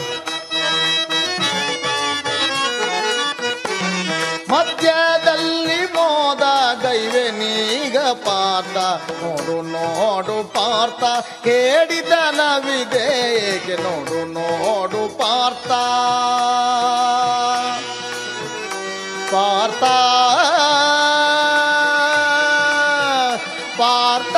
ಮಧ್ಯದಲ್ಲಿ ಮೋದ ಗೈವೆ ನೀಗ ಪಾರ್ಥ ನೋಡು ನೋಡು ಪಾರ್ಥ ಕೇಡಿದನವಿದೇಕೆ ನೋಡು ನೋಡು ಪಾರ್ಥ ಪಾರ್ಥ ಪಾರ್ಥ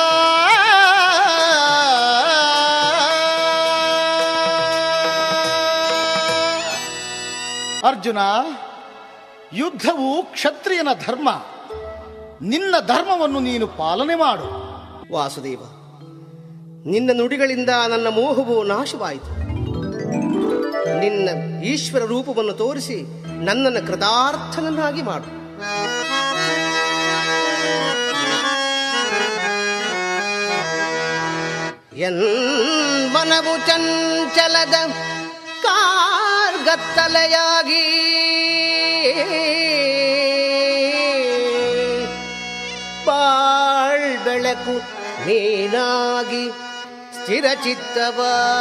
ಅರ್ಜುನ ಯುದ್ಧವು ಕ್ಷತ್ರಿಯನ ಧರ್ಮ ನಿನ್ನ ಧರ್ಮವನ್ನು ನೀನು ಪಾಲನೆ ಮಾಡು ವಾಸುದೇವ ನಿನ್ನ ನುಡಿಗಳಿಂದ ನನ್ನ ಮೋಹವು ನಾಶವಾಯಿತು ನಿನ್ನ ಈಶ್ವರ ರೂಪವನ್ನು ತೋರಿಸಿ ನನ್ನನ್ನು ಕೃತಾರ್ಥನನ್ನಾಗಿ ಮಾಡು ಎನ್ ಮನವು ಚಂಚಲದ ಕಾರ್ಗತ್ತಲೆಯಾಗಿ ಬಾಳ್ ಬೆಳಕು ನೀನಾಗಿ ಸ್ಥಿರಚಿತ್ತವ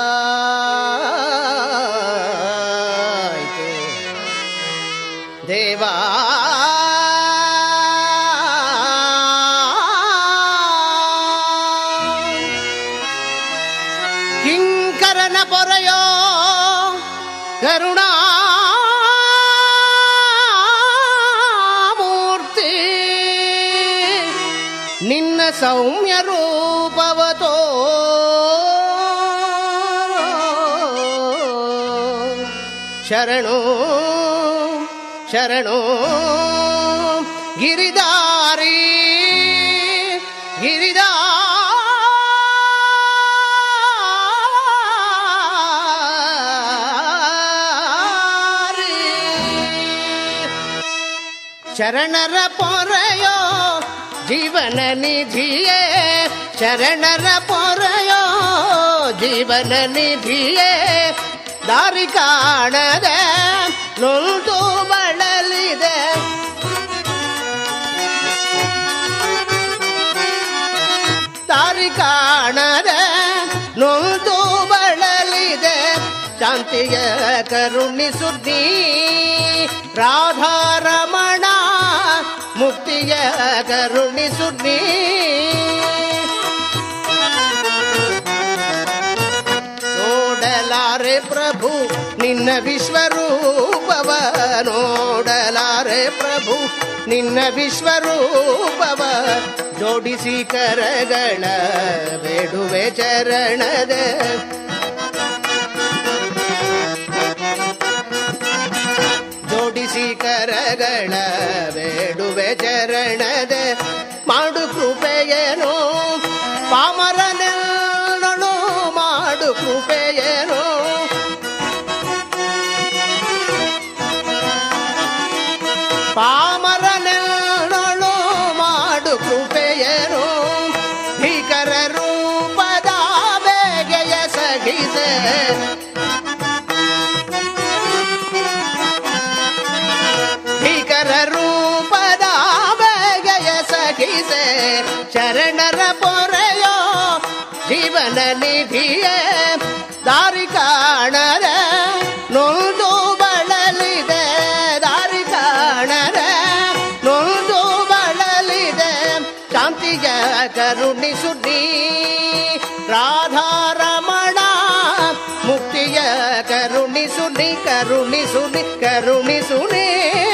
ದೇವಾ ಕಿಂಕರನ ಪೊರೆಯೋ ಕರುಣಾ ಮೂರ್ತಿ ನಿನ್ನ ಸೌಮ್ಯ ರೂಪವತೋ ಶರಣೋ ಶರಣೋ ಗಿರಿದಾರಿ ಗಿರಿದಾ ಶರಣರ ಪೊರೆಯೋ ಜೀವನ ನಿಧಿಯೇ ಶರಣರ ಪೊರೆಯೋ ಜೀವನ ನಿಧಿಯೇ ದಾರಿ ಕಾಣದೆ ನೊಂದು ಬಳಲಿದೆ ದಾರಿ ಕಾಣದೆ ನೊಂದು ಬಳಲಿದೆ ಶಾಂತಿಯ ಕರುಣಿಸುದ್ದಿ ರಾಧಾರಮಣ ಮುಕ್ತಿಯ ಕರುಣಿಸುದ್ದಿ ನೋಡಲಾರೆ ಪ್ರಭು ನಿನ್ನ ವಿಶ್ವರೂಪವ ನೋಡಲಾರೆ ಪ್ರಭು ನಿನ್ನ ವಿಶ್ವರೂಪವ ಜೋಡಿಸಿ ಕರಗಳ ಬೇಡುವೆ ಚರಣದ ಜೋಡಿಸಿ ಕರಗಳ ಬೇಡುವೆ ಚರಣದ ಮಾಡು ಕೃಪೆಯೇನೋ ಪಾಮರನೆಲ್ಲನು ಮಾಡು ಕೃಪೆಯೇನೋ ಪಾಮರನೆಲ್ಲನು ಮಾಡು ಕೃಪೆಯೇನೋ ಭೀಕರ ರೂಪದ ಬೇಗೆಯ ಸಹಿಸೆ ಭೀಕರ ರೂಪದ ನಿಧಿಯೇ ದಾರಿ ಕಾಣರೆ ನೊಂದು ಬಳಲಿದೆ ದಾರಿ ಕಾಣರೆ ನೊಂದು ಬಳಲಿದೆ ಶಾಂತಿಯ ಕರುಣಿಸು ನೀ ರಾಧಾರಮಣ ಮುಕ್ತಿಯ ಕರುಣಿಸು ನೀ ಕರುಣಿಸು ನೀ ಕರುಣಿಸು ನೀ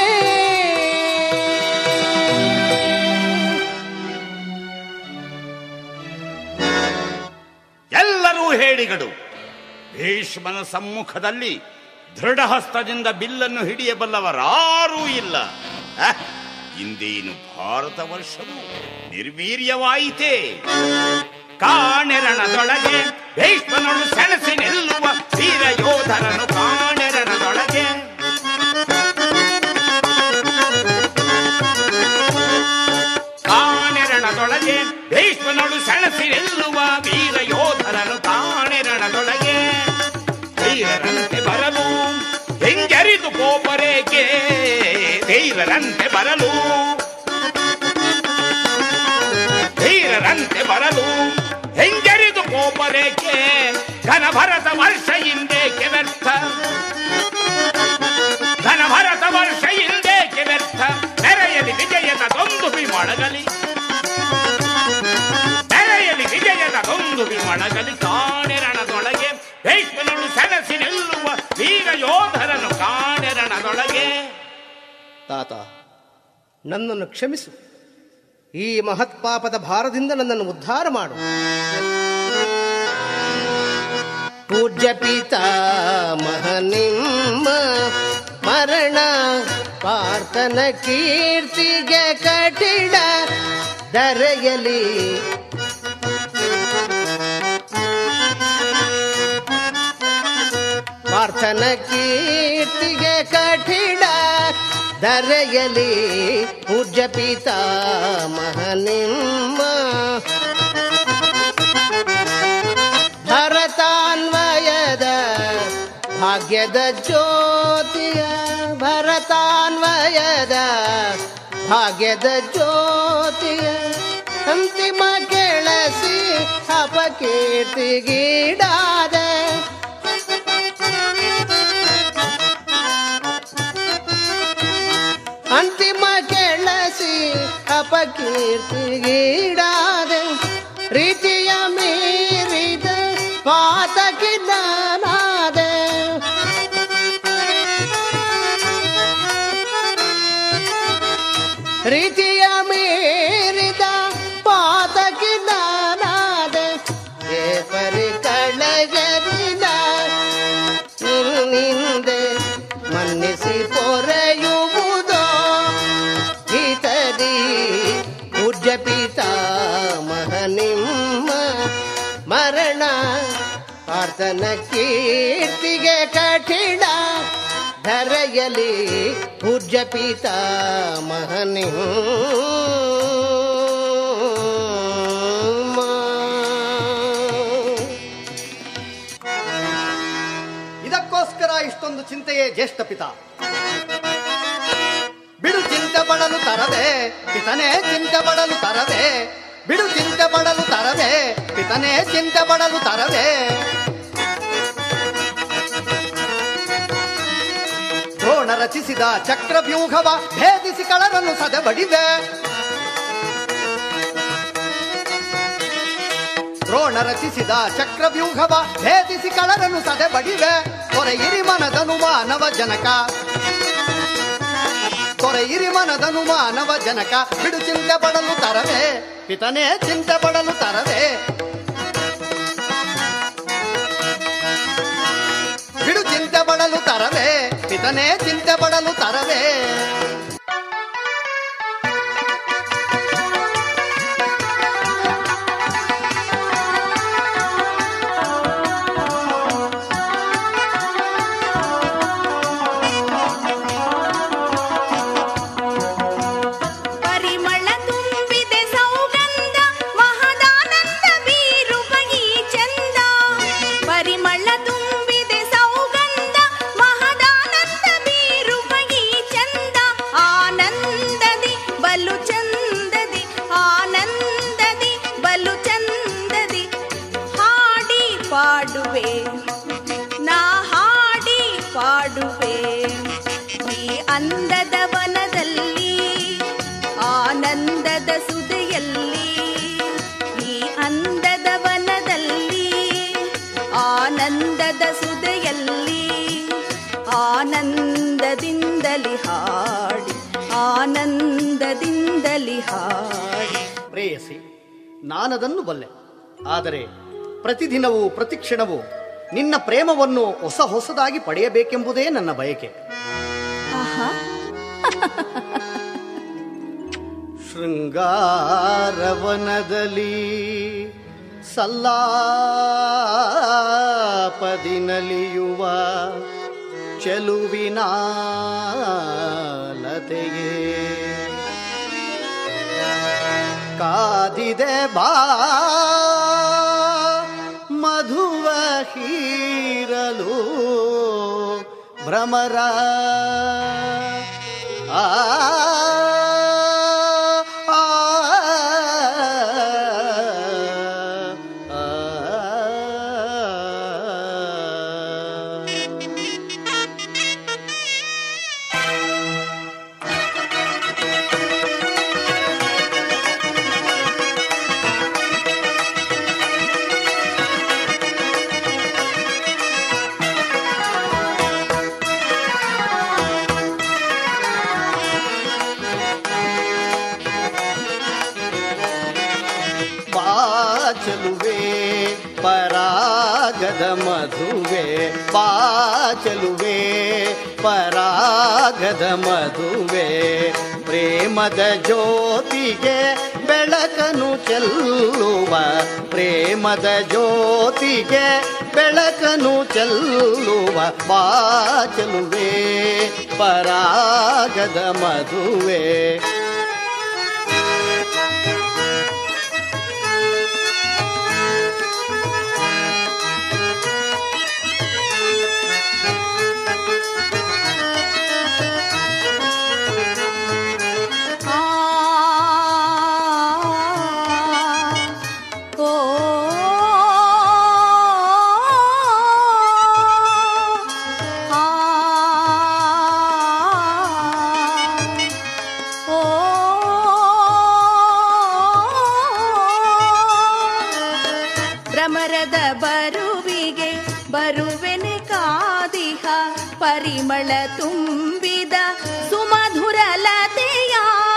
ಎಲ್ಲರೂ ಹೇಳಿಗಡು ಭೀಷ್ಮನ ಸಮ್ಮುಖದಲ್ಲಿ ದೃಢಹಸ್ತದಿಂದ ಬಿಲ್ಲನ್ನು ಹಿಡಿಯಬಲ್ಲವರಾರೂ ಇಲ್ಲ ಅಹ್, ಇಂದೇನು ಭಾರತ ವರ್ಷವು ನಿರ್ವೀರ್ಯವಾಯಿತೇ ಕಾಣೆರಣದೊಳಗೆ ಭೀಷ್ಮನನ್ನು ಸೆಣಸಿ ನಿಲ್ಲುವ ವೀರ ಯೋಧರನು ಕಾಣೆರಣದೊಳಗೆ ಕಾಣೆರಣದೊಳಗೆ ಭೀಷ್ಮನಳು ಸೆಣಸಿ ನಿಲ್ಲುವ ವೀರ ಯೋಧರನು ಕಾಣೆರಣದೊಳಗೆ ಧೈರ್ಯರಂತೆ ಬರಲು ಹೆಂಗರಿದು ಕೋಪರೇಕೆ ಧೈರ್ಯರಂತೆ ಬರಲು ಧೈರ್ಯರಂತೆ ಬರಲು ಹೆಂಗರಿದು ಕೋಪರೇಕೆ ಘನಭರತ ವರ್ಷ ಹಿಂದೇಕೆ ವ್ಯರ್ಥ ಘನಭರತ ವರ್ಷ ಹಿಂದೇಕೆ ವ್ಯರ್ಥ ನೆರೆಯಲಿ ವಿಜಯದ ದೊಂದು ಮೊಳಗಲಿ ನೆರೆಯಲಿ ವಿಜಯದ ದೊಂದು ಮೊಳಗಲಿ ಕಾಣೆರಣದೊಳಗೆ ಭೀಷ್ಮನನ್ನು ಸೆಣಸಿ ನಿಲ್ಲುವ ವೀರ ಯೋಧರನು ಕಾಣೆರಣದೊಳಗೆ ತಾತ ನನ್ನನ್ನು ಕ್ಷಮಿಸು ಈ ಮಹತ್ಪಾಪದ ಭಾರದಿಂದ ನನ್ನನ್ನು ಉದ್ಧಾರ ಮಾಡು ಪೂಜ್ಯ ಪಿತಾಮಹನಿಮ್ಮ ಮರಣ ಪಾರ್ಥನ ಕೀರ್ತಿಗೆ ಕಠಿಣ ದರೆಯಲಿ ಪಾರ್ಥನ ಕೀರ್ತಿಗೆ ಕಠಿಣ ದರೆಯಲಿ ಪೂಜ್ಯ ಪಿತಾಮಹನಿಮ್ಮ ಭರತಾನ್ವಯದ ಭಾಗ್ಯದ ಜ್ಯೋತಿಯ ಭರತಾನ್ವಯದ ಭಾಗ್ಯದ ಜ್ಯೋತಿಯ ಅಂತಿಮ ಕೆಳಸಿ ಅಪಕೀರ್ತಿಗೀಡಾದ ಅಂತಿಮ ಕೆಳಸಿ ಅಪಕೀರ್ತಿಗೀಡಾದ ರೀತಿಯ ಮೀರಿದ ಪಾತಕಿ ನಾನಾದ ರೀತಿಯ ಮೀರಿದ ಪಾತಕಿ ನಾನಾದ ಏ ಪರಿ ಕಳಗರಿನ ನಿನ್ನಿಂದೆ ಮನ್ನಿಸಿ ಪೊರೆಯುವುದೋ ಹಿತದಿ ಪೂಜ್ಯ ಪಿತಾಮಹನಿಮ್ಮ ಮರಣ ಪ್ರಾರ್ಥನ ಕೀರ್ತಿಗೆ ಕಠಿಣ ಧರೆಯಲಿ ಪೂಜ್ಯ ಪಿತಾಮಹನಿಮ್ಮ ಇದಕ್ಕೋಸ್ಕರ ಇಷ್ಟೊಂದು ಚಿಂತೆಯೇ ಜ್ಯೇಷ್ಠ ಪಿತ ಬಿಡು ಚಿಂತೆ ಪಡಲು ತರದೆ ಪಿತನೇ ಚಿಂತೆ ಪಡಲು ತರದೆ ಬಿಡು ಚಿಂತೆ ಪಡಲು ತರದೆ ಪಿತನೇ ಚಿಂತೆ ಪಡಲು ತರದೆ ದ್ರೋಣ ರಚಿಸಿದ ಚಕ್ರವ್ಯೂಹವ ಭೇದಿಸಿ ಕಳರನ್ನು ಸದಬಡಿವೆ ದ್ರೋಣ ರಚಿಸಿದ ಚಕ್ರವ್ಯೂಹವ ಭೇದಿಸಿ ಕಳರನ್ನು ಸದೆಬಡಿವೆ ತೊರೆಯಿರಿ ಮನದನು ಮಾನವ ಜನಕ ತೊರೆಯಿರಿ ಮನದನು ಮಾನವ ಜನಕ ಬಿಡು ಚಿಂತೆ ಪಡಲು ತರವೆ ಪಿತನೇ ಚಿಂತೆ ಪಡಲು ತರವೆ ಬಿಡು ಚಿಂತೆ ಪಡಲು ತರವೆ ಪಿತನೇ ಚಿಂತೆ ಪಡಲು ತರವೆ ಪರಿಮಳ ತುಂಬಿದೆ ಸೌಗಂಧ ಮಹದಾನಂದ ಬೀರುವ ಈ ಚಂದ ಪರಿಮಳ ತುಂಬಿದೆ ಸೌಗಂಧ ಮಹದಾನಂದ ಬೀರುವ ಈ ಚಂದ ಆನಂದದಿಂದಲಿ ಹಾಡಿ ಪ್ರೇಯಸಿ ನಾನದನ್ನು ಬಲ್ಲೆ ಆದರೆ ಪ್ರತಿದಿನವೂ ಪ್ರತಿಕ್ಷಣವೂ ನಿನ್ನ ಪ್ರೇಮವನ್ನು ಹೊಸ ಹೊಸದಾಗಿ ಪಡೆಯಬೇಕೆಂಬುದೇ ನನ್ನ ಬಯಕೆ ಆಹಾ ಶೃಂಗಾರವನದಲ್ಲಿ ಸಲ್ಲಾಪದಿನಲಿಯುವ ಚೆಲುವಿನ ಲತೆಯೇ ಕಾದಿದೆ ಬಾ ಮಧುವ ಹೀರಲು ಭ್ರಮರ ಆ ಆ, ಬಾಚಲುವೆ ಪರಾಗದ ಮಧುವೆ ಬಾಚಲುವೆ ಪರಾಗದ ಮಧುವೆ ಪ್ರೇಮದ ಜ್ಯೋತಿಗೆ ಬೆಳಕನು ಚೆಲ್ಲುವ ಪ್ರೇಮದ ಜ್ಯೋತಿಗೆ ಬೆಳಕನು ಚೆಲ್ಲುವ ಬಾಚಲುವೆ ಪರಾಗದ ಮಧುವೆ ಆ ಓ ಆ ಓ ಭ್ರಮರದ ಬರುವಿಗೆ ಬರುವೆನೆ ಕಾದಿಹ ಪರಿಮಳ ತುಂಬಿದ ಸುಮಧುರ ಲತೆಯ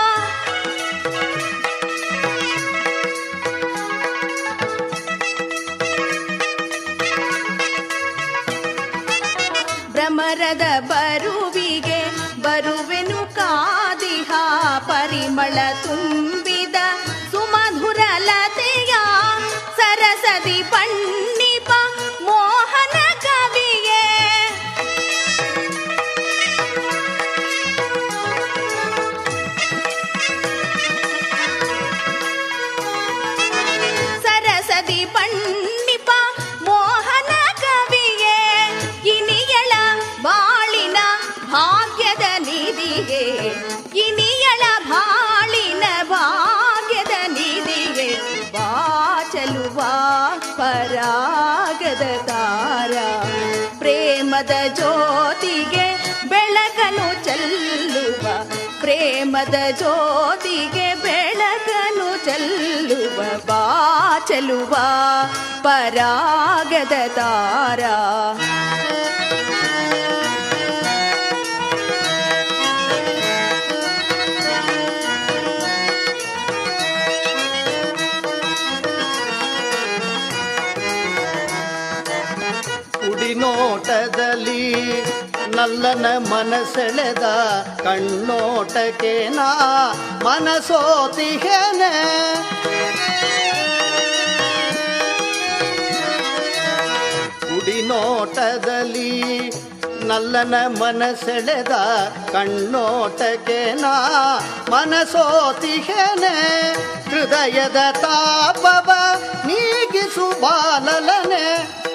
ಭ್ರಮರದ ಬರುವಿಗೆ ಬರುವೆನು ಕಾದಿಹ ಪರಿಮಳ ತುಂಬಿದ ಸುಮಧುರ ಲತೆಯ ಸರಸದಿ ಪಣ್ಣಿಪ ಮೋಹನ ಕವಿಯೇ ಸರಸದಿ ಪಣ್ಣಿಪ ಮೋಹನ ಕವಿಯೇ ಇನಿಯಳ ಬಾಳಿನ ಭಾಗ್ಯದ ನಿಧಿಗೆ ಇನಿಯಳ ಬಾಳಿನ ಭಾಗ್ಯದ ನಿಧಿಗೆ ಬಾಚಲುವ ಪರಾಗದ ತಾರ ಪ್ರೇಮದ ಜ್ಯೋತಿಗೆ ಬೆಳಕನು ಚೆಲ್ಲುವ ಪ್ರೇಮದ ಜ್ಯೋತಿಗೆ ಬೆಳಕನು ಚೆಲ್ಲುವ ಬಾಚಲುವ ಪರಾಗದ ತಾರ ಕುಡಿನೋಟದಲ್ಲಿ ನಲ್ಲನ ಮನಸೆಳೆದ ಕಣ್ಣೋಟಕ್ಕೆ ನಾ ಮನಸೋತಿಹೇನೆ ಕುಡಿನೋಟದಲ್ಲಿ ನಲ್ಲನ ಮನಸೆಳೆದ ಕಣ್ಣೋಟಕ್ಕೆ ನಾ ಮನಸೋತಿಹೇನೆ ಹೃದಯದ ತಾಪವ ನೀಗಿಸು ಬಾಲಲನೆ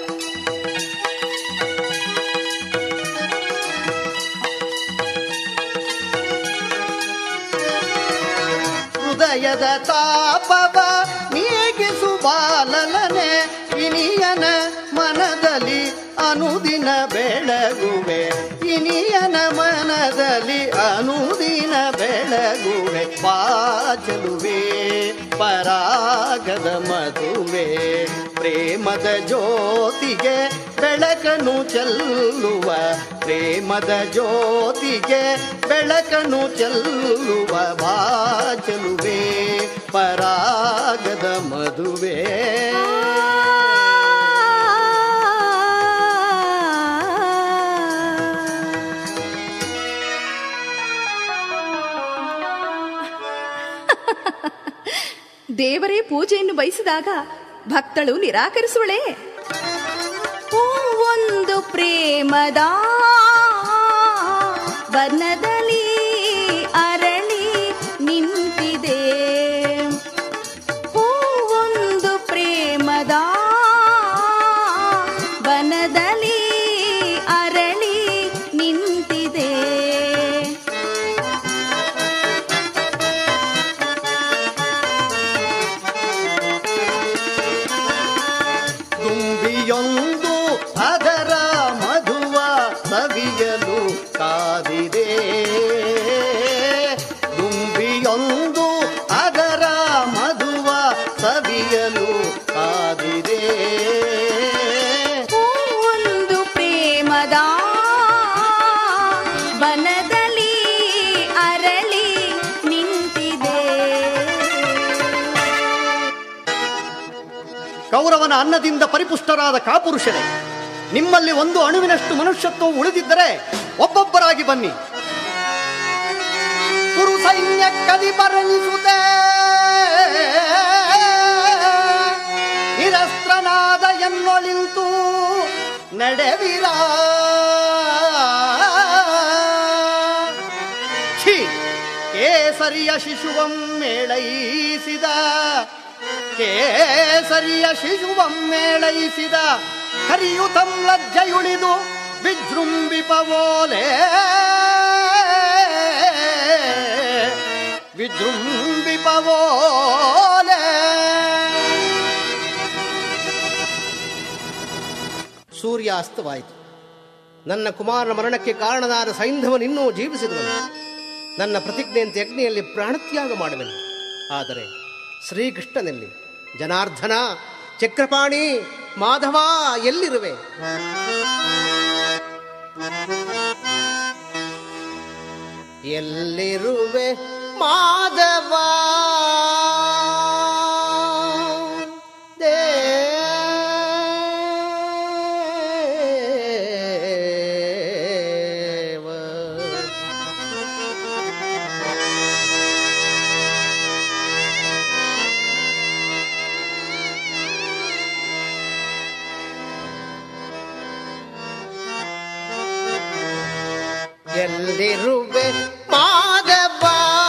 ಹೃದಯದ ತಾಪವ ನೀಗಿಸು ಬಾಲಲನೆ ಇನಿಯನ ಮನದಲ್ಲಿ ಅನುದಿನ ಬೆಳಗುವೆ ಇನಿಯನ ಮನದಲ್ಲಿ ಅನುದಿನ ಬೆಳಗುವೆ ಬಾಚಲುವೆ ಪರಾಗದ ಮಧುವೆ ಪ್ರೇಮದ ಜ್ಯೋತಿ ಜ್ಯೋತಿಗೆ ಬೆಳಕನು ಚೆಲ್ಲುವ ಪ್ರೇಮದ ಜ್ಯೋತಿಗೆ ಬೆಳಕನು ಚೆಲ್ಲುವ ಬಾಚಲುವೆ ಪರಾಗದ ಮದುವೆ ದೇವರೇ ಪೂಜೆಯನ್ನು ಬಯಸಿದಾಗ ಭಕ್ತಳು ನಿರಾಕರಿಸುವಳೆ ಒಂದು ಪ್ರೇಮದ ಬಣ್ಣದಲ್ಲಿ ಅರಳಿ ನಿಂತಿದೆ ಒಂದು ಪ್ರೇಮದ ಬನದಲ್ಲಿ ಅರಳಿ ನಿಂತಿದೆ ತುಂಬಿಯೊಂದು ಅದರ ಮಧುವ ಸವಿಯಲು ಕಾದಿದೆ ತುಂಬಿಯೊಂದು ಅದರ ಮಧುವ ಸವಿಯಲು ಕಾದಿದೆ ಒಂದು ಪ್ರೇಮದ ಬನದಲ್ಲಿ ಅರಳಿ ನಿಂತಿದೆ ಕೌರವನ ಅನ್ನದಿಂದ ಪರಿಪುಷ್ಟರಾದ ಕಾಪುರುಷರೇ ನಿಮ್ಮಲ್ಲಿ ಒಂದು ಅಣುವಿನಷ್ಟು ಮನುಷ್ಯತ್ವವು ಉಳಿದಿದ್ದರೆ ಒಬ್ಬೊಬ್ಬರಾಗಿ ಬನ್ನಿ ಕುರು ಸೈನ್ಯ ಕದಿ ಬರಲಿಸುತ್ತೆ ನಿರಸ್ತ್ರನಾದ ಎನ್ನೊಳಿಂತು ನಡೆವಿರ ಛೀ ಕೇಸರಿಯ ಶಿಶುವಂ ಮೇಳೈಸಿದ ಕೇಸರಿಯ ಶಿಶುವಂ ಮೇಳೈಸಿದ ಹರಿಯುತಂ ಲಜ್ಜೆಯುಳಿದು ವಿಜೃಂಭಿಪವೋಲೆ ವಿಜೃಂಭಿಪವೋಲೆ ಸೂರ್ಯಾಸ್ತವಾಯಿತು ನನ್ನ ಕುಮಾರನ ಮರಣಕ್ಕೆ ಕಾರಣನಾದ ಸೈಂಧವನಿನ್ನೂ ಜೀವಿಸಿದವನು ನನ್ನ ಪ್ರತಿಜ್ಞೆಯಂತೆ ಅಗ್ನಿಯಲ್ಲಿ ಪ್ರಾಣತ್ಯಾಗ ಮಾಡುವೆನು ಆದರೆ ಶ್ರೀಕೃಷ್ಣನಲ್ಲಿ ಜನಾರ್ದನ ಚಕ್ರಪಾಣಿ ಮಾಧವ ಎಲ್ಲಿರುವೆ ಎಲ್ಲಿರುವೆ ಮಾಧವ ದೇವ ಎಲ್ಲಿರುವೆ ಮಾಧವ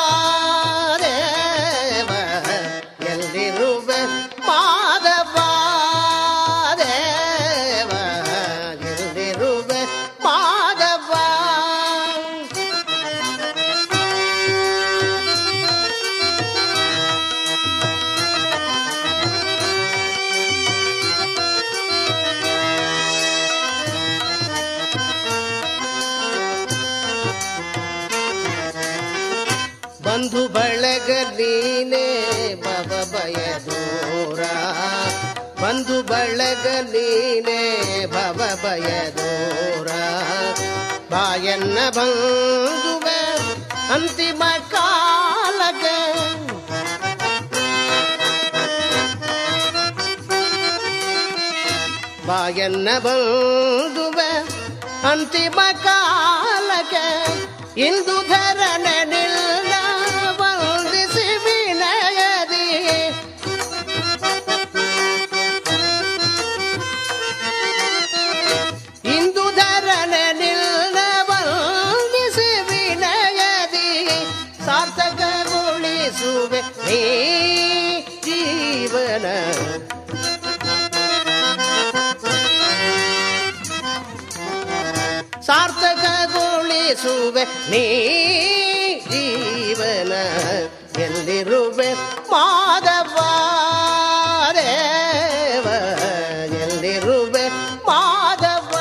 ದೇವ ಎಲ್ಲಿರುವೆ ಮಾಧವ ದೇವ ಎಲ್ಲಿರುವೆ ಮಾಧವ ಬಂಧು ಬಳಗ ನೀನೆ ಬವ ಬಯ ದೂರ ಬಂಧು ಬಳಗ ನೀನೆ ಭವ ಬಯ ದೂರ ಬಾಯನ್ನ ಬಂಧುವೆ ಅಂತಿಮ ಕಾಲಗೆ ಬಾಯನ್ನ ಬಂಧುವೆ ಅಂತಿಮ ಕಾಲಕ್ಕೆ ಇಂದು ಧರಣೆ ನಿಲ್ಲ ವಂದಿಸಿ ವಿನಯದಿ ಇಂದು ಧರಣೆ ನಿಲ್ಲ ವಂದಿಸಿ ವಿನಯದಿ ಸಾರ್ಥಕಗೊಳಿಸುವೆ ನೀ ಜೀವನ ಸಾರ್ಥಕಗೊಳಿಸುವೆ ನೀ ಜೀವನ ಎಲ್ಲಿರುವೆ ಮಾಧವ ದೇವ ಎಲ್ಲಿರುವೆ ಮಾಧವ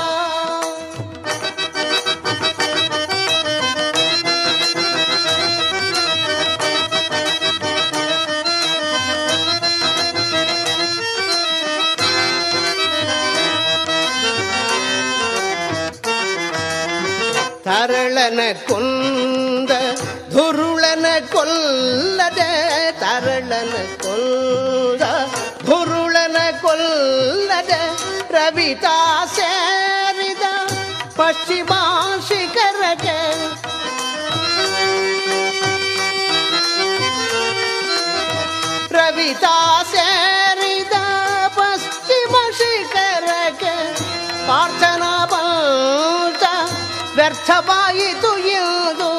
ತರಳನ ಕೊಂದ ಧುರುಳನ ಕೊಲ್ಲದೆ ತರಳನ ಕೊಂದ ಧುರುಳನ ಕೊಲ್ಲದೆ ರವಿತಾ ಸೇರಿದ ಪಶ್ಚಿಮ ಶಿಖರಕ್ಕೆ ರವಿತಾ ಸೇರಿದ ಪಶ್ಚಿಮ ಶಿಖರಕ್ಕೆ ಪ್ರಾರ್ಥನಾ ಪಂಚ ವ್ಯರ್ಥವಾಯಿತು ಎಂದು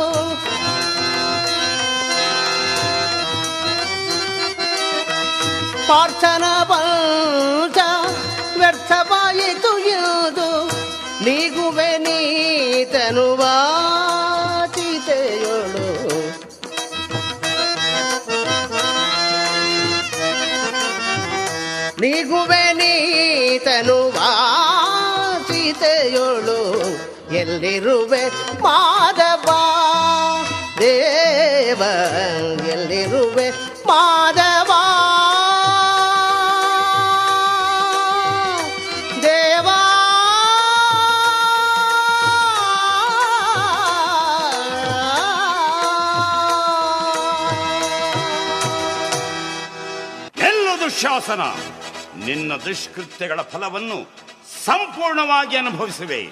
ಪ್ರಾರ್ಥನಾ ಪಂಚ ವ್ಯರ್ಥವಾಯಿತು ಎಂದು ನೀಗುವೆ ನೀತನುವ ಚಿತೆಯೊಳು ನೀಗುವೆ ನೀತನುವ ಸೀತೆಯೊಳು ಎಲ್ಲಿರುವೆ ಮಾಧವ ದೇವ ಎಲ್ಲಿರುವೆ ಮಾಧವ ದೇವಾ ಎಲ್ಲೋ ದುಶ್ಯಾಸನ ನಿನ್ನ ದುಷ್ಕೃತ್ಯಗಳ ಫಲವನ್ನು ಸಂಪೂರ್ಣವಾಗಿ ಅನುಭವಿಸುವೆ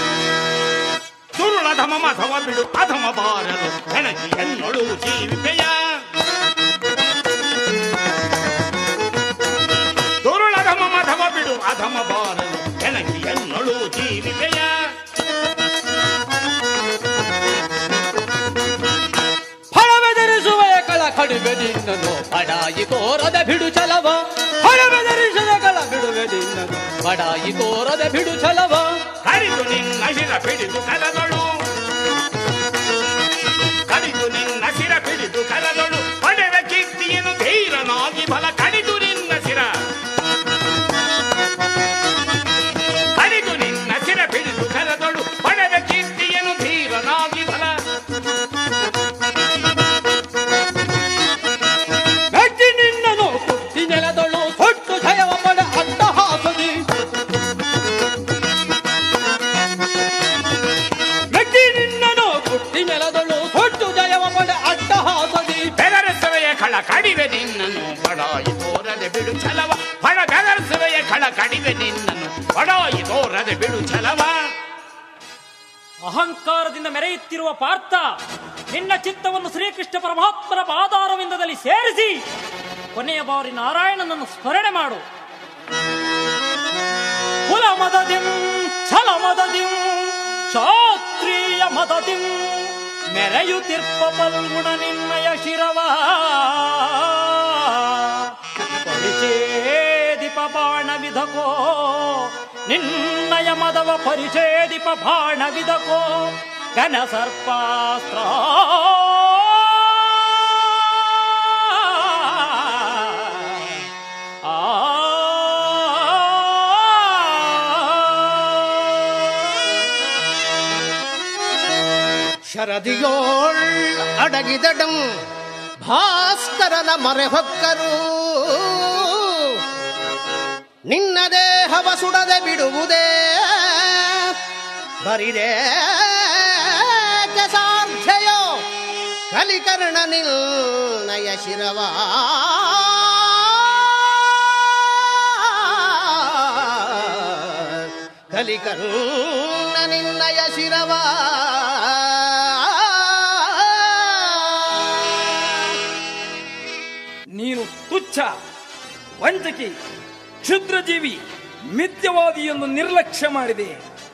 ದುರುಳಧಮ ಮಧವ ಬಿಡು ಅಧಮ ಬಾರಲು ಹೆಣಗಿ ಎನ್ನೊಳು ಜೀವಿಪೆಯ ದುರುಳಧಮ ಮಧವ ಬಿಡು ಅಧಮ ಬಾರಲು ಹೆಣಗಿ ಎನ್ನೊಳು ಜೀವಿಪೆಯ ಫಳವೆದರಿಸುವ ಕಳ ಕಡಿಮೆ ನಿನ್ನನು ಬಡಾಯಿ ತೋರದ ಬಿಡು ಚಲವ ಫಳವೆದರಿಸದ ಕಳ ಬಿಡುವೆ ನಿನ್ನನು ಬಡಾಯಿ ತೋರದ ಬಿಡು ಚಲವ ಹರಿದು ನಿನ್ನ ಶಿರ ಹಿಡಿದು ಕರದೊಳು ಕಡಿದು ನಿನ್ನ ಶಿರ ಹಿಡಿದು ಕರದೊಳು ಪಡೆವ ಕೀರ್ತಿಯನ್ನು ಧೀರನಾಗಿ ಬಲ ಕಡಿದು ನಿನ್ನ ಶಿರ ಕಡಿದು ನಿನ್ನ ಶಿರ ಹಿಡಿದು ಕರದೊಳು ಪಡೆವ ಕೀರ್ತಿಯನ್ನು ಧೀರನಾಗಿ ಬಲ ಮೆಚ್ಚಿ ನಿನ್ನನು ಕುಟ್ಟಿ ನೆಲದೊಳು ಹೊಟ್ಟು ಜಯವ ಪಡ ಅಟ್ಟಹಾಸದಿ ಮೆಚ್ಚಿ ನಿನ್ನನು ಕುಟ್ಟಿ ನೆಲದೊಳು ಹೊಟ್ಟು ಜಯವ ಪಡ ಅಟ್ಟಹಾಸದಿ ಬೆದರಿಸುವೆಯ ಕಳ ಕಡಿವೆ ನಿನ್ನನ್ನು ಬಡಾಯಿ ತೋರದೆ ಬಿಡು ಛಲವ ಬಡ ಬೆದರಿಸುವೆಯ ಕಳ ಕಡಿವೆ ನಿನ್ನನ್ನು ಬಡಾಯಿ ತೋರದೆ ಬಿಡು ಛಲವ ಅಹಂಕಾರದಿಂದ ಮೆರೆಯುತ್ತಿರುವ ಪಾರ್ಥ ನಿನ್ನ ಚಿತ್ತವನ್ನು ಶ್ರೀಕೃಷ್ಣ ಪರಮಾತ್ಮನ ಪಾದಾರವಿಂದದಲ್ಲಿ ಸೇರಿಸಿ ಕೊನೆಯ ಬಾರಿ ನಾರಾಯಣನನ್ನು ಸ್ಮರಣೆ ಮಾಡು ಕುಲ ಮದದಿಂ ಛಲ ಮದದಿಂ ಕ್ಷಾತ್ರಿಯ ಮದದಿಂ ಮೆರೆಯುತ್ತಿರ್ಪ ಪಲ್ಗುಣ ನಿನ್ನಯ ಶಿರವ ಪರಿಚೇದಿಪ ಬಾಣ ವಿಧಕೋ ನಿನ್ನಯ ಮದವ ಪರಿಚೇದಿಪ ಬಾಣ ವಿಧಕೋ ಘನ ಸರ್ಪಾಸ್ತ್ರ ಶರದಿಯೋಳ್ ಅಡಗಿದಡಂ ಭಾಸ್ಕರನ ಮೊರೆ ಹೊಕ್ಕರು ನಿನ್ನ ದೇಹವ ಸುಡದೆ ಬಿಡುವುದೇ ಬರಿದೇ ಸಾಧ್ಯಯೋ ಕಲಿಕರ್ಣ ನಿನ್ನಯ ಶಿರವ ಕಲಿಕರ್ಣ ನಿನ್ನಯ ಶಿರವ ನೀನು ತುಚ್ಛ ವಂಚಕಿ ಕ್ಷುದ್ರಜೀವಿ ಮಿಥ್ಯವಾದಿ ಎಂದು ನಿರ್ಲಕ್ಷ್ಯ ಮಾಡಿದೆ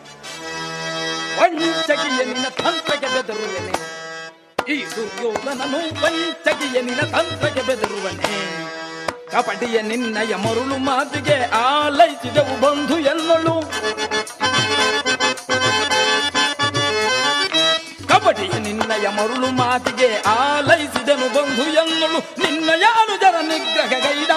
ವಂಚಕಿಯ ನಿನ್ನ ತಂತ್ರಕ್ಕೆ ಬೆದರುವನೆ ಈ ದುರ್ಯೋಧನನು ವಂಚಕಿಯ ನಿನ್ನ ತಂತ್ರಕ್ಕೆ ಬೆದರುವನೆ ಕಪಟಿಯ ನಿನ್ನಯ ಮರುಳು ಮಾತಿಗೆ ಆಲೈಸಿದವು ಬಂಧು ಎನ್ನಳು ಕಪಟಿಯ ನಿನ್ನಯ ಮರುಳು ಮಾತಿಗೆ ಆಲೈಸಿದನು ಬಂಧು ಎನ್ನಳು ನಿನ್ನಯ ಅನುಜರ ನಿಗ್ರಹಗೈದ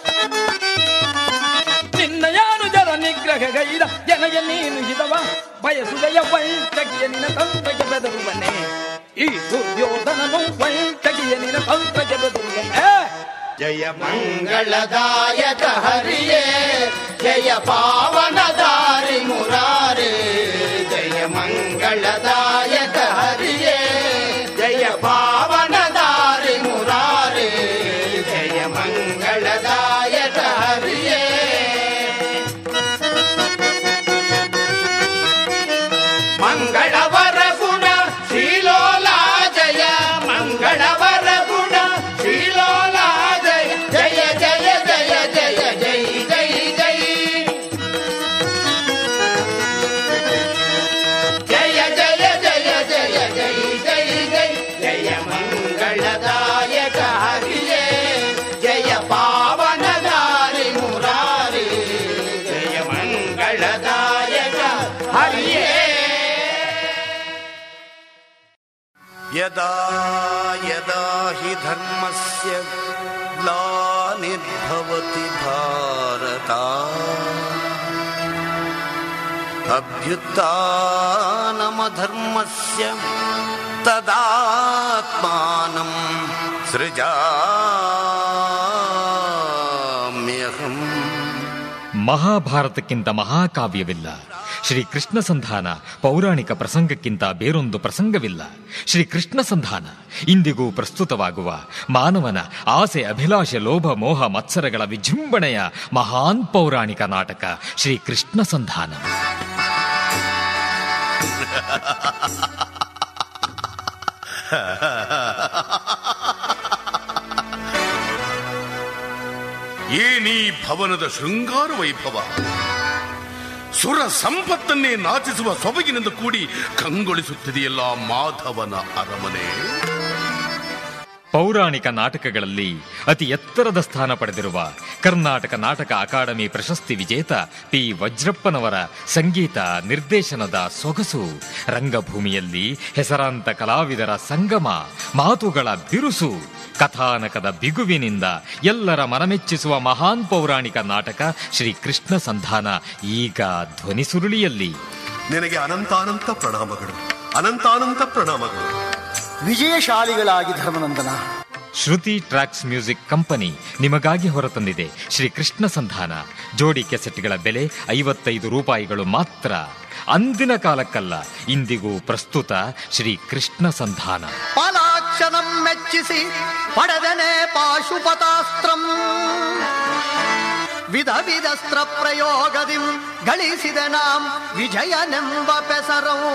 ನಿನ್ನಯ ಅನುಜರ ನಿಗ್ರಹಗೈದ ಜನಯ ನೀನು ಹಿತವ ಬಯಸುವೆಯ ವಂಚಕಿಯ ನಿನ್ನ ತಂತ್ರಕ್ಕೆ ಬೆದರುವನೆ ಈ ದುರ್ಯೋಧನನು ವಂಚಕಿಯ ನಿನ್ನ ತಂತ್ರಕ್ಕೆ ಬೆದರುವನೆ ಜಯ ಮಂಗಳದಾಯಕ ಹರಿಯೇ ಜಯ ಪಾವನದಾರಿ ಮುರಾರೇ ಜಯ ಮಂಗಳದಾಯಕ ಹರಿಯೇ ಜಯ ಪಾವನದಾರಿ ಮುರಾರೇ ಜಯ ಮಂಗಳದಾಯಕ ಹರಿಯೇ ಮಂಗಳವರ ಗುಣ ಶ್ರೀಲೋಲ ಜಯ ಮಂಗಳವರ ಗುಣ ಶ್ರೀಲೋಲ ಜಯ ಜಯ ಜಯ ಜಯ ಜಯ ಜೈ ಜೈ ಜೈ ಜಯ ಜಯ ಜಯ ಜಯ ಜೈ ಜೈ ಜೈ ಜಯ ಮಂಗಳದಾಯಕ ಹರಿಯೇ ಜಯ ಪಾವನದಾರಿ ಮುರಾರಿ ಜಯ ಮಂಗಳದಾಯಕ ಹರಿಯೇ यदा यदा हि धर्मस्य ग्लानिर्भवति भारत अभ्युत्थानमधर्मस्य तदात्मानं सृजाम्यहम् ಮಹಾಭಾರತಕ್ಕಿಂತ ಮಹಾಕಾವ್ಯವಿಲ್ಲ ಶ್ರೀ ಕೃಷ್ಣ ಸಂಧಾನ ಪೌರಾಣಿಕ ಪ್ರಸಂಗಕ್ಕಿಂತ ಬೇರೊಂದು ಪ್ರಸಂಗವಿಲ್ಲ ಶ್ರೀ ಕೃಷ್ಣ ಸಂಧಾನ ಇಂದಿಗೂ ಪ್ರಸ್ತುತವಾಗುವ ಮಾನವನ ಆಸೆ ಅಭಿಲಾಷೆ ಲೋಭ ಮೋಹ ಮತ್ಸರಗಳ ವಿಜೃಂಭಣೆಯ ಮಹಾನ್ ಪೌರಾಣಿಕ ನಾಟಕ ಶ್ರೀ ಕೃಷ್ಣ ಸಂಧಾನ ಏನೀ ಭವನದ ಶೃಂಗಾರ ವೈಭವ ಸುರ ಸಂಪತ್ತನ್ನೇ ನಾಚಿಸುವ ಸೊಬಗಿನಿಂದ ಕೂಡಿ ಕಂಗೊಳಿಸುತ್ತಿದೆಯಲ್ಲ ಮಾಧವನ ಅರಮನೆ ಪೌರಾಣಿಕ ನಾಟಕಗಳಲ್ಲಿ ಅತಿ ಎತ್ತರದ ಸ್ಥಾನ ಪಡೆದಿರುವ ಕರ್ನಾಟಕ ನಾಟಕ ಅಕಾಡೆಮಿ ಪ್ರಶಸ್ತಿ ವಿಜೇತ ಪಿ ವಜ್ರಪ್ಪನವರ ಸಂಗೀತ ನಿರ್ದೇಶನದ ಸೊಗಸು ರಂಗಭೂಮಿಯಲ್ಲಿ ಹೆಸರಾಂತ ಕಲಾವಿದರ ಸಂಗಮ ಮಾತುಗಳ ಬಿರುಸು ಕಥಾನಕದ ಬಿಗುವಿನಿಂದ ಎಲ್ಲರ ಮನಮೆಚ್ಚಿಸುವ ಮಹಾನ್ ಪೌರಾಣಿಕ ನಾಟಕ ಶ್ರೀ ಕೃಷ್ಣ ಸಂಧಾನ ಈಗ ಧ್ವನಿಸುರುಳಿಯಲ್ಲಿ ನಿನಗೆ ಅನಂತಾನಂತ ಪ್ರಣಾಮಗಳು ಅನಂತಾನಂತ ಪ್ರಣಾಮಗಳು ವಿಜಯಶಾಲಿಗಳಾಗಿ ಧರ್ಮನಂದನ ಶ್ರುತಿ ಟ್ರ್ಯಾಕ್ಸ್ ಮ್ಯೂಸಿಕ್ ಕಂಪನಿ ನಿಮಗಾಗಿ ಹೊರತಂದಿದೆ ಶ್ರೀ ಕೃಷ್ಣ ಸಂಧಾನ ಜೋಡಿ ಕೆಸೆಟ್ಗಳ ಬೆಲೆ ಐವತ್ತೈದು ರೂಪಾಯಿಗಳು ಮಾತ್ರ ಅಂದಿನ ಕಾಲಕ್ಕಲ್ಲ ಇಂದಿಗೂ ಪ್ರಸ್ತುತ ಶ್ರೀ ಕೃಷ್ಣ ಸಂಧಾನ ಫಲಾಕ್ಷಣಂ ಮೆಚ್ಚಿಸಿ ಪಡೆದನೆ ಪಾಶುಪತಾಸ್ತ್ರಂ ವಿಧ ವಿಧಸ್ತ್ರ ಪ್ರಯೋಗದಿಂ ಗಳಿಸಿದ ನಾಂ ವಿಜಯನೆಂಬ ಪೆಸರವು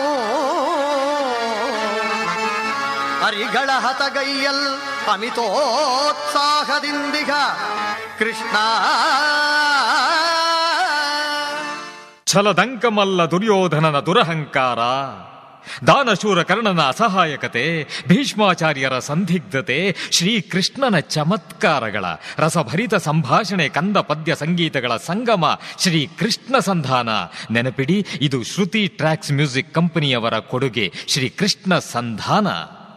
ಹರಿಗಳ ಹತಗೈಯಲ್ ಅಮಿತೋತ್ಸಾಹದಿಂದಿಗ ಕೃಷ್ಣ ಛಲದಂಕಮಲ್ಲ ದುರ್ಯೋಧನನ ದುರಹಂಕಾರ ದಾನಶೂರ ಕರ್ಣನ ಅಸಹಾಯಕತೆ ಭೀಷ್ಮಾಚಾರ್ಯರ ಸಂದಿಗ್ಧತೆ ಶ್ರೀಕೃಷ್ಣನ ಚಮತ್ಕಾರಗಳ ರಸಭರಿತ ಸಂಭಾಷಣೆ ಕಂದ ಪದ್ಯ ಸಂಗೀತಗಳ ಸಂಗಮ ಶ್ರೀ ಕೃಷ್ಣ ಸಂಧಾನ ನೆನಪಿಡಿ ಇದು ಶ್ರುತಿ ಟ್ರ್ಯಾಕ್ಸ್ ಮ್ಯೂಸಿಕ್ ಕಂಪನಿಯವರ ಕೊಡುಗೆ ಶ್ರೀ ಕೃಷ್ಣ ಸಂಧಾನ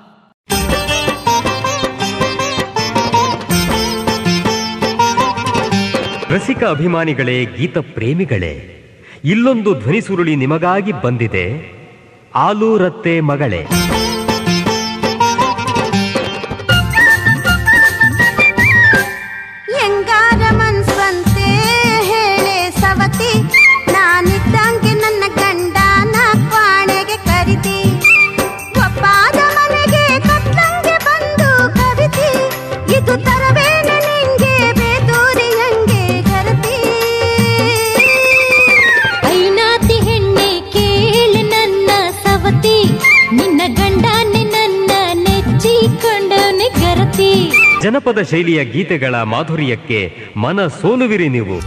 ರಸಿಕ ಅಭಿಮಾನಿಗಳೇ ಗೀತ ಪ್ರೇಮಿಗಳೇ ಇಲ್ಲೊಂದು ಧ್ವನಿಸುರುಳಿ ನಿಮಗಾಗಿ ಬಂದಿದೆ ಆಲೂರತ್ತೆ ಮಗಳೇ ಹೆಂಗಾರ ಮನ್ಸ್ವಂತೆ ಹೇಳೆ ಸವತಿ ನಾನಿದ್ದಂಗೆ ನನ್ನ ಗಂಡನ ಕ್ವಾಣೆಗೆ ಕರಿತಿ ಒಪ್ಪಾದ ಮನೆಗೆ ಕತ್ತಂಗೆ ಬಂದು ಕವಿತಿ ಇದು ತರವೇನ ನಿಂಗೆ ಬೇದೂರಿ ಹಂಗೆ ಕರತಿ ಐನಾತಿ ಹೆಣ್ಣೆ ಕೇಳು ನನ್ನ ಸವತಿ ನಿನ್ನ ಗಂಡನೆ ನನ್ನ ನೆಚ್ಚಿಕೊಂಡವನೆ ಗರತಿ ಜನಪದ ಶೈಲಿಯ ಗೀತೆಗಳ ಮಾಧುರ್ಯಕ್ಕೆ ಮನ ಸೋಲುವಿರಿ ನೀವು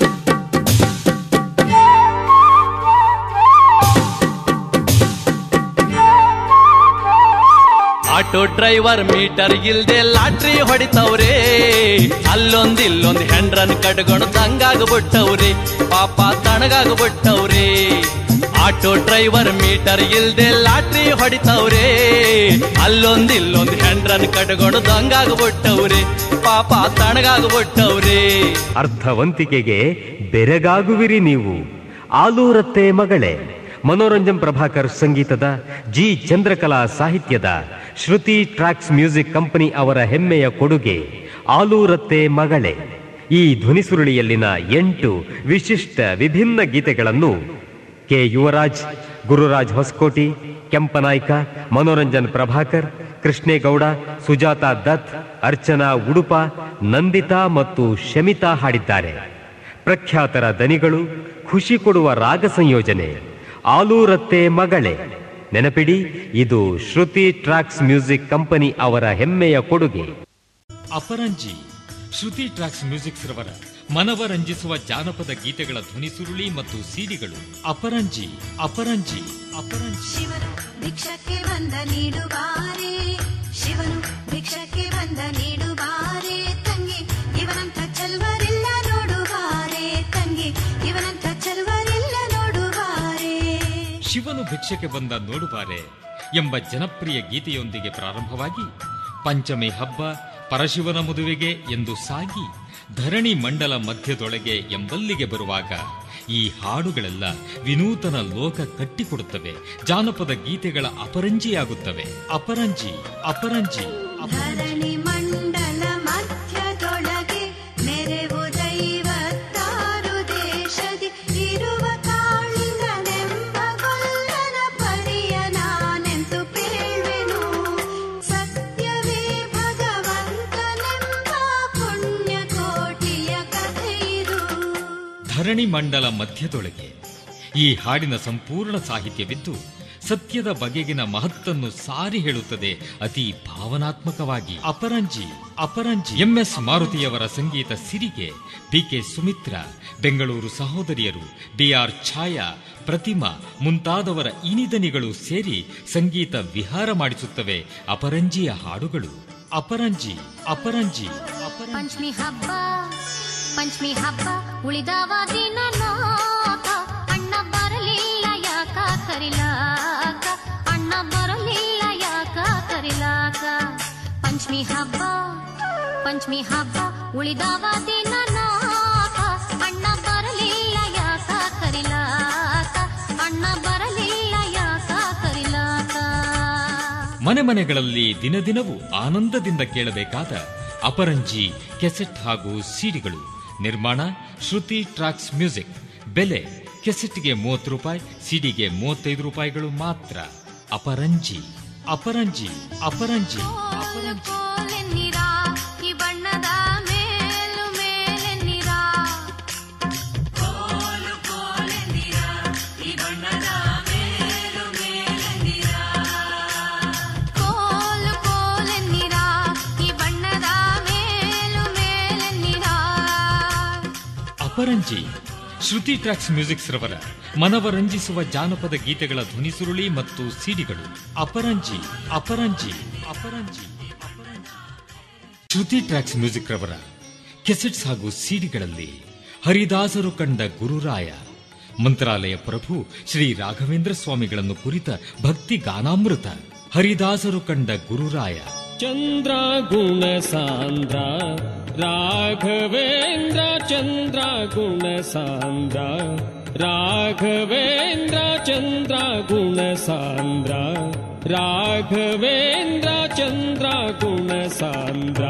ಆಟೋ ಡ್ರೈವರ್ ಮೀಟರ್ ಇಲ್ದೆ ಲಾಟ್ರಿ ಹೊಡಿತವ್ರೆ ಅಲ್ಲೊಂದ್ ಇಲ್ಲೊಂದ್ ಹೆಂಡ್ರನ್ ಕಟ್ಕೊಂಡು ದಂಗಾಗ್ಬಿಟ್ಟವ್ರೆ ಪಾಪ ತಣಗಾಗ್ಬಿಟ್ಟವ್ರೆ ಆಟೋ ಡ್ರೈವರ್ ಮೀಟರ್ ಇಲ್ದೆ ಲಾಟ್ರಿ ಹೊಡಿತವ್ರೆ ಅಲ್ಲೊಂದ್ ಇಲ್ಲೊಂದ್ ಹೆಂಡ್ರನ್ ಕಟ್ಕೊಂಡು ದಂಗಾಗ್ಬಿಟ್ಟವ್ರೆ ಪಾಪ ತಣಗಾಗ್ಬಿಟ್ಟವ್ರೆ ಅರ್ಥವಂತಿಕೆಗೆ ಬೆರಗಾಗುವಿರಿ ನೀವು ಆಲೂರತ್ತೆ ಮಗಳೇ ಮನೋರಂಜನ್ ಪ್ರಭಾಕರ್ ಸಂಗೀತದ ಜಿ ಚಂದ್ರಕಲಾ ಸಾಹಿತ್ಯದ ಶ್ರುತಿ ಟ್ರ್ಯಾಕ್ಸ್ ಮ್ಯೂಸಿಕ್ ಕಂಪನಿ ಅವರ ಹೆಮ್ಮೆಯ ಕೊಡುಗೆ ಆಲೂರತ್ತೆ ಮಗಳೇ ಈ ಧ್ವನಿಸುರುಳಿಯಲ್ಲಿನ ಎಂಟು ವಿಶಿಷ್ಟ ವಿಭಿನ್ನ ಗೀತೆಗಳನ್ನು ಕೆ ಯುವರಾಜ್ ಗುರುರಾಜ್ ಹೊಸಕೋಟಿ ಕೆಂಪನಾಯ್ಕ ಮನೋರಂಜನ್ ಪ್ರಭಾಕರ್ ಕೃಷ್ಣೇಗೌಡ ಸುಜಾತಾ ದತ್ ಅರ್ಚನಾ ಉಡುಪ ನಂದಿತಾ ಮತ್ತು ಶಮಿತಾ ಹಾಡಿದ್ದಾರೆ ಪ್ರಖ್ಯಾತರ ದನಿಗಳು ಖುಷಿ ಕೊಡುವ ರಾಗ ಸಂಯೋಜನೆ ಆಲೂರತ್ತೆ ಮಗಳೇ ನೆನಪಿಡಿ ಇದು ಶ್ರುತಿ ಟ್ರಾಕ್ಸ್ ಮ್ಯೂಸಿಕ್ ಕಂಪನಿ ಅವರ ಹೆಮ್ಮೆಯ ಕೊಡುಗೆ ಅಪರಂಜಿ ಶ್ರುತಿ ಟ್ರಾಕ್ಸ್ ಮ್ಯೂಸಿಕ್ಸ್ ರವರ ಮನವರಂಜಿಸುವ ಜಾನಪದ ಗೀತೆಗಳ ಧ್ವನಿಸುರುಳಿ ಮತ್ತು ಸಿಡಿಗಳು ಅಪರಂಜಿ ಅಪರಂಜಿ ಅಪರಂಜಿ ಶಿವನು ಭಿಕ್ಷಕ್ಕೆ ಬಂದ ನೀಡುವಾರೆ ಶಿವನು ಭಿಕ್ಷಕ್ಕೆ ಬಂದ ನೀಡುವಾರೆ ತಂಗಿ ಇವನಂತ ಚಲ್ವರಿಲ್ಲ ನೋಡುವಾರೆ ತಂಗಿ ಇವನಂತ ಚಲ್ವರಿಲ್ಲ ನೋಡುವಾರೆ ಶಿವನು ಭಿಕ್ಷಕ್ಕೆ ಬಂದ ನೋಡುಬಾರೆ ಎಂಬ ಜನಪ್ರಿಯ ಗೀತೆಯೊಂದಿಗೆ ಪ್ರಾರಂಭವಾಗಿ ಪಂಚಮಿ ಹಬ್ಬ ಪರಶಿವನ ಮದುವೆಗೆ ಎಂದು ಸಾಗಿ ಧರಣಿ ಮಂಡಲ ಮಧ್ಯದೊಳಗೆ ಎಂಬಲ್ಲಿಗೆ ಬರುವಾಗ ಈ ಹಾಡುಗಳೆಲ್ಲ ವಿನೂತನ ಲೋಕ ಕಟ್ಟಿಕೊಡುತ್ತವೆ ಜಾನಪದ ಗೀತೆಗಳ ಅಪರಂಜಿಯಾಗುತ್ತವೆ ಅಪರಂಜಿ ಅಪರಂಜಿ ಧರಣಿ ಮಂಡಲ ಮಧ್ಯದೊಳಗೆ ಮೆರೆವು ದೈವತ್ತಾರು ದೇಶದಿ ಇರುವ ಕಾಳಿಂಗನೆಂಬ ಗೊಲ್ಲನ ಪರಿಯ ನಾನೆಂತು ಪೇಳ್ವೆನು ಸತ್ಯವೇ ಭಗವಂತನೆಂಬ ಪುಣ್ಯ ಕೋಟಿಯ ಕಥೆ ಇದು ಧರಣಿ ಮಂಡಲ ಮಧ್ಯದೊಳಗೆ ಈ ಹಾಡಿನ ಸಂಪೂರ್ಣ ಸಾಹಿತ್ಯವಿದ್ದು ಸತ್ಯದ ಬಗೆಗಿನ ಮಹತ್ತನ್ನು ಸಾರಿ ಹೇಳುತ್ತದೆ ಅತಿ ಭಾವನಾತ್ಮಕವಾಗಿ ಅಪರಂಜಿ ಅಪರಂಜಿ ಎಂಎಸ್ ಮಾರುತಿಯವರ ಸಂಗೀತ ಸಿರಿಗೆ ಬಿಕೆ ಸುಮಿತ್ರ ಬೆಂಗಳೂರು ಸಹೋದರಿಯರು ಡಿಆರ್ ಛಾಯಾ ಪ್ರತಿಮಾ ಮುಂತಾದವರ ಇನಿದನಿಗಳು ಸೇರಿ ಸಂಗೀತ ವಿಹಾರ ಮಾಡಿಸುತ್ತವೆ ಅಪರಂಜಿಯ ಹಾಡುಗಳು ಅಪರಂಜಿ ಅಪರಂಜಿ ಪಂಚಮಿ ಹಬ್ಬ ಪಂಚಮಿ ಹಬ್ಬ ಉಳಿದವ ದಿನ ನೋಕ ಅಣ್ಣ ಬರಲಿಲ್ಲ ಯಾಕ ಕರಿಲಾಕ ಅಣ್ಣ ಬರಲಿಲ್ಲ ಯಾಕ ಕರಿಲಾಕ ಪಂಚಮಿ ಹಬ್ಬ ಪಂಚಮಿ ಹಬ್ಬ ಉಳಿದವ ದಿನ ನೋಕ ಅಣ್ಣ ಬರಲಿಲ್ಲ ಯಾಕ ಕರಿಲಾಕ ಅಣ್ಣ ಬರಲಿಲ್ಲ ಯಾಕ ಕರಿಲಾಕ ಮನೆ ಮನೆಗಳಲ್ಲಿ ದಿನ ದಿನವೂ ಆನಂದದಿಂದ ಕೇಳಬೇಕಾದ ಅಪರಂಜಿ ಕೆಸೆಟ್ ಹಾಗೂ ಸಿಡಿಗಳು ನಿರ್ಮಾಣ ಶ್ರುತಿ ಟ್ರಾಕ್ಸ್ ಮ್ಯೂಸಿಕ್ ಬೆಲೆ ಕೆಸೆಟ್ಗೆ ಮೂವತ್ತು ರೂಪಾಯಿ ಸಿಡಿಗೆ ಮೂವತ್ತೈದು ರೂಪಾಯಿಗಳು ಮಾತ್ರ ಅಪರಂಜಿ ಅಪರಂಜಿ ಅಪರಂಜಿ ಕೋಲೆನ್ನಿರ ಈ ಬಣ್ಣದ ಮೇಲು ಮೇಲೆನ್ನಿರ ಕೋಲು ಕೋಲೆನ್ನಿರ ಈ ಬಣ್ಣದ ಮೇಲು ಮೇಲೆನ್ನಿರ ಕೋಲು ಕೋಲೆನ್ನಿರ ಈ ಬಣ್ಣದ ಮೇಲು ಮೇಲೆನ್ನಿರ ಅಪರಂಜಿ ಶ್ರುತಿ ಟ್ರಾಕ್ಸ್ ಮ್ಯೂಸಿಕ್ಸ್ ರವರ ಮನವರಂಜಿಸುವ ಜಾನಪದ ಗೀತೆಗಳ ಧ್ವನಿಸುರುಳಿ ಮತ್ತು ಸಿಡಿಗಳು ಅಪರಂಜಿ ಅಪರಂಜಿ ಅಪರಂಜಿ ಶ್ರುತಿ ಟ್ರಾಕ್ಸ್ ಮ್ಯೂಸಿಕ್ ರವರ ಕೆಸೆಟ್ಸ್ ಹಾಗೂ ಸಿಡಿಗಳಲ್ಲಿ ಹರಿದಾಸರು ಕಂಡ ಗುರುರಾಯ ಮಂತ್ರಾಲಯ ಪ್ರಭು ಶ್ರೀ ರಾಘವೇಂದ್ರ ಸ್ವಾಮಿಗಳನ್ನು ಕುರಿತ ಭಕ್ತಿ ಗಾನಾಮೃತ ಹರಿದಾಸರು ಕಂಡ ಗುರುರಾಯ ಚಂದ್ರ ಗುಣ ಸಾಂದ್ರ ರಾಘವೇಂದ್ರ ಚಂದ್ರ ಗುಣ ಸಾಂದ್ರ ರಾಘವೇಂದ್ರ ಚಂದ್ರ ಗುಣ ಸಾಂದ್ರ ರಾಘವೇಂದ್ರ ಚಂದ್ರ ಗುಣ ಸಾಂದ್ರ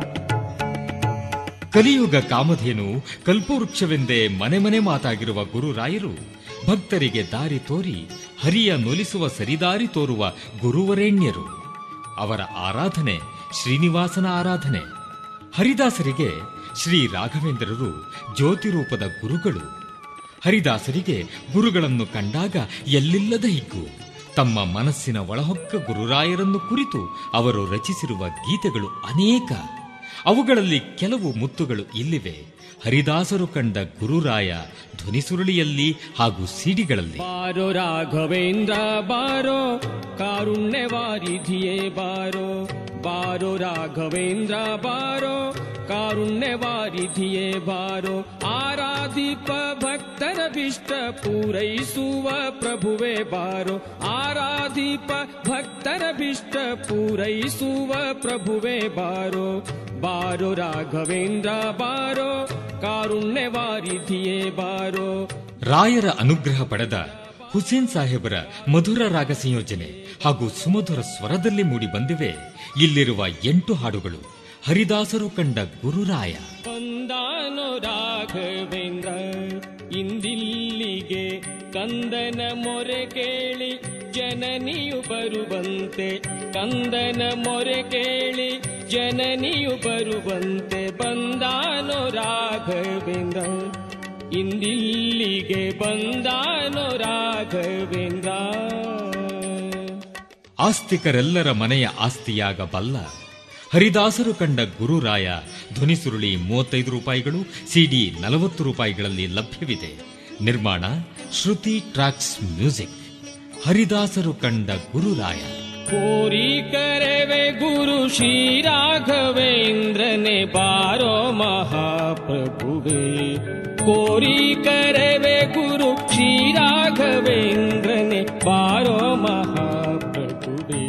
ಕಲಿಯುಗ ಕಾಮಧೇನು ಕಲ್ಪವೃಕ್ಷವೆಂದೇ ಮನೆ ಮನೆ ಮಾತಾಗಿರುವ ಗುರುರಾಯರು ಭಕ್ತರಿಗೆ ದಾರಿ ತೋರಿ ಹರಿಯ ನೊಲಿಸುವ ಸರಿದಾರಿ ತೋರುವ ಗುರುವರೇಣ್ಯರು ಅವರ ಆರಾಧನೆ ಶ್ರೀನಿವಾಸನ ಆರಾಧನೆ ಹರಿದಾಸರಿಗೆ ಶ್ರೀ ರಾಘವೇಂದ್ರರು ಜ್ಯೋತಿರೂಪದ ಗುರುಗಳು ಹರಿದಾಸರಿಗೆ ಗುರುಗಳನ್ನು ಕಂಡಾಗ ಎಲ್ಲಿಲ್ಲದ ಹಿಗ್ಗು ತಮ್ಮ ಮನಸ್ಸಿನ ಒಳಹೊಕ್ಕ ಗುರುರಾಯರನ್ನು ಕುರಿತು ಅವರು ರಚಿಸಿರುವ ಗೀತೆಗಳು ಅನೇಕ ಅವುಗಳಲ್ಲಿ ಕೆಲವು ಮುತ್ತುಗಳು ಇಲ್ಲಿವೆ ಹರಿದಾಸರು ಕಂಡ ಗುರುರಾಯ ಧ್ವನಿಸುರುಳಿಯಲ್ಲಿ ಹಾಗೂ ಸಿಡಿಗಳಲ್ಲಿ ಬಾರೋ ರಾಘವೇಂದ್ರ ಬಾರೋ ಕಾರುಣ್ಯವಾರಿಧಿಯೇ ಬಾರೋ ಬಾರೋ ರಾಘವೇಂದ್ರ ಬಾರೋ ಕಾರುಣ್ಯವಾರಿಧಿಯೇ ಬಾರೋ ಆರಾಧಿಪ ಭಕ್ತರ ಭೀಷ್ಟ ಪೂರೈಸುವ ಪ್ರಭುವೇ ಬಾರೋ ಆರಾಧಿಪ ಭಕ್ತರ ಭೀಷ್ಟ ಪೂರೈಸುವ ಪ್ರಭುವೇ ಬಾರೋ ಬಾರೋ ರಾಘವೇಂದ್ರ ಬಾರೋ ಕಾರುಣ್ಯವಾರಿಧಿಯೇ ಬಾರೋ ರಾಯರ ಅನುಗ್ರಹ ಪಡೆದ ಹುಸೇನ್ ಸಾಹೇಬರ ಮಧುರ ರಾಗ ಸಂಯೋಜನೆ ಹಾಗೂ ಸುಮಧುರ ಸ್ವರದಲ್ಲಿ ಮೂಡಿ ಬಂದಿವೆ ಇಲ್ಲಿರುವ ಎಂಟು ಹಾಡುಗಳು ಹರಿದಾಸರು ಕಂಡ ಗುರುರಾಯ ಬಂದಾನು ರಾಘವೇಂದ್ರ ಇಂದಿಲ್ಲಿಗೆ ಕಂದನ ಮೊರೆ ಕೇಳಿ ಜನನಿಯು ಬರುವಂತೆ ಕಂದನ ಮೊರೆ ಕೇಳಿ ಜನನಿಯು ಬರುವಂತೆ ಬಂದಾನು ರಾಘವೇಂದ್ರ ಇಂದಿಲ್ಲಿಗೆ ಬಂದಾನು ರಾಘವೇಂದ್ರ ಆಸ್ತಿಕರೆಲ್ಲರ ಮನೆಯ ಆಸ್ತಿಯಾಗಬಲ್ಲ ಹರಿದಾಸರು ಕಂಡ ಗುರುರಾಯ ಧ್ವನಿಸುರುಳಿ ಮೂವತ್ತೈದು ರೂಪಾಯಿಗಳು ಸಿಡಿ ನಲವತ್ತು ರೂಪಾಯಿಗಳಲ್ಲಿ ಲಭ್ಯವಿದೆ ನಿರ್ಮಾಣ ಶ್ರುತಿ ಟ್ರಾಕ್ಸ್ ಮ್ಯೂಸಿಕ್ ಹರಿದಾಸರು ಕಂಡ ಗುರುರಾಯ ಕೋರಿ ಕರೆವೆ ಗುರು ಶ್ರೀ ರಾಘವೇಂದ್ರನೆ ಬಾರೋ ಮಹಾಪ್ರಭುವೇ ಕೋರಿ ಕರೆವೆ ಗುರು ಶ್ರೀ ರಾಘವೇಂದ್ರನೆ ಬಾರೋ ಮಹಾಪ್ರಭುವೇ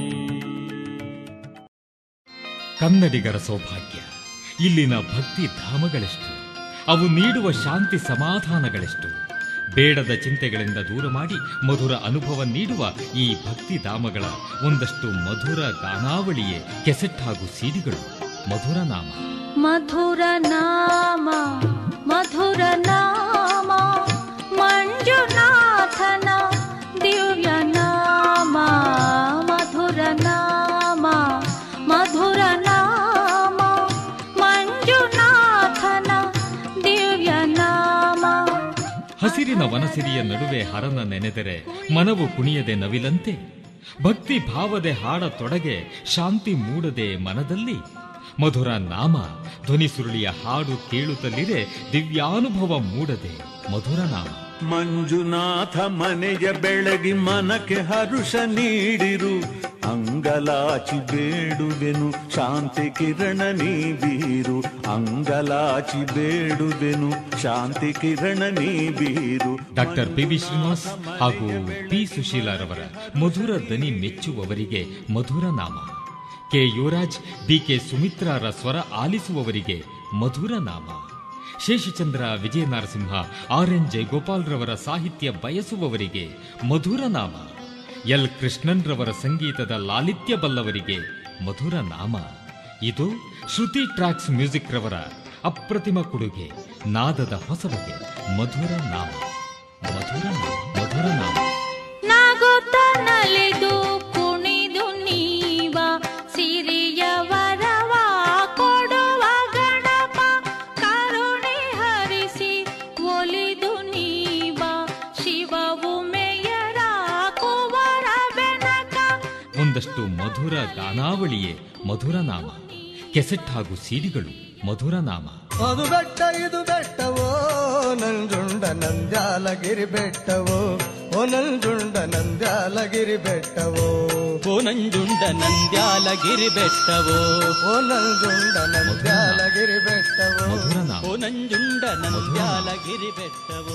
ಕನ್ನಡಿಗರ ಸೌಭಾಗ್ಯ ಇಲ್ಲಿನ ಭಕ್ತಿ ಧಾಮಗಳೆಷ್ಟು ಅವು ನೀಡುವ ಶಾಂತಿ ಸಮಾಧಾನಗಳೆಷ್ಟು ಬೇಡದ ಚಿಂತೆಗಳಿಂದ ದೂರ ಮಾಡಿ ಮಧುರ ಅನುಭವ ನೀಡುವ ಈ ಭಕ್ತಿ ಧಾಮಗಳ ಒಂದಷ್ಟು ಮಧುರ ಗಾನಾವಳಿಯೇ ಕೆಸೆಟ್ ಹಾಗೂ ಸಿಡಿಗಳು ಮಧುರ ನಾಮ ಮಧುರ ನಾಮ ಮಧುರ ನಾಮ ಮಂಜುನಾಥನ ದಿವ್ಯ ನಾಮ ಮಧುರ ನಾಮ ಮಧುರ ನಾಮ ಮಂಜುನಾಥನ ದಿವ್ಯ ನಾಮ ಹಸಿರಿನ ವನಸಿರಿಯ ನಡುವೆ ಹರನ ನೆನೆದರೆ ಮನವು ಕುಣಿಯದೆ ನವಿಲಂತೆ ಭಕ್ತಿ ಭಾವದೆ ಹಾಡ ತೊಡಗೆ ಶಾಂತಿ ಮೂಡದೆ ಮನದಲ್ಲಿ ಮಧುರ ನಾಮ ಧ್ವನಿ ಸುರುಳಿಯ ಹಾಡು ಕೇಳುತ್ತಲಿರೆ ದಿವ್ಯಾನುಭವ ಮೂಡದೆ ಮಧುರ ನಾಮ ಮಂಜುನಾಥ ಮನೆಯ ಬೆಳಗಿ ಮನಕ್ಕೆ ಹರುಷ ನೀಡಿರು ಅಂಗಲಾಚಿ ಬೇಡುವೆನು ಶಾಂತಿ ಕಿರಣ ನೀ ಬೀರು ಅಂಗಲಾಚಿ ಬೇಡುವೆನು ಶಾಂತಿ ಕಿರಣ ನೀ ಬೀರು ಡಾಕ್ಟರ್ ಪಿ ವಿ ಶ್ರೀನಿವಾಸ್ ಹಾಗೂ ಪಿ ಸುಶೀಲಾರವರ ಮಧುರ ದನಿ ಮೆಚ್ಚುವವರಿಗೆ ಮಧುರ ನಾಮ ಕೆ ಯುವರಾಜ್ ಬಿಕೆ ಸುಮಿತ್ರಾರ ಸ್ವರ ಆಲಿಸುವವರಿಗೆ ಮಧುರ ನಾಮ ಶೇಷಚಂದ್ರ ವಿಜಯ ನರಸಿಂಹ ಆರ್ ಎನ್ ಜಯಗೋಪಾಲ್ ರವರ ಸಾಹಿತ್ಯ ಬಯಸುವವರಿಗೆ ಮಧುರ ನಾಮ ಎಲ್ ಕೃಷ್ಣನ್ ರವರ ಸಂಗೀತದ ಲಾಲಿತ್ಯ ಬಲ್ಲವರಿಗೆ ಮಧುರ ನಾಮ ಇದು ಶ್ರುತಿ ಟ್ರಾಕ್ಸ್ ಮ್ಯೂಸಿಕ್ ರವರ ಅಪ್ರತಿಮ ಕೊಡುಗೆ ನಾದದ ಹೊಸಬಗೆ ಮಧುರ ನಾಮ ಮಧುರ ನಾಮ ಮಧುರ ನಾಮ ನಾಗುತ್ತ ನಲಿದು ಕುಣಿದು ನೀವ ಸಿರಿಯ ವರವ ಕೊಡುವ ಗಣಪ ಕರುಣೆ ಹರಿಸಿ ಒಲಿದು ನೀವ ಶಿವವು ಮೇಯರ ಕುವರ ಬೆನಕ ಒಂದಷ್ಟು ಮಧುರ ಗಾನಾವಳಿಯೇ ಮಧುರ ನಾಮ ಕೆಸೆಟ್ ಹಾಗೂ ಸಿಡಿಗಳು ಮಧುರ ನಾಮ ಅದು ಬೆಟ್ಟ ಇದು ಬೆಟ್ಟವೋ ನಂಜುಂಡ ನಂದ್ಯಾಲಗಿರಿ ಬೆಟ್ಟವೋ ಓ ನಂಜುಂಡ ನಂದ್ಯಾಲಗಿರಿ ಬೆಟ್ಟವೋ ಓ ನಂಜುಂಡ ನಂದ್ಯಾಲಗಿರಿ ಬೆಟ್ಟವೋ ಓ ನಂಜುಂಡ ನಂದ್ಯಾಲಗಿರಿ ಬೆಟ್ಟವೋ ಮಧುರ ನಾಮ ಓ ನಂಜುಂಡ ನಂದ್ಯಾಲಗಿರಿ ಬೆಟ್ಟವೋ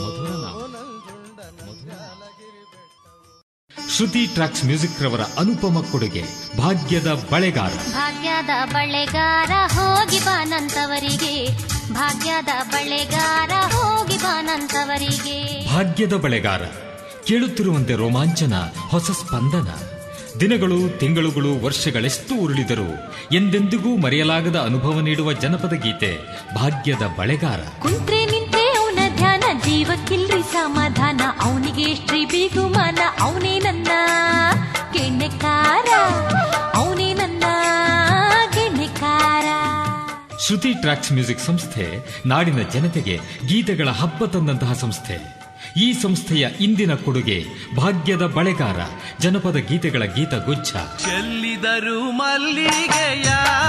ಶ್ರುತಿ ಟ್ರಾಕ್ಸ್ ಮ್ಯೂಸಿಕ್ ರವರ ಅನುಪಮ ಕೊಡುಗೆ ಭಾಗ್ಯದ ಬಳೆಗಾರ ಭಾಗ್ಯದ ಬಳೆಗಾರ ಹೋಗಿ ಬಾನಂತವರಿಗೆ ಭಾಗ್ಯದ ಬಳೆಗಾರ ಹೋಗಿ ಬಾನಂತವರಿಗೆ ಭಾಗ್ಯದ ಬಳೆಗಾರ ಕೇಳುತ್ತಿರುವಂತೆ ರೋಮಾಂಚನ ಹೊಸ ಸ್ಪಂದನ ದಿನಗಳು ತಿಂಗಳುಗಳು ವರ್ಷಗಳೆಷ್ಟು ಉರುಳಿದರೂ ಎಂದೆಂದಿಗೂ ಮರೆಯಲಾಗದ ಅನುಭವ ನೀಡುವ ಜನಪದ ಗೀತೆ ಭಾಗ್ಯದ ಬಳೆಗಾರ ಕುಂತ್ರೆ ನಿಂತ್ರೆ ಅವನ ಧ್ಯಾನ ಜೀವಕ್ಕಿಲ್ರಿ ಸಮಾಧಾನ ಅವನಿಗೆ ಶ್ರೀ ಬಿಗುಮಾನ ಅವನೇ ನನ್ನ ಕೆಣ್ಣೆಕಾರ ಅವನೇ ನನ್ನ ಕೆಣ್ಣೆಕಾರ ಶ್ರುತಿ ಟ್ರಾಕ್ಸ್ ಮ್ಯೂಸಿಕ್ ಸಂಸ್ಥೆ ನಾಡಿನ ಜನತೆಗೆ ಗೀತೆಗಳ ಹಬ್ಬ ತಂದಂತಹ ಸಂಸ್ಥೆ ಈ ಸಂಸ್ಥೆಯ ಇಂದಿನ ಕೊಡುಗೆ ಭಾಗ್ಯದ ಬಳೆಗಾರ ಜನಪದ ಗೀತೆಗಳ ಗೀತಗುಚ್ಛ ಚೆಲ್ಲಿದರು ಮಲ್ಲಿಗೆಯ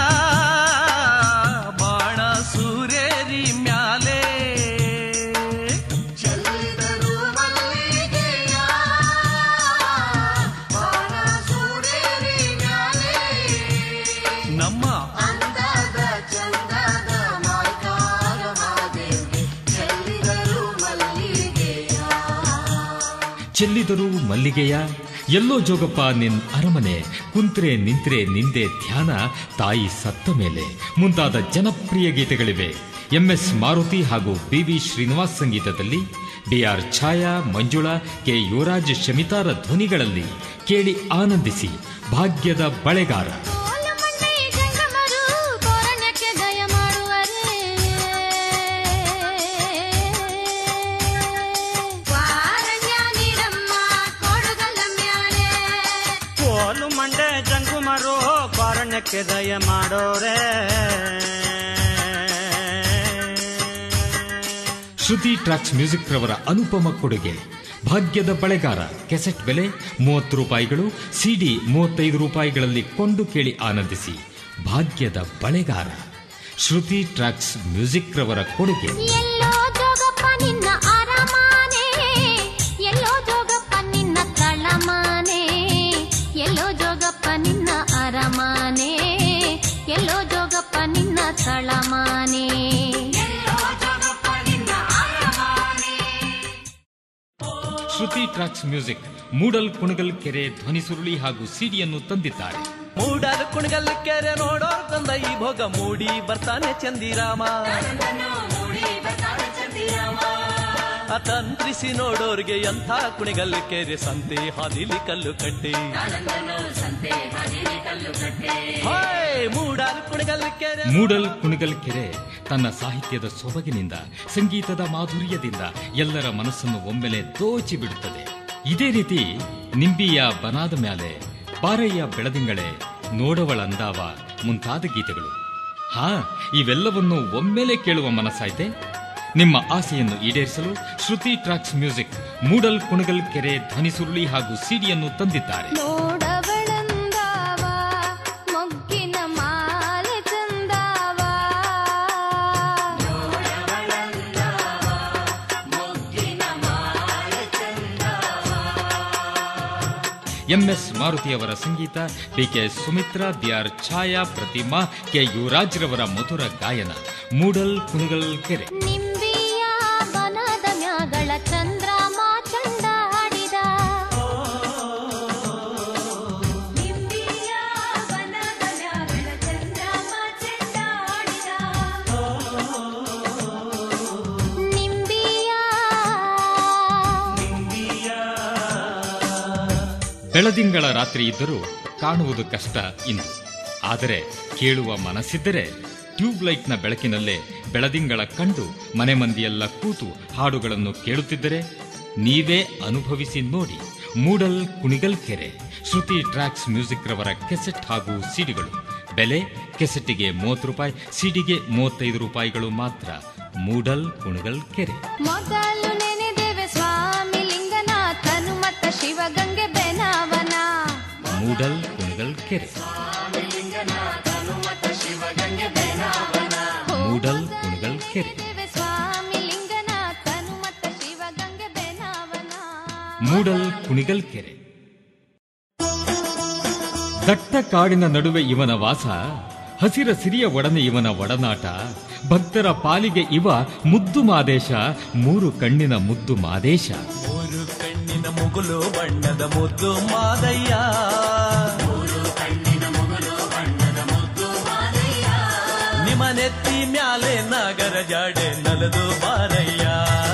ಬಾಣ ಸೂರೇರಿ ಮ್ಯಾಲೆ ಚೆಲ್ಲಿದರು ಮಲ್ಲಿಗೆಯ ಬಾಣ ಸೂರ್ಯರಿ ಮ್ಯಾಲೆ ನಮ್ಮ ಅಂದದ ಚಂದದ ಮಾಯ್ಕಾರ ಮಾದೇವ್ಗೆ ಚೆಲ್ಲಿದರು ಮಲ್ಲಿಗೆಯ ಚೆಲ್ಲಿದರು ಮಲ್ಲಿಗೆಯ ಎಲ್ಲೋ ಜೋಗಪ್ಪ ನಿನ್ ಅರಮನೆ ಕುಂತ್ರೆ ನಿಂತ್ರೆ ನಿಂದೆ ಧ್ಯಾನ ತಾಯಿ ಸತ್ತ ಮೇಲೆ ಮುಂತಾದ ಜನಪ್ರಿಯ ಗೀತೆಗಳಿವೆ ಎಂಎಸ್ ಮಾರುತಿ ಹಾಗೂ ಬಿವಿ ಶ್ರೀನಿವಾಸ್ ಸಂಗೀತದಲ್ಲಿ ಬಿಆರ್ ಛಾಯಾ ಮಂಜುಳಾ ಕೆ ಯುವರಾಜ್ ಶಮಿತಾರ ಧ್ವನಿಗಳಲ್ಲಿ ಕೇಳಿ ಆನಂದಿಸಿ ಭಾಗ್ಯದ ಬಳೆಗಾರ ಜಂಗಮರು ತೋರಣಕ್ಕೆ ಅದಕ್ಕೆ ದಯ ಮಾಡೋರೆ ಶ್ರುತಿ ಟ್ರಾಕ್ಸ್ ಮ್ಯೂಸಿಕ್ ರವರ ಅನುಪಮ ಕೊಡುಗೆ ಭಾಗ್ಯದ ಬಳೆಗಾರ ಕೆಸೆಟ್ ಬೆಲೆ ಮೂವತ್ತು ರೂಪಾಯಿಗಳು ಸಿಡಿ ಮೂವತ್ತೈದು ರೂಪಾಯಿಗಳಲ್ಲಿ ಕೊಂಡು ಕೇಳಿ ಆನಂದಿಸಿ ಭಾಗ್ಯದ ಬಳೆಗಾರ ಶ್ರುತಿ ಟ್ರಾಕ್ಸ್ ಮ್ಯೂಸಿಕ್ ರವರ ಕೊಡುಗೆ ಎಲ್ಲೋ ಜೋಗಪ್ಪ ನಿನ್ನ ಅರಮಾನೆ ಎಲ್ಲೋ ಜೋಗಪ್ಪ ನಿನ್ನ ತಳಮಾನೆ ಎಲ್ಲೋ ಜೋಗಪ್ಪ ನಿನ್ನ ಅರಮಾನೆ ಎಲ್ಲೋ ಜೋಗಪ್ಪ ನಿನ್ನ ತಳಮಾನೆ ಶ್ರುತಿ ಟ್ರಾಕ್ಸ್ ಮ್ಯೂಸಿಕ್ ಮೂಡಲ್ ಕುಣಗಲ್ ಕೆರೆ ಧ್ವನಿ ಸುರುಳಿ ಹಾಗೂ ಸಿಡಿಯನ್ನು ತಂದಿದ್ದಾರೆ ಮೂಡಲ್ ಕುಣಗಲ್ ಕೆರೆ ನೋಡೋರ್ ತಂದ ಈ ಭೋಗ ಮೂಡಿ ಬರ್ತಾನೆ ಚಂದಿರಾಮ ಅತಂತ್ರಿಸಿ ನೋಡೋರ್ಗೆ ಎಂಥ ಕುಣಿಗಲ್ ಕೆರೆ ಸಂತೆ ಹಾದಿಲಿ ಕಲ್ಲು ಕಟ್ಟಿ ಹಾಯ್ ಮೂಡಲ್ ಕುಣಗಲ್ ಕೆರೆ ಮೂಡಲ್ ಕುಣಿಗಲ್ ಕೆರೆ ತನ್ನ ಸಾಹಿತ್ಯದ ಸೊಬಗಿನಿಂದ ಸಂಗೀತದ ಮಾಧುರ್ಯದಿಂದ ಎಲ್ಲರ ಮನಸ್ಸನ್ನು ಒಮ್ಮೆಲೆ ದೋಚಿ ಬಿಡುತ್ತದೆ ಇದೇ ರೀತಿ ನಿಂಬಿಯ ಬನಾದ ಮ್ಯಾಲೆ ಪಾರಯ್ಯ ಬೆಳದಿಂಗಳೆ ನೋಡವಳಂದಾವ ಮುಂತಾದ ಗೀತೆಗಳು ಹಾ ಇವೆಲ್ಲವನ್ನು ಒಮ್ಮೆಲೆ ಕೇಳುವ ಮನಸ್ಸಾಯ್ತೆ ನಿಮ್ಮ ಆಸೆಯನ್ನು ಈಡೇರಿಸಲು ಶ್ರುತಿ ಟ್ರಾಕ್ಸ್ ಮ್ಯೂಸಿಕ್ ಮೂಡಲ್ ಕುಣಗಲ್ ಕೆರೆ ಧ್ವನಿ ಸುರುಳಿ ಹಾಗೂ ಸಿಡಿಯನ್ನು ತಂದಿದ್ದಾರೆ ನೋಡವಳಂದಾವ ಮೊಗ್ಗಿನ ಮಾಲೆ ಚಂದಾವ ಎಂಎಸ್ ಮಾರುತಿಯವರ ಸಂಗೀತ D K Sumitra B R Chaya Pratima K Yuvaraj ರವರ ಮಧುರ ಗಾಯನ ಮೂಡಲ್ ಕುಣಗಲ್ ಕೆರೆ ನಿಂಬಿಯ ಬನದ ಮ್ಯಾಗಳ ಚಂದ್ರಮ ಚಂಡಾಡಿದ ನಿಂಬಿಯ ಬನದ ಮ್ಯಾಗಳ ಚಂದ್ರಮ ಚಂಡಾಡಿದ ನಿಂಬಿಯ ಬೆಳದಿಂಗಳ ರಾತ್ರಿ ಇದ್ದರೂ ಕಾಣುವುದು ಕಷ್ಟ ಇಂದು ಆದರೆ ಕೇಳುವ ಮನಸ್ಸಿದ್ದರೆ ಟ್ಯೂಬ್ ಲೈಟ್ನ ಬೆಳಕಿನಲ್ಲೇ ಬೆಳದಿಂಗಳ ಕಂಡು ಮನೆ ಮಂದಿಯೆಲ್ಲ ಕೂತು ಹಾಡುಗಳನ್ನು ಕೇಳುತ್ತಿದ್ದರೆ ನೀವೇ ಅನುಭವಿಸಿ ನೋಡಿ ಮೂಡಲ್ ಕುಣಿಗಲ್ ಕೆರೆ ಶ್ರುತಿ ಟ್ರ್ಯಾಕ್ಸ್ ಮ್ಯೂಸಿಕ್ ರವರ ಕೆಸೆಟ್ ಹಾಗೂ ಸಿಡಿಗಳು ಬೆಲೆ ಕೆಸೆಟ್ಟಿಗೆ ಮೂವತ್ತು ರೂಪಾಯಿ ಸಿಡಿಗೆ ಮೂವತ್ತೈದು ರೂಪಾಯಿಗಳು ಮಾತ್ರ ಮೂಡಲ್ ಕುಣಿಗಲ್ ಕೆರೆ ಮೊದಲು ನೆನೆದೇವೆ ಸ್ವಾಮಿ ಲಿಂಗನಾಥನು ಮತ್ತ ಶಿವಗಂಗೆ ಬೆನವನ ಮೂಡಲ್ ಕುಣಿಗಲ್ ಕೆರೆ ಮೂಡಲ್ ಕುಣಿಗಲ್ ಕೆರೆ ದೇವೆ ಸ್ವಾಮಿ ಲಿಂಗನಾಥನು ಮತ್ತ ಶಿವಗಂಗೆ ಬೆನವನ ಮೂಡಲ್ ಕುಣಿಗಲ್ ಕೆರೆ ದಟ್ಟ ಕಾಡಿನ ನಡುವೆ ಇವನ ವಾಸ ಹಸಿರ ಸಿರಿಯ ಒಡನೆ ಇವನ ಒಡನಾಟ ಭಕ್ತರ ಪಾಲಿಗೆ ಇವ ಮುದ್ದು ಮಾದೇಶ ಮೂರು ಕಣ್ಣಿನ ಮುದ್ದು ಮಾದೇಶ ಮೂರು ಕಣ್ಣಿನ ಮುಗುಲು ಬಣ್ಣದ ಮುದ್ದು ಮಾದಯ್ಯ ನಿಮ್ಮ ನೆತ್ತಿ ಮ್ಯಾಲೆ ನಾಗರ ಜಾಡೆ ನಲದು ಬಾರಯ್ಯ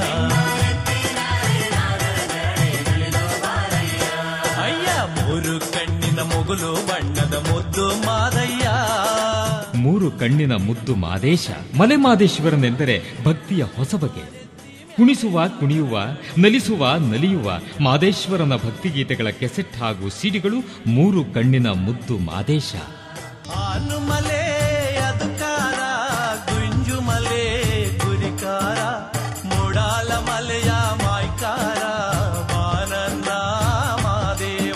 ಅಯ್ಯ ಮೂರು ಕಣ್ಣಿನ ಮುಗುಲು ಬಣ್ಣದ ಮುದ್ದು ಮಾದಯ್ಯ ಮೂರು ಕಣ್ಣಿನ ಮುದ್ದು ಮಾದೇಶ ಮಲೆ ಮಾದೇಶ್ವರನೆಂದರೆ ಭಕ್ತಿಯ ಹೊಸ ಬಗೆ ಕುಣಿಸುವ ಕುಣಿಯುವ ನಲಿಸುವ ನಲಿಯುವ ಮಾದೇಶ್ವರನ ಭಕ್ತಿಗೀತೆಗಳ ಕೆಸೆಟ್ ಹಾಗೂ ಸಿಡಿಗಳು ಮೂರು ಕಣ್ಣಿನ ಮುದ್ದು ಮಾದೇಶ ಆನುಮಲೆ ಅದುಕಾರ ಗುಂಜು ಮಲೆ ಗುರಿಕಾರ ಮೂಡಾಲ ಮಲೆಯ ಮಾಯ್ಕಾರ ಮಾನಂದ ಮಾದೇವ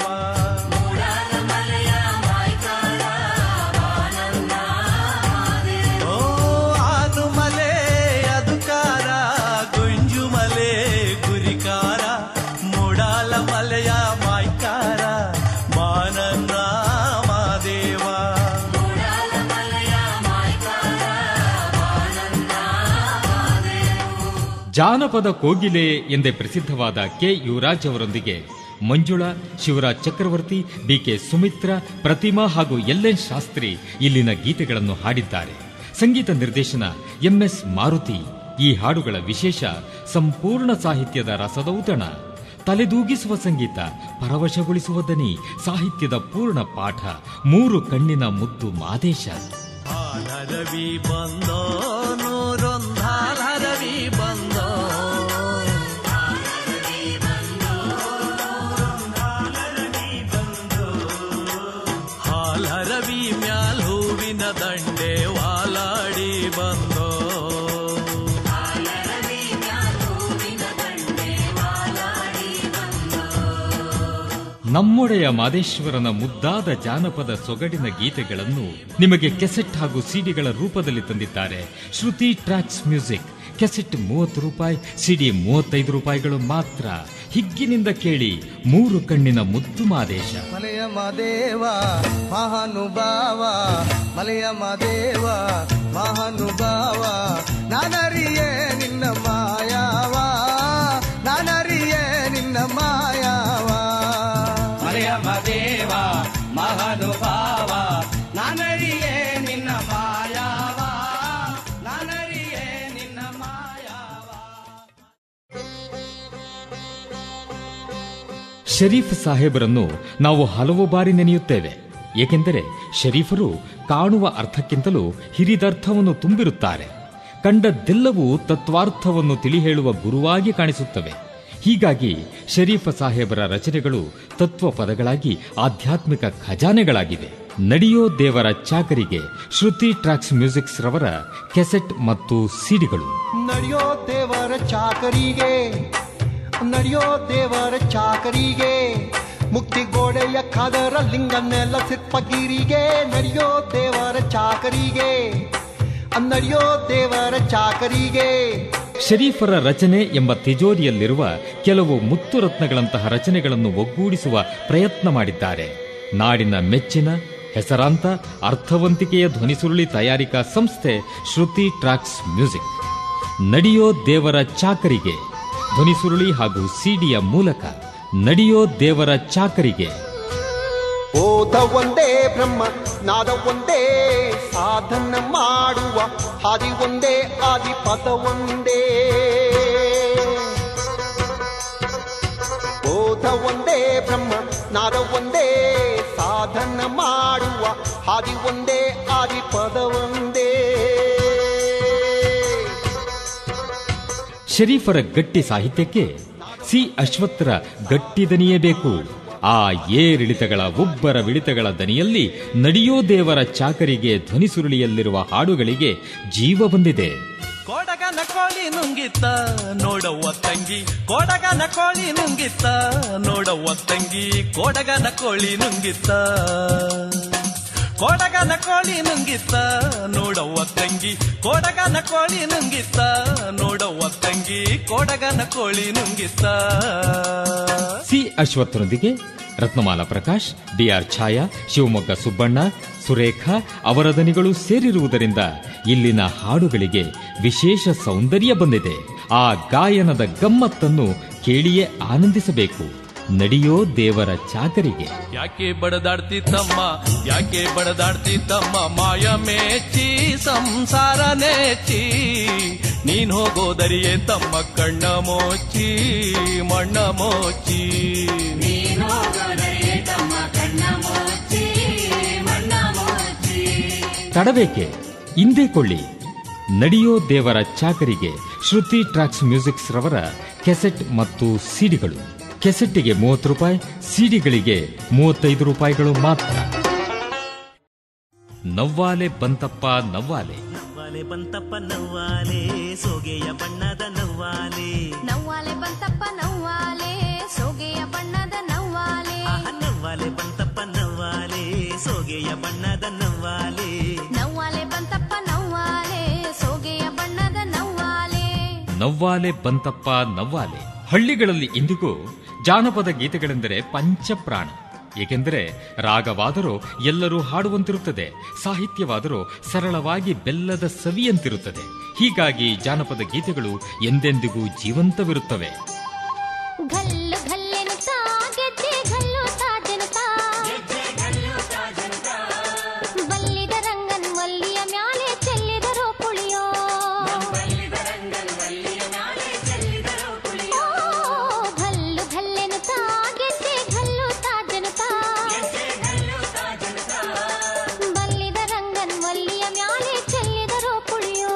ಓ ಆನುಮಲೆ ಅದುಕಾರ ಗುಂಜು ಮಲೆ ಗುರಿಕಾರ ಮೂಡಾಲ ಮಲೆಯ ಮಾಯ್ಕಾರ ಮಾನಂದ ಮಾದೇವ ಜಾನಪದ ಕೋಗಿಲೆ ಎಂದೇ ಪ್ರಸಿದ್ಧವಾದ ಕೆ ಯುವರಾಜ್ ಅವರೊಂದಿಗೆ ಮಂಜುಳಾ ಶಿವರಾಜ್ ಚಕ್ರವರ್ತಿ ಬಿಕೆ ಸುಮಿತ್ರ ಪ್ರತಿಮಾ ಹಾಗೂ ಎನ್ ಶಾಸ್ತ್ರಿ ಇಲ್ಲಿನ ಗೀತೆಗಳನ್ನು ಹಾಡಿದ್ದಾರೆ ಸಂಗೀತ ನಿರ್ದೇಶನ ಎಂಎಸ್ ಮಾರುತಿ ಈ ಹಾಡುಗಳ ವಿಶೇಷ ಸಂಪೂರ್ಣ ಸಾಹಿತ್ಯದ ರಸದೌತಣ ತಲೆದೂಗಿಸುವ ಸಂಗೀತ ಪರವಶಗೊಳಿಸುವ ದನಿ ಸಾಹಿತ್ಯದ ಪೂರ್ಣ ಪಾಠ ಮೂರು ಕಣ್ಣಿನ ಮುದ್ದು ಮಾದೇಶ ಹರವಿ ಬಂದೋ ನೂರೊಂದಾಲ್ ಹರವಿ ಬಂದೋ ಹಾಲ್ ಹರವಿ ಮ್ಯಾಲ್ ಹೂ ನಮ್ಮೊಡೆಯ ಮಾದೇಶ್ವರನ ಮುದ್ದಾದ ಜಾನಪದ ಸೊಗಡಿನ ಗೀತೆಗಳನ್ನು ನಿಮಗೆ ಕೆಸೆಟ್ ಹಾಗೂ ಸಿಡಿಗಳ ರೂಪದಲ್ಲಿ ತಂದಿದ್ದಾರೆ ಶ್ರುತಿ ಟ್ರ್ಯಾಕ್ಸ್ ಮ್ಯೂಸಿಕ್ ಕೆಸೆಟ್ ಮೂವತ್ತು ರೂಪಾಯಿ ಸಿಡಿ ಮೂವತ್ತೈದು ರೂಪಾಯಿಗಳು ಮಾತ್ರ ಹಿಗ್ಗಿನಿಂದ ಕೇಳಿ ಮೂರು ಕಣ್ಣಿನ ಮುದ್ದು ಮಾದೇಶ ಮಲೆಯ ಮಾದೇವ ಮಹಾನುಭಾವ ಮಲೆಯ ಮಾದೇವ ಮಹಾನುಭಾವ ನಾನರಿಯೇ ನಿನ್ನ ಮಾಯಾವ ನಾನರಿಯೇ ನಿನ್ನ ಮಾಯಾವ ಮಲೆಯ ಮದೇವ ಮಹಾನುಭಾವ ನಾನರಿಯೇ ನಿನ್ನ ಮಾಯಾವ ನಾನರಿಯೇ ನಿನ್ನ ಮಾಯಾವ ಶರೀಫ್ ಸಾಹೇಬರನ್ನು ನಾವು ಹಲವು ಬಾರಿ ನೆನೆಯುತ್ತೇವೆ ಏಕೆಂದರೆ ಶರೀಫರು ಕಾಣುವ ಅರ್ಥಕ್ಕಿಂತಲೂ ಹಿರಿದರ್ಥವನ್ನು ತುಂಬಿರುತ್ತಾರೆ ಕಂಡದ್ದೆಲ್ಲವೂ ತತ್ವಾರ್ಥವನ್ನು ತಿಳಿ ಹೇಳುವ ಗುರುವಾಗಿ ಕಾಣಿಸುತ್ತವೆ ಹೀಗಾಗಿ ಶರೀಫ ಸಾಹೇಬರ ರಚನೆಗಳು ತತ್ವ ಪದಗಳಾಗಿ ಆಧ್ಯಾತ್ಮಿಕ ಖಜಾನೆಗಳಾಗಿವೆ ನಡೆಯೋ ದೇವರ ಚಾಕರಿಗೆ ಶ್ರುತಿ ಟ್ರ್ಯಾಕ್ಸ್ ಮ್ಯೂಸಿಕ್ಸ್ ರವರ ಕೆಸೆಟ್ ಮತ್ತು ಸಿಡಿಗಳು ನಡೆಯೋ ದೇವರ ಚಾಕರಿಗೆ ನಡೆಯೋ ದೇವರ ಚಾಕರಿಗೆ ಮುಕ್ತಿ ಗೋಡೆಯ ಖದರ ಲಿಂಗನೆಲ್ಲ ಸಿಪ್ಪಗಿರಿಗೆ ನಡೆಯೋ ದೇವರ ಚಾಕರಿಗೆ ನಡೆಯೋ ದೇವರ ಚಾಕರಿಗೆ ಶರೀಫರ ರಚನೆ ಎಂಬ ತಿಜೋರಿಯಲ್ಲಿರುವ ಕೆಲವು ಮುತ್ತು ರತ್ನಗಳಂತಹ ರಚನೆಗಳನ್ನು ಒಗ್ಗೂಡಿಸುವ ಪ್ರಯತ್ನ ಮಾಡಿದ್ದಾರೆ ನಾಡಿನ ಮೆಚ್ಚಿನ ಹೆಸರಾಂತ ಅರ್ಥವಂತಿಕೆಯ ಧ್ವನಿಸುರುಳಿ ತಯಾರಿಕಾ ಸಂಸ್ಥೆ ಶ್ರುತಿ ಟ್ರ್ಯಾಕ್ಸ್ ಮ್ಯೂಸಿಕ್ ನಡೆಯೋ ದೇವರ ಚಾಕರಿಗೆ ಧ್ವನಿಸುರುಳಿ ಹಾಗೂ ಸಿಡಿಯ ಮೂಲಕ ನಡೆಯೋ ದೇವರ ಚಾಕರಿಗೆ ಓದ ಒಂದೇ ಬ್ರಹ್ಮ ನಾದ ಒಂದೇ ಸಾಧನ ಮಾಡುವ ಹಾದಿ ಒಂದೇ ಆದಿ ಪದ ಒಂದೇ ಓದ ಒಂದೇ ಬ್ರಹ್ಮ ನಾದ ಒಂದೇ ಸಾಧನ ಮಾಡುವ ಹಾದಿ ಒಂದೇ ಆದಿ ಪದ ಒಂದೇ ಶರೀಫರ ಗಟ್ಟಿ ಸಾಹಿತ್ಯಕ್ಕೆ ಸಿ ಅಶ್ವತ್ಥರ ಗಟ್ಟಿ ದನಿಯೇ ಬೇಕು ಆ ಏರಿಳಿತಗಳ ಒಬ್ಬರ ವಿಳಿತಗಳ ದನಿಯಲ್ಲಿ ನಡೆಯೋ ದೇವರ ಚಾಕರಿಗೆ ಧ್ವನಿಸುರುಳಿಯಲ್ಲಿರುವ ಹಾಡುಗಳಿಗೆ ಜೀವ ಬಂದಿದೆ ಕೋಡಗನ ಕೋಳಿ ನುಂಗಿತ್ತ ನೋಡವ್ವ ತಂಗಿ ಕೋಡಗನ ಕೋಳಿ ನುಂಗಿತ್ತ ನೋಡವ್ವ ತಂಗಿ ಕೋಡಗನ ಕೋಳಿ ನುಂಗಿತ್ತ ಕೋಡಗನ ಕೋಳಿ ನುಂಗಿತ್ತ ನೋಡವ್ವ ತಂಗಿ ಕೋಡಗನ ಕೋಳಿ ನುಂಗಿತ್ತ ನೋಡವ್ವ ತಂಗಿ ಕೋಡಗನ ಕೋಳಿ ನುಂಗಿತ್ತ ಸಿ ಅಶ್ವತ್ಥನೊಂದಿಗೆ ರತ್ನಮಾಲ ಪ್ರಕಾಶ್ ಡಿಆರ್ ಛಾಯಾ ಶಿವಮೊಗ್ಗ ಸುಬ್ಬಣ್ಣ ಸುರೇಖಾ ಅವರ ದನಿಗಳು ಸೇರಿರುವುದರಿಂದ ಇಲ್ಲಿನ ಹಾಡುಗಳಿಗೆ ವಿಶೇಷ ಸೌಂದರ್ಯ ಬಂದಿದೆ ಆ ಗಾಯನದ ಗಮ್ಮತ್ತನ್ನು ಕೇಳಿಯೇ ಆನಂದಿಸಬೇಕು ನಡೆಯೋ ದೇವರ ಚಾಕರಿಗೆ ಯಾಕೆ ಬಡದಾಡ್ತಿ ತಮ್ಮ ಯಾಕೆ ಬಡದಾಡ್ತಿ ತಮ್ಮ ಮಾಯ ಮೇಚಿ ಸಂಸಾರ ನೆಚ್ಚಿ ನೀನ್ ಹೋಗೋದರಿಯೇ ತಮ್ಮ ಕಣ್ಣ ಮೋಚಿ ಮಣ್ಣ ಮೋಚಿ ತಡಬೇಕೆ ಇಂದೇ ಕೊಳ್ಳಿ ನಡೆಯೋ ದೇವರ ಚಾಕರಿಗೆ ಶ್ರುತಿ ಟ್ರ್ಯಾಕ್ಸ್ ಮ್ಯೂಸಿಕ್ಸ್ ರವರ ಕೆಸೆಟ್ ಮತ್ತು ಸಿಡಿಗಳು ಕೆಸೆಟ್ಟಿಗೆ ಮೂವತ್ತು ರೂಪಾಯಿ ಸಿಡಿಗಳಿಗೆ ಮೂವತ್ತೈದು ರೂಪಾಯಿಗಳು ಮಾತ್ರ ನವ್ವಾಲೆ ಬಂತಪ್ಪ ನವ್ವಾಲೆ ನವ್ವಾಲೆ ಬಂತಪ್ಪ ನವ್ವಾಲೆ ಸೋಗೆಯ ಬಣ್ಣದ ನವ್ವಾಲೆ ನವ್ವಾಲೆ ಬಂತಪ್ಪ ನವ್ವಾಲೆ ಸೋಗೆಯ ಬಣ್ಣದ ನವ್ವಾಲೆ ಆಹ, ನವ್ವಾಲೆ ಬಂತಪ್ಪ ನವ್ವಾಲೆ ಸೋಗೆಯ ಬಣ್ಣದ ನವ್ವಾಲೆ ನವ್ವಾಲೆ ಬಂತಪ್ಪ ನವ್ವಾಲೆ ಸೋಗೆಯ ಬಣ್ಣದ ನವ್ವಾಲೆ ನವ್ವಾಲೆ ಬಂತಪ್ಪ ನವ್ವಾಲೆ ಹಳ್ಳಿಗಳಲ್ಲಿ ಇಂದಿಗೂ ಜಾನಪದ ಗೀತೆಗಳೆಂದರೆ ಪಂಚಪ್ರಾಣ ಏಕೆಂದರೆ ರಾಗವಾದರೂ ಎಲ್ಲರೂ ಹಾಡುವಂತಿರುತ್ತದೆ ಸಾಹಿತ್ಯವಾದರೂ ಸರಳವಾಗಿ ಬೆಲ್ಲದ ಸವಿಯಂತಿರುತ್ತದೆ ಹೀಗಾಗಿ ಜಾನಪದ ಗೀತೆಗಳು ಎಂದೆಂದಿಗೂ ಜೀವಂತವಿರುತ್ತವೆ ಘಲ್ಲು ಘಲ್ಲೆನುತ್ತಾ ಗೆಜ್ಜೆ ಘಲ್ಲುತ್ತಾ ಜನುತ್ತಾ ಬಲ್ಲಿದ ರಂಗನ್ ವಲ್ಲಿಯ ಮ್ಯಾಲೆ ಚೆಲ್ಲಿದರು ಪುಳಿಯೋ ಓ, ಘಲ್ಲು ಘಲ್ಲೆನುತ್ತಾ ಗೆಜ್ಜೆ ಘಲ್ಲುತ್ತಾ ಜನುತ್ತಾ ಬಲ್ಲಿದ ರಂಗನ್ ವಲ್ಲಿಯ ಮ್ಯಾಲೆ ಚೆಲ್ಲಿದರು ಪುಳಿಯೋ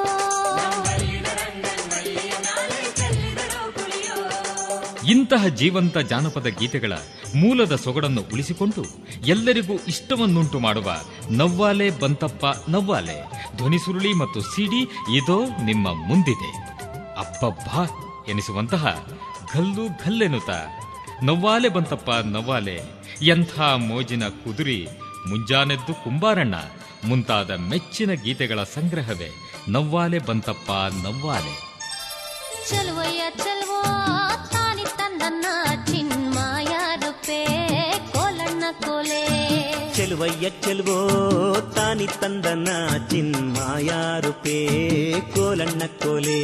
ಇಂತಹ ಜೀವಂತ ಜಾನಪದ ಗೀತೆಗಳ ಮೂಲದ ಸೊಗಡನ್ನು ಉಳಿಸಿಕೊಂಡು ಎಲ್ಲರಿಗೂ ಇಷ್ಟವನ್ನುಂಟು ಮಾಡುವ ನವ್ವಾಲೆ ಬಂತಪ್ಪ ನವ್ವಾಲೆ ಧ್ವನಿಸುರುಳಿ ಮತ್ತು ಸಿಡಿ ಇದೋ ನಿಮ್ಮ ಮುಂದಿದೆ ಅಬ್ಬಬ್ಬಾ ಎನಿಸುವಂತಹ ಘಲ್ಲು ಘಲ್ಲೆನುತ ನವ್ವಾಲೆ ಬಂತಪ್ಪ ನವ್ವಾಲೆ ಎಂಥ ಮೋಜಿನ ಕುದುರಿ ಮುಂಜಾನೆದ್ದು ಕುಂಬಾರಣ್ಣ ಮುಂತಾದ ಮೆಚ್ಚಿನ ಗೀತೆಗಳ ಸಂಗ್ರಹವೇ ನವ್ವಾಲೆ ಬಂತಪ್ಪ ನವ್ವಾಲೆ ಚಲುವಯ್ಯ ಚಲುವೋ ತಾನಿ ತಂದನ್ನ ಚಿನ್ಮಾಯ ರೂಪೇ ಕೋಲಣ್ಣ ಕೋಲೆ ಚೆಲುವಯ್ಯ ಚೆಲುವೋ ತಾನಿ ತಂದನ ಚಿನ್ಮಾಯ ರೂಪೇ ಕೋಲಣ್ಣ ಕೋಲೆ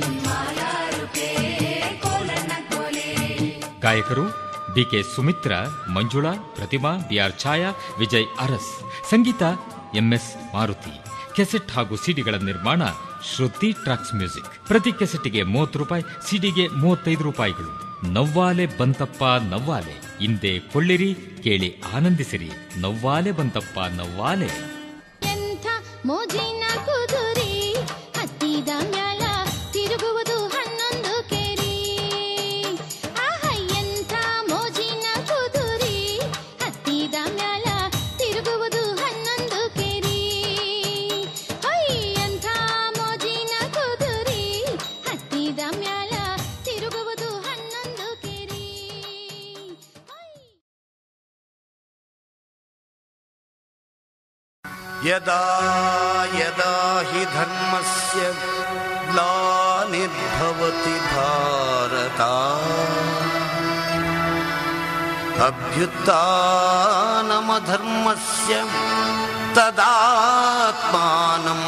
ಗಾಯಕರು ಡಿಕೆ ಸುಮಿತ್ರ ಮಂಜುಳಾ ಪ್ರತಿಮಾ ಬಿಆರ್ ಛಾಯಾ ವಿಜಯ್ ಅರಸ್ ಸಂಗೀತ ಎಂಎಸ್ ಮಾರುತಿ ಕೆಸೆಟ್ ಹಾಗೂ ಸಿಡಿಗಳ ನಿರ್ಮಾಣ ಶ್ರುತಿ ಟ್ರಾಕ್ಸ್ ಮ್ಯೂಸಿಕ್ ಪ್ರತಿ ಕೆಸೆಟ್ಗೆ ಮೂವತ್ತು ರೂಪಾಯಿ ಸಿಡಿಗೆ ಮೂವತ್ತೈದು ರೂಪಾಯಿಗಳು ನವ್ವಾಲೆ ಬಂತಪ್ಪ ನವ್ವಾಲೆ ಹಿಂದೆ ಕೊಳ್ಳಿರಿ ಕೇಳಿ ಆನಂದಿಸಿರಿ ನವ್ವಾಲೆ ಬಂತಪ್ಪ ನವ್ವಾಲೆ ಎಂಥ ಮೋಜಿನ ಕುದುರಿ ಹತ್ತಿದ ಮ್ಯಾಲ ತಿರುಗುವುದು ಹನ್ನೊಂದು ಕೇರಿ ಆಹ ಎಂಥ ಮೋಜಿನ ಕುದುರಿ ಹತ್ತಿದ ಮ್ಯಾಲ ತಿರುಗುವುದು ಹನ್ನೊಂದು ಕೇರಿ ಹೈ ಎಂಥ ಮೋಜಿನ ಕುದುರಿ ಹತ್ತಿದ ಮ್ಯಾಲ ತಿರುಗುವುದು ಹನ್ನೊಂದು ಕೇರಿ यदा यदा हि धर्मस्य ग्लानिर्भवति भारत अभ्युत्थानमधर्मस्य तदात्मानं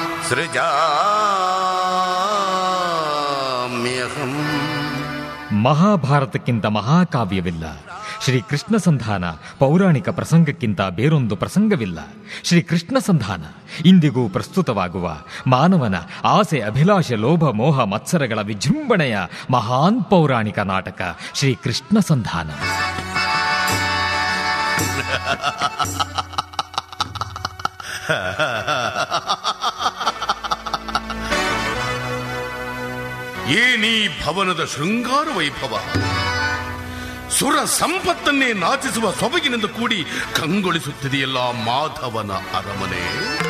सृजाम्यहम् ಮಹಾಭಾರತಕ್ಕಿಂತ ಮಹಾಕಾವ್ಯವಿಲ್ಲ ಶ್ರೀ ಕೃಷ್ಣ ಸಂಧಾನ ಪೌರಾಣಿಕ ಪ್ರಸಂಗಕ್ಕಿಂತ ಬೇರೊಂದು ಪ್ರಸಂಗವಿಲ್ಲ ಶ್ರೀ ಕೃಷ್ಣ ಸಂಧಾನ ಇಂದಿಗೂ ಪ್ರಸ್ತುತವಾಗುವ ಮಾನವನ ಆಸೆ ಅಭಿಲಾಷೆ ಲೋಭ ಮೋಹ ಮತ್ಸರಗಳ ವಿಜೃಂಭಣೆಯ ಮಹಾನ್ ಪೌರಾಣಿಕ ನಾಟಕ ಶ್ರೀ ಕೃಷ್ಣ ಸಂಧಾನ ಏನೀ ಭವನದ ಶೃಂಗಾರ ವೈಭವ ಸುರ ಸಂಪತ್ತನ್ನೇ ನಾಚಿಸುವ ಸೊಬಗಿನಿಂದ ಕೂಡಿ ಕಂಗೊಳಿಸುತ್ತಿದೆಯಲ್ಲ ಮಾಧವನ ಅರಮನೆ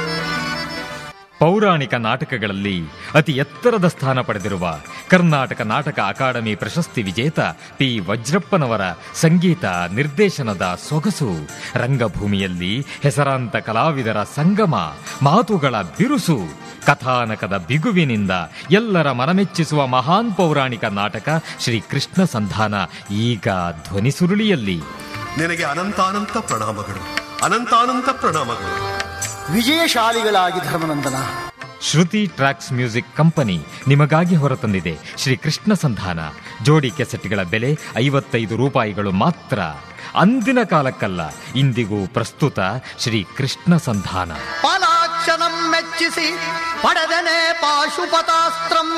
ಪೌರಾಣಿಕ ನಾಟಕಗಳಲ್ಲಿ ಅತಿ ಎತ್ತರದ ಸ್ಥಾನ ಪಡೆದಿರುವ ಕರ್ನಾಟಕ ನಾಟಕ ಅಕಾಡೆಮಿ ಪ್ರಶಸ್ತಿ ವಿಜೇತ ಪಿ ವಜ್ರಪ್ಪನವರ ಸಂಗೀತ ನಿರ್ದೇಶನದ ಸೊಗಸು ರಂಗಭೂಮಿಯಲ್ಲಿ ಹೆಸರಾಂತ ಕಲಾವಿದರ ಸಂಗಮ ಮಾತುಗಳ ಬಿರುಸು ಕಥಾನಕದ ಬಿಗುವಿನಿಂದ ಎಲ್ಲರ ಮನಮೆಚ್ಚಿಸುವ ಮಹಾನ್ ಪೌರಾಣಿಕ ನಾಟಕ ಶ್ರೀ ಕೃಷ್ಣ ಸಂಧಾನ ಈಗ ಧ್ವನಿಸುರುಳಿಯಲ್ಲಿ ನಿನಗೆ ಅನಂತಾನಂತ ಪ್ರಣಾಮಗಳು ಅನಂತಾನಂತ ಪ್ರಣಾಮಗಳು ವಿಜಯಶಾಲಿಗಳಾಗಿ ಧರ್ಮನಂದನ ಶ್ರುತಿ ಟ್ರ್ಯಾಕ್ಸ್ ಮ್ಯೂಸಿಕ್ ಕಂಪನಿ ನಿಮಗಾಗಿ ಹೊರತಂದಿದೆ ಶ್ರೀ ಕೃಷ್ಣ ಸಂಧಾನ ಜೋಡಿ ಕೆಸೆಟ್ಗಳ ಬೆಲೆ ಐವತ್ತೈದು ರೂಪಾಯಿಗಳು ಮಾತ್ರ ಅಂದಿನ ಕಾಲಕ್ಕಲ್ಲ ಇಂದಿಗೂ ಪ್ರಸ್ತುತ ಶ್ರೀ ಕೃಷ್ಣ ಸಂಧಾನ ಪಾಲಾಕ್ಷನಂ ಮೆಚ್ಚಿಸಿ ಪಡೆದನೆ ಪಾಶುಪತಾಸ್ತ್ರಂ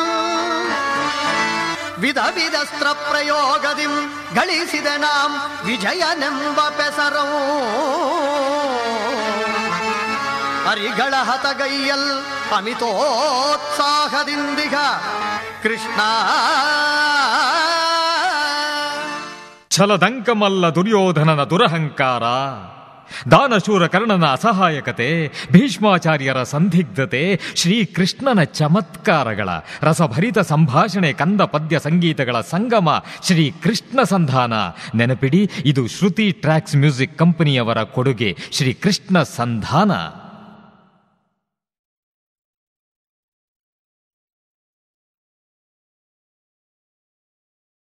ವಿಧ ವಿಧಸ್ತ್ರ ಪ್ರಯೋಗದಿಂ ಗಳಿಸಿದೆ ನಾಂ ವಿಜಯನೆಂಬ ಪೆಸರಂ ಹರಿಗಳ ಹತಗೈಯಲ್ ಅಮಿತೋತ್ಸಾಹದಿಂದಿಗ ಕೃಷ್ಣ ಛಲದಂಕಮಲ್ಲ ದುರ್ಯೋಧನನ ದುರಹಂಕಾರ ದಾನಶೂರ ಕರ್ಣನ ಅಸಹಾಯಕತೆ ಭೀಷ್ಮಾಚಾರ್ಯರ ಸಂದಿಗ್ಧತೆ ಶ್ರೀಕೃಷ್ಣನ ಚಮತ್ಕಾರಗಳ ರಸಭರಿತ ಸಂಭಾಷಣೆ ಕಂದ ಪದ್ಯ ಸಂಗೀತಗಳ ಸಂಗಮ ಶ್ರೀ ಕೃಷ್ಣ ಸಂಧಾನ ನೆನಪಿಡಿ ಇದು ಶ್ರುತಿ ಟ್ರ್ಯಾಕ್ಸ್ ಮ್ಯೂಸಿಕ್ ಕಂಪನಿಯವರ ಕೊಡುಗೆ ಶ್ರೀ ಕೃಷ್ಣ ಸಂಧಾನ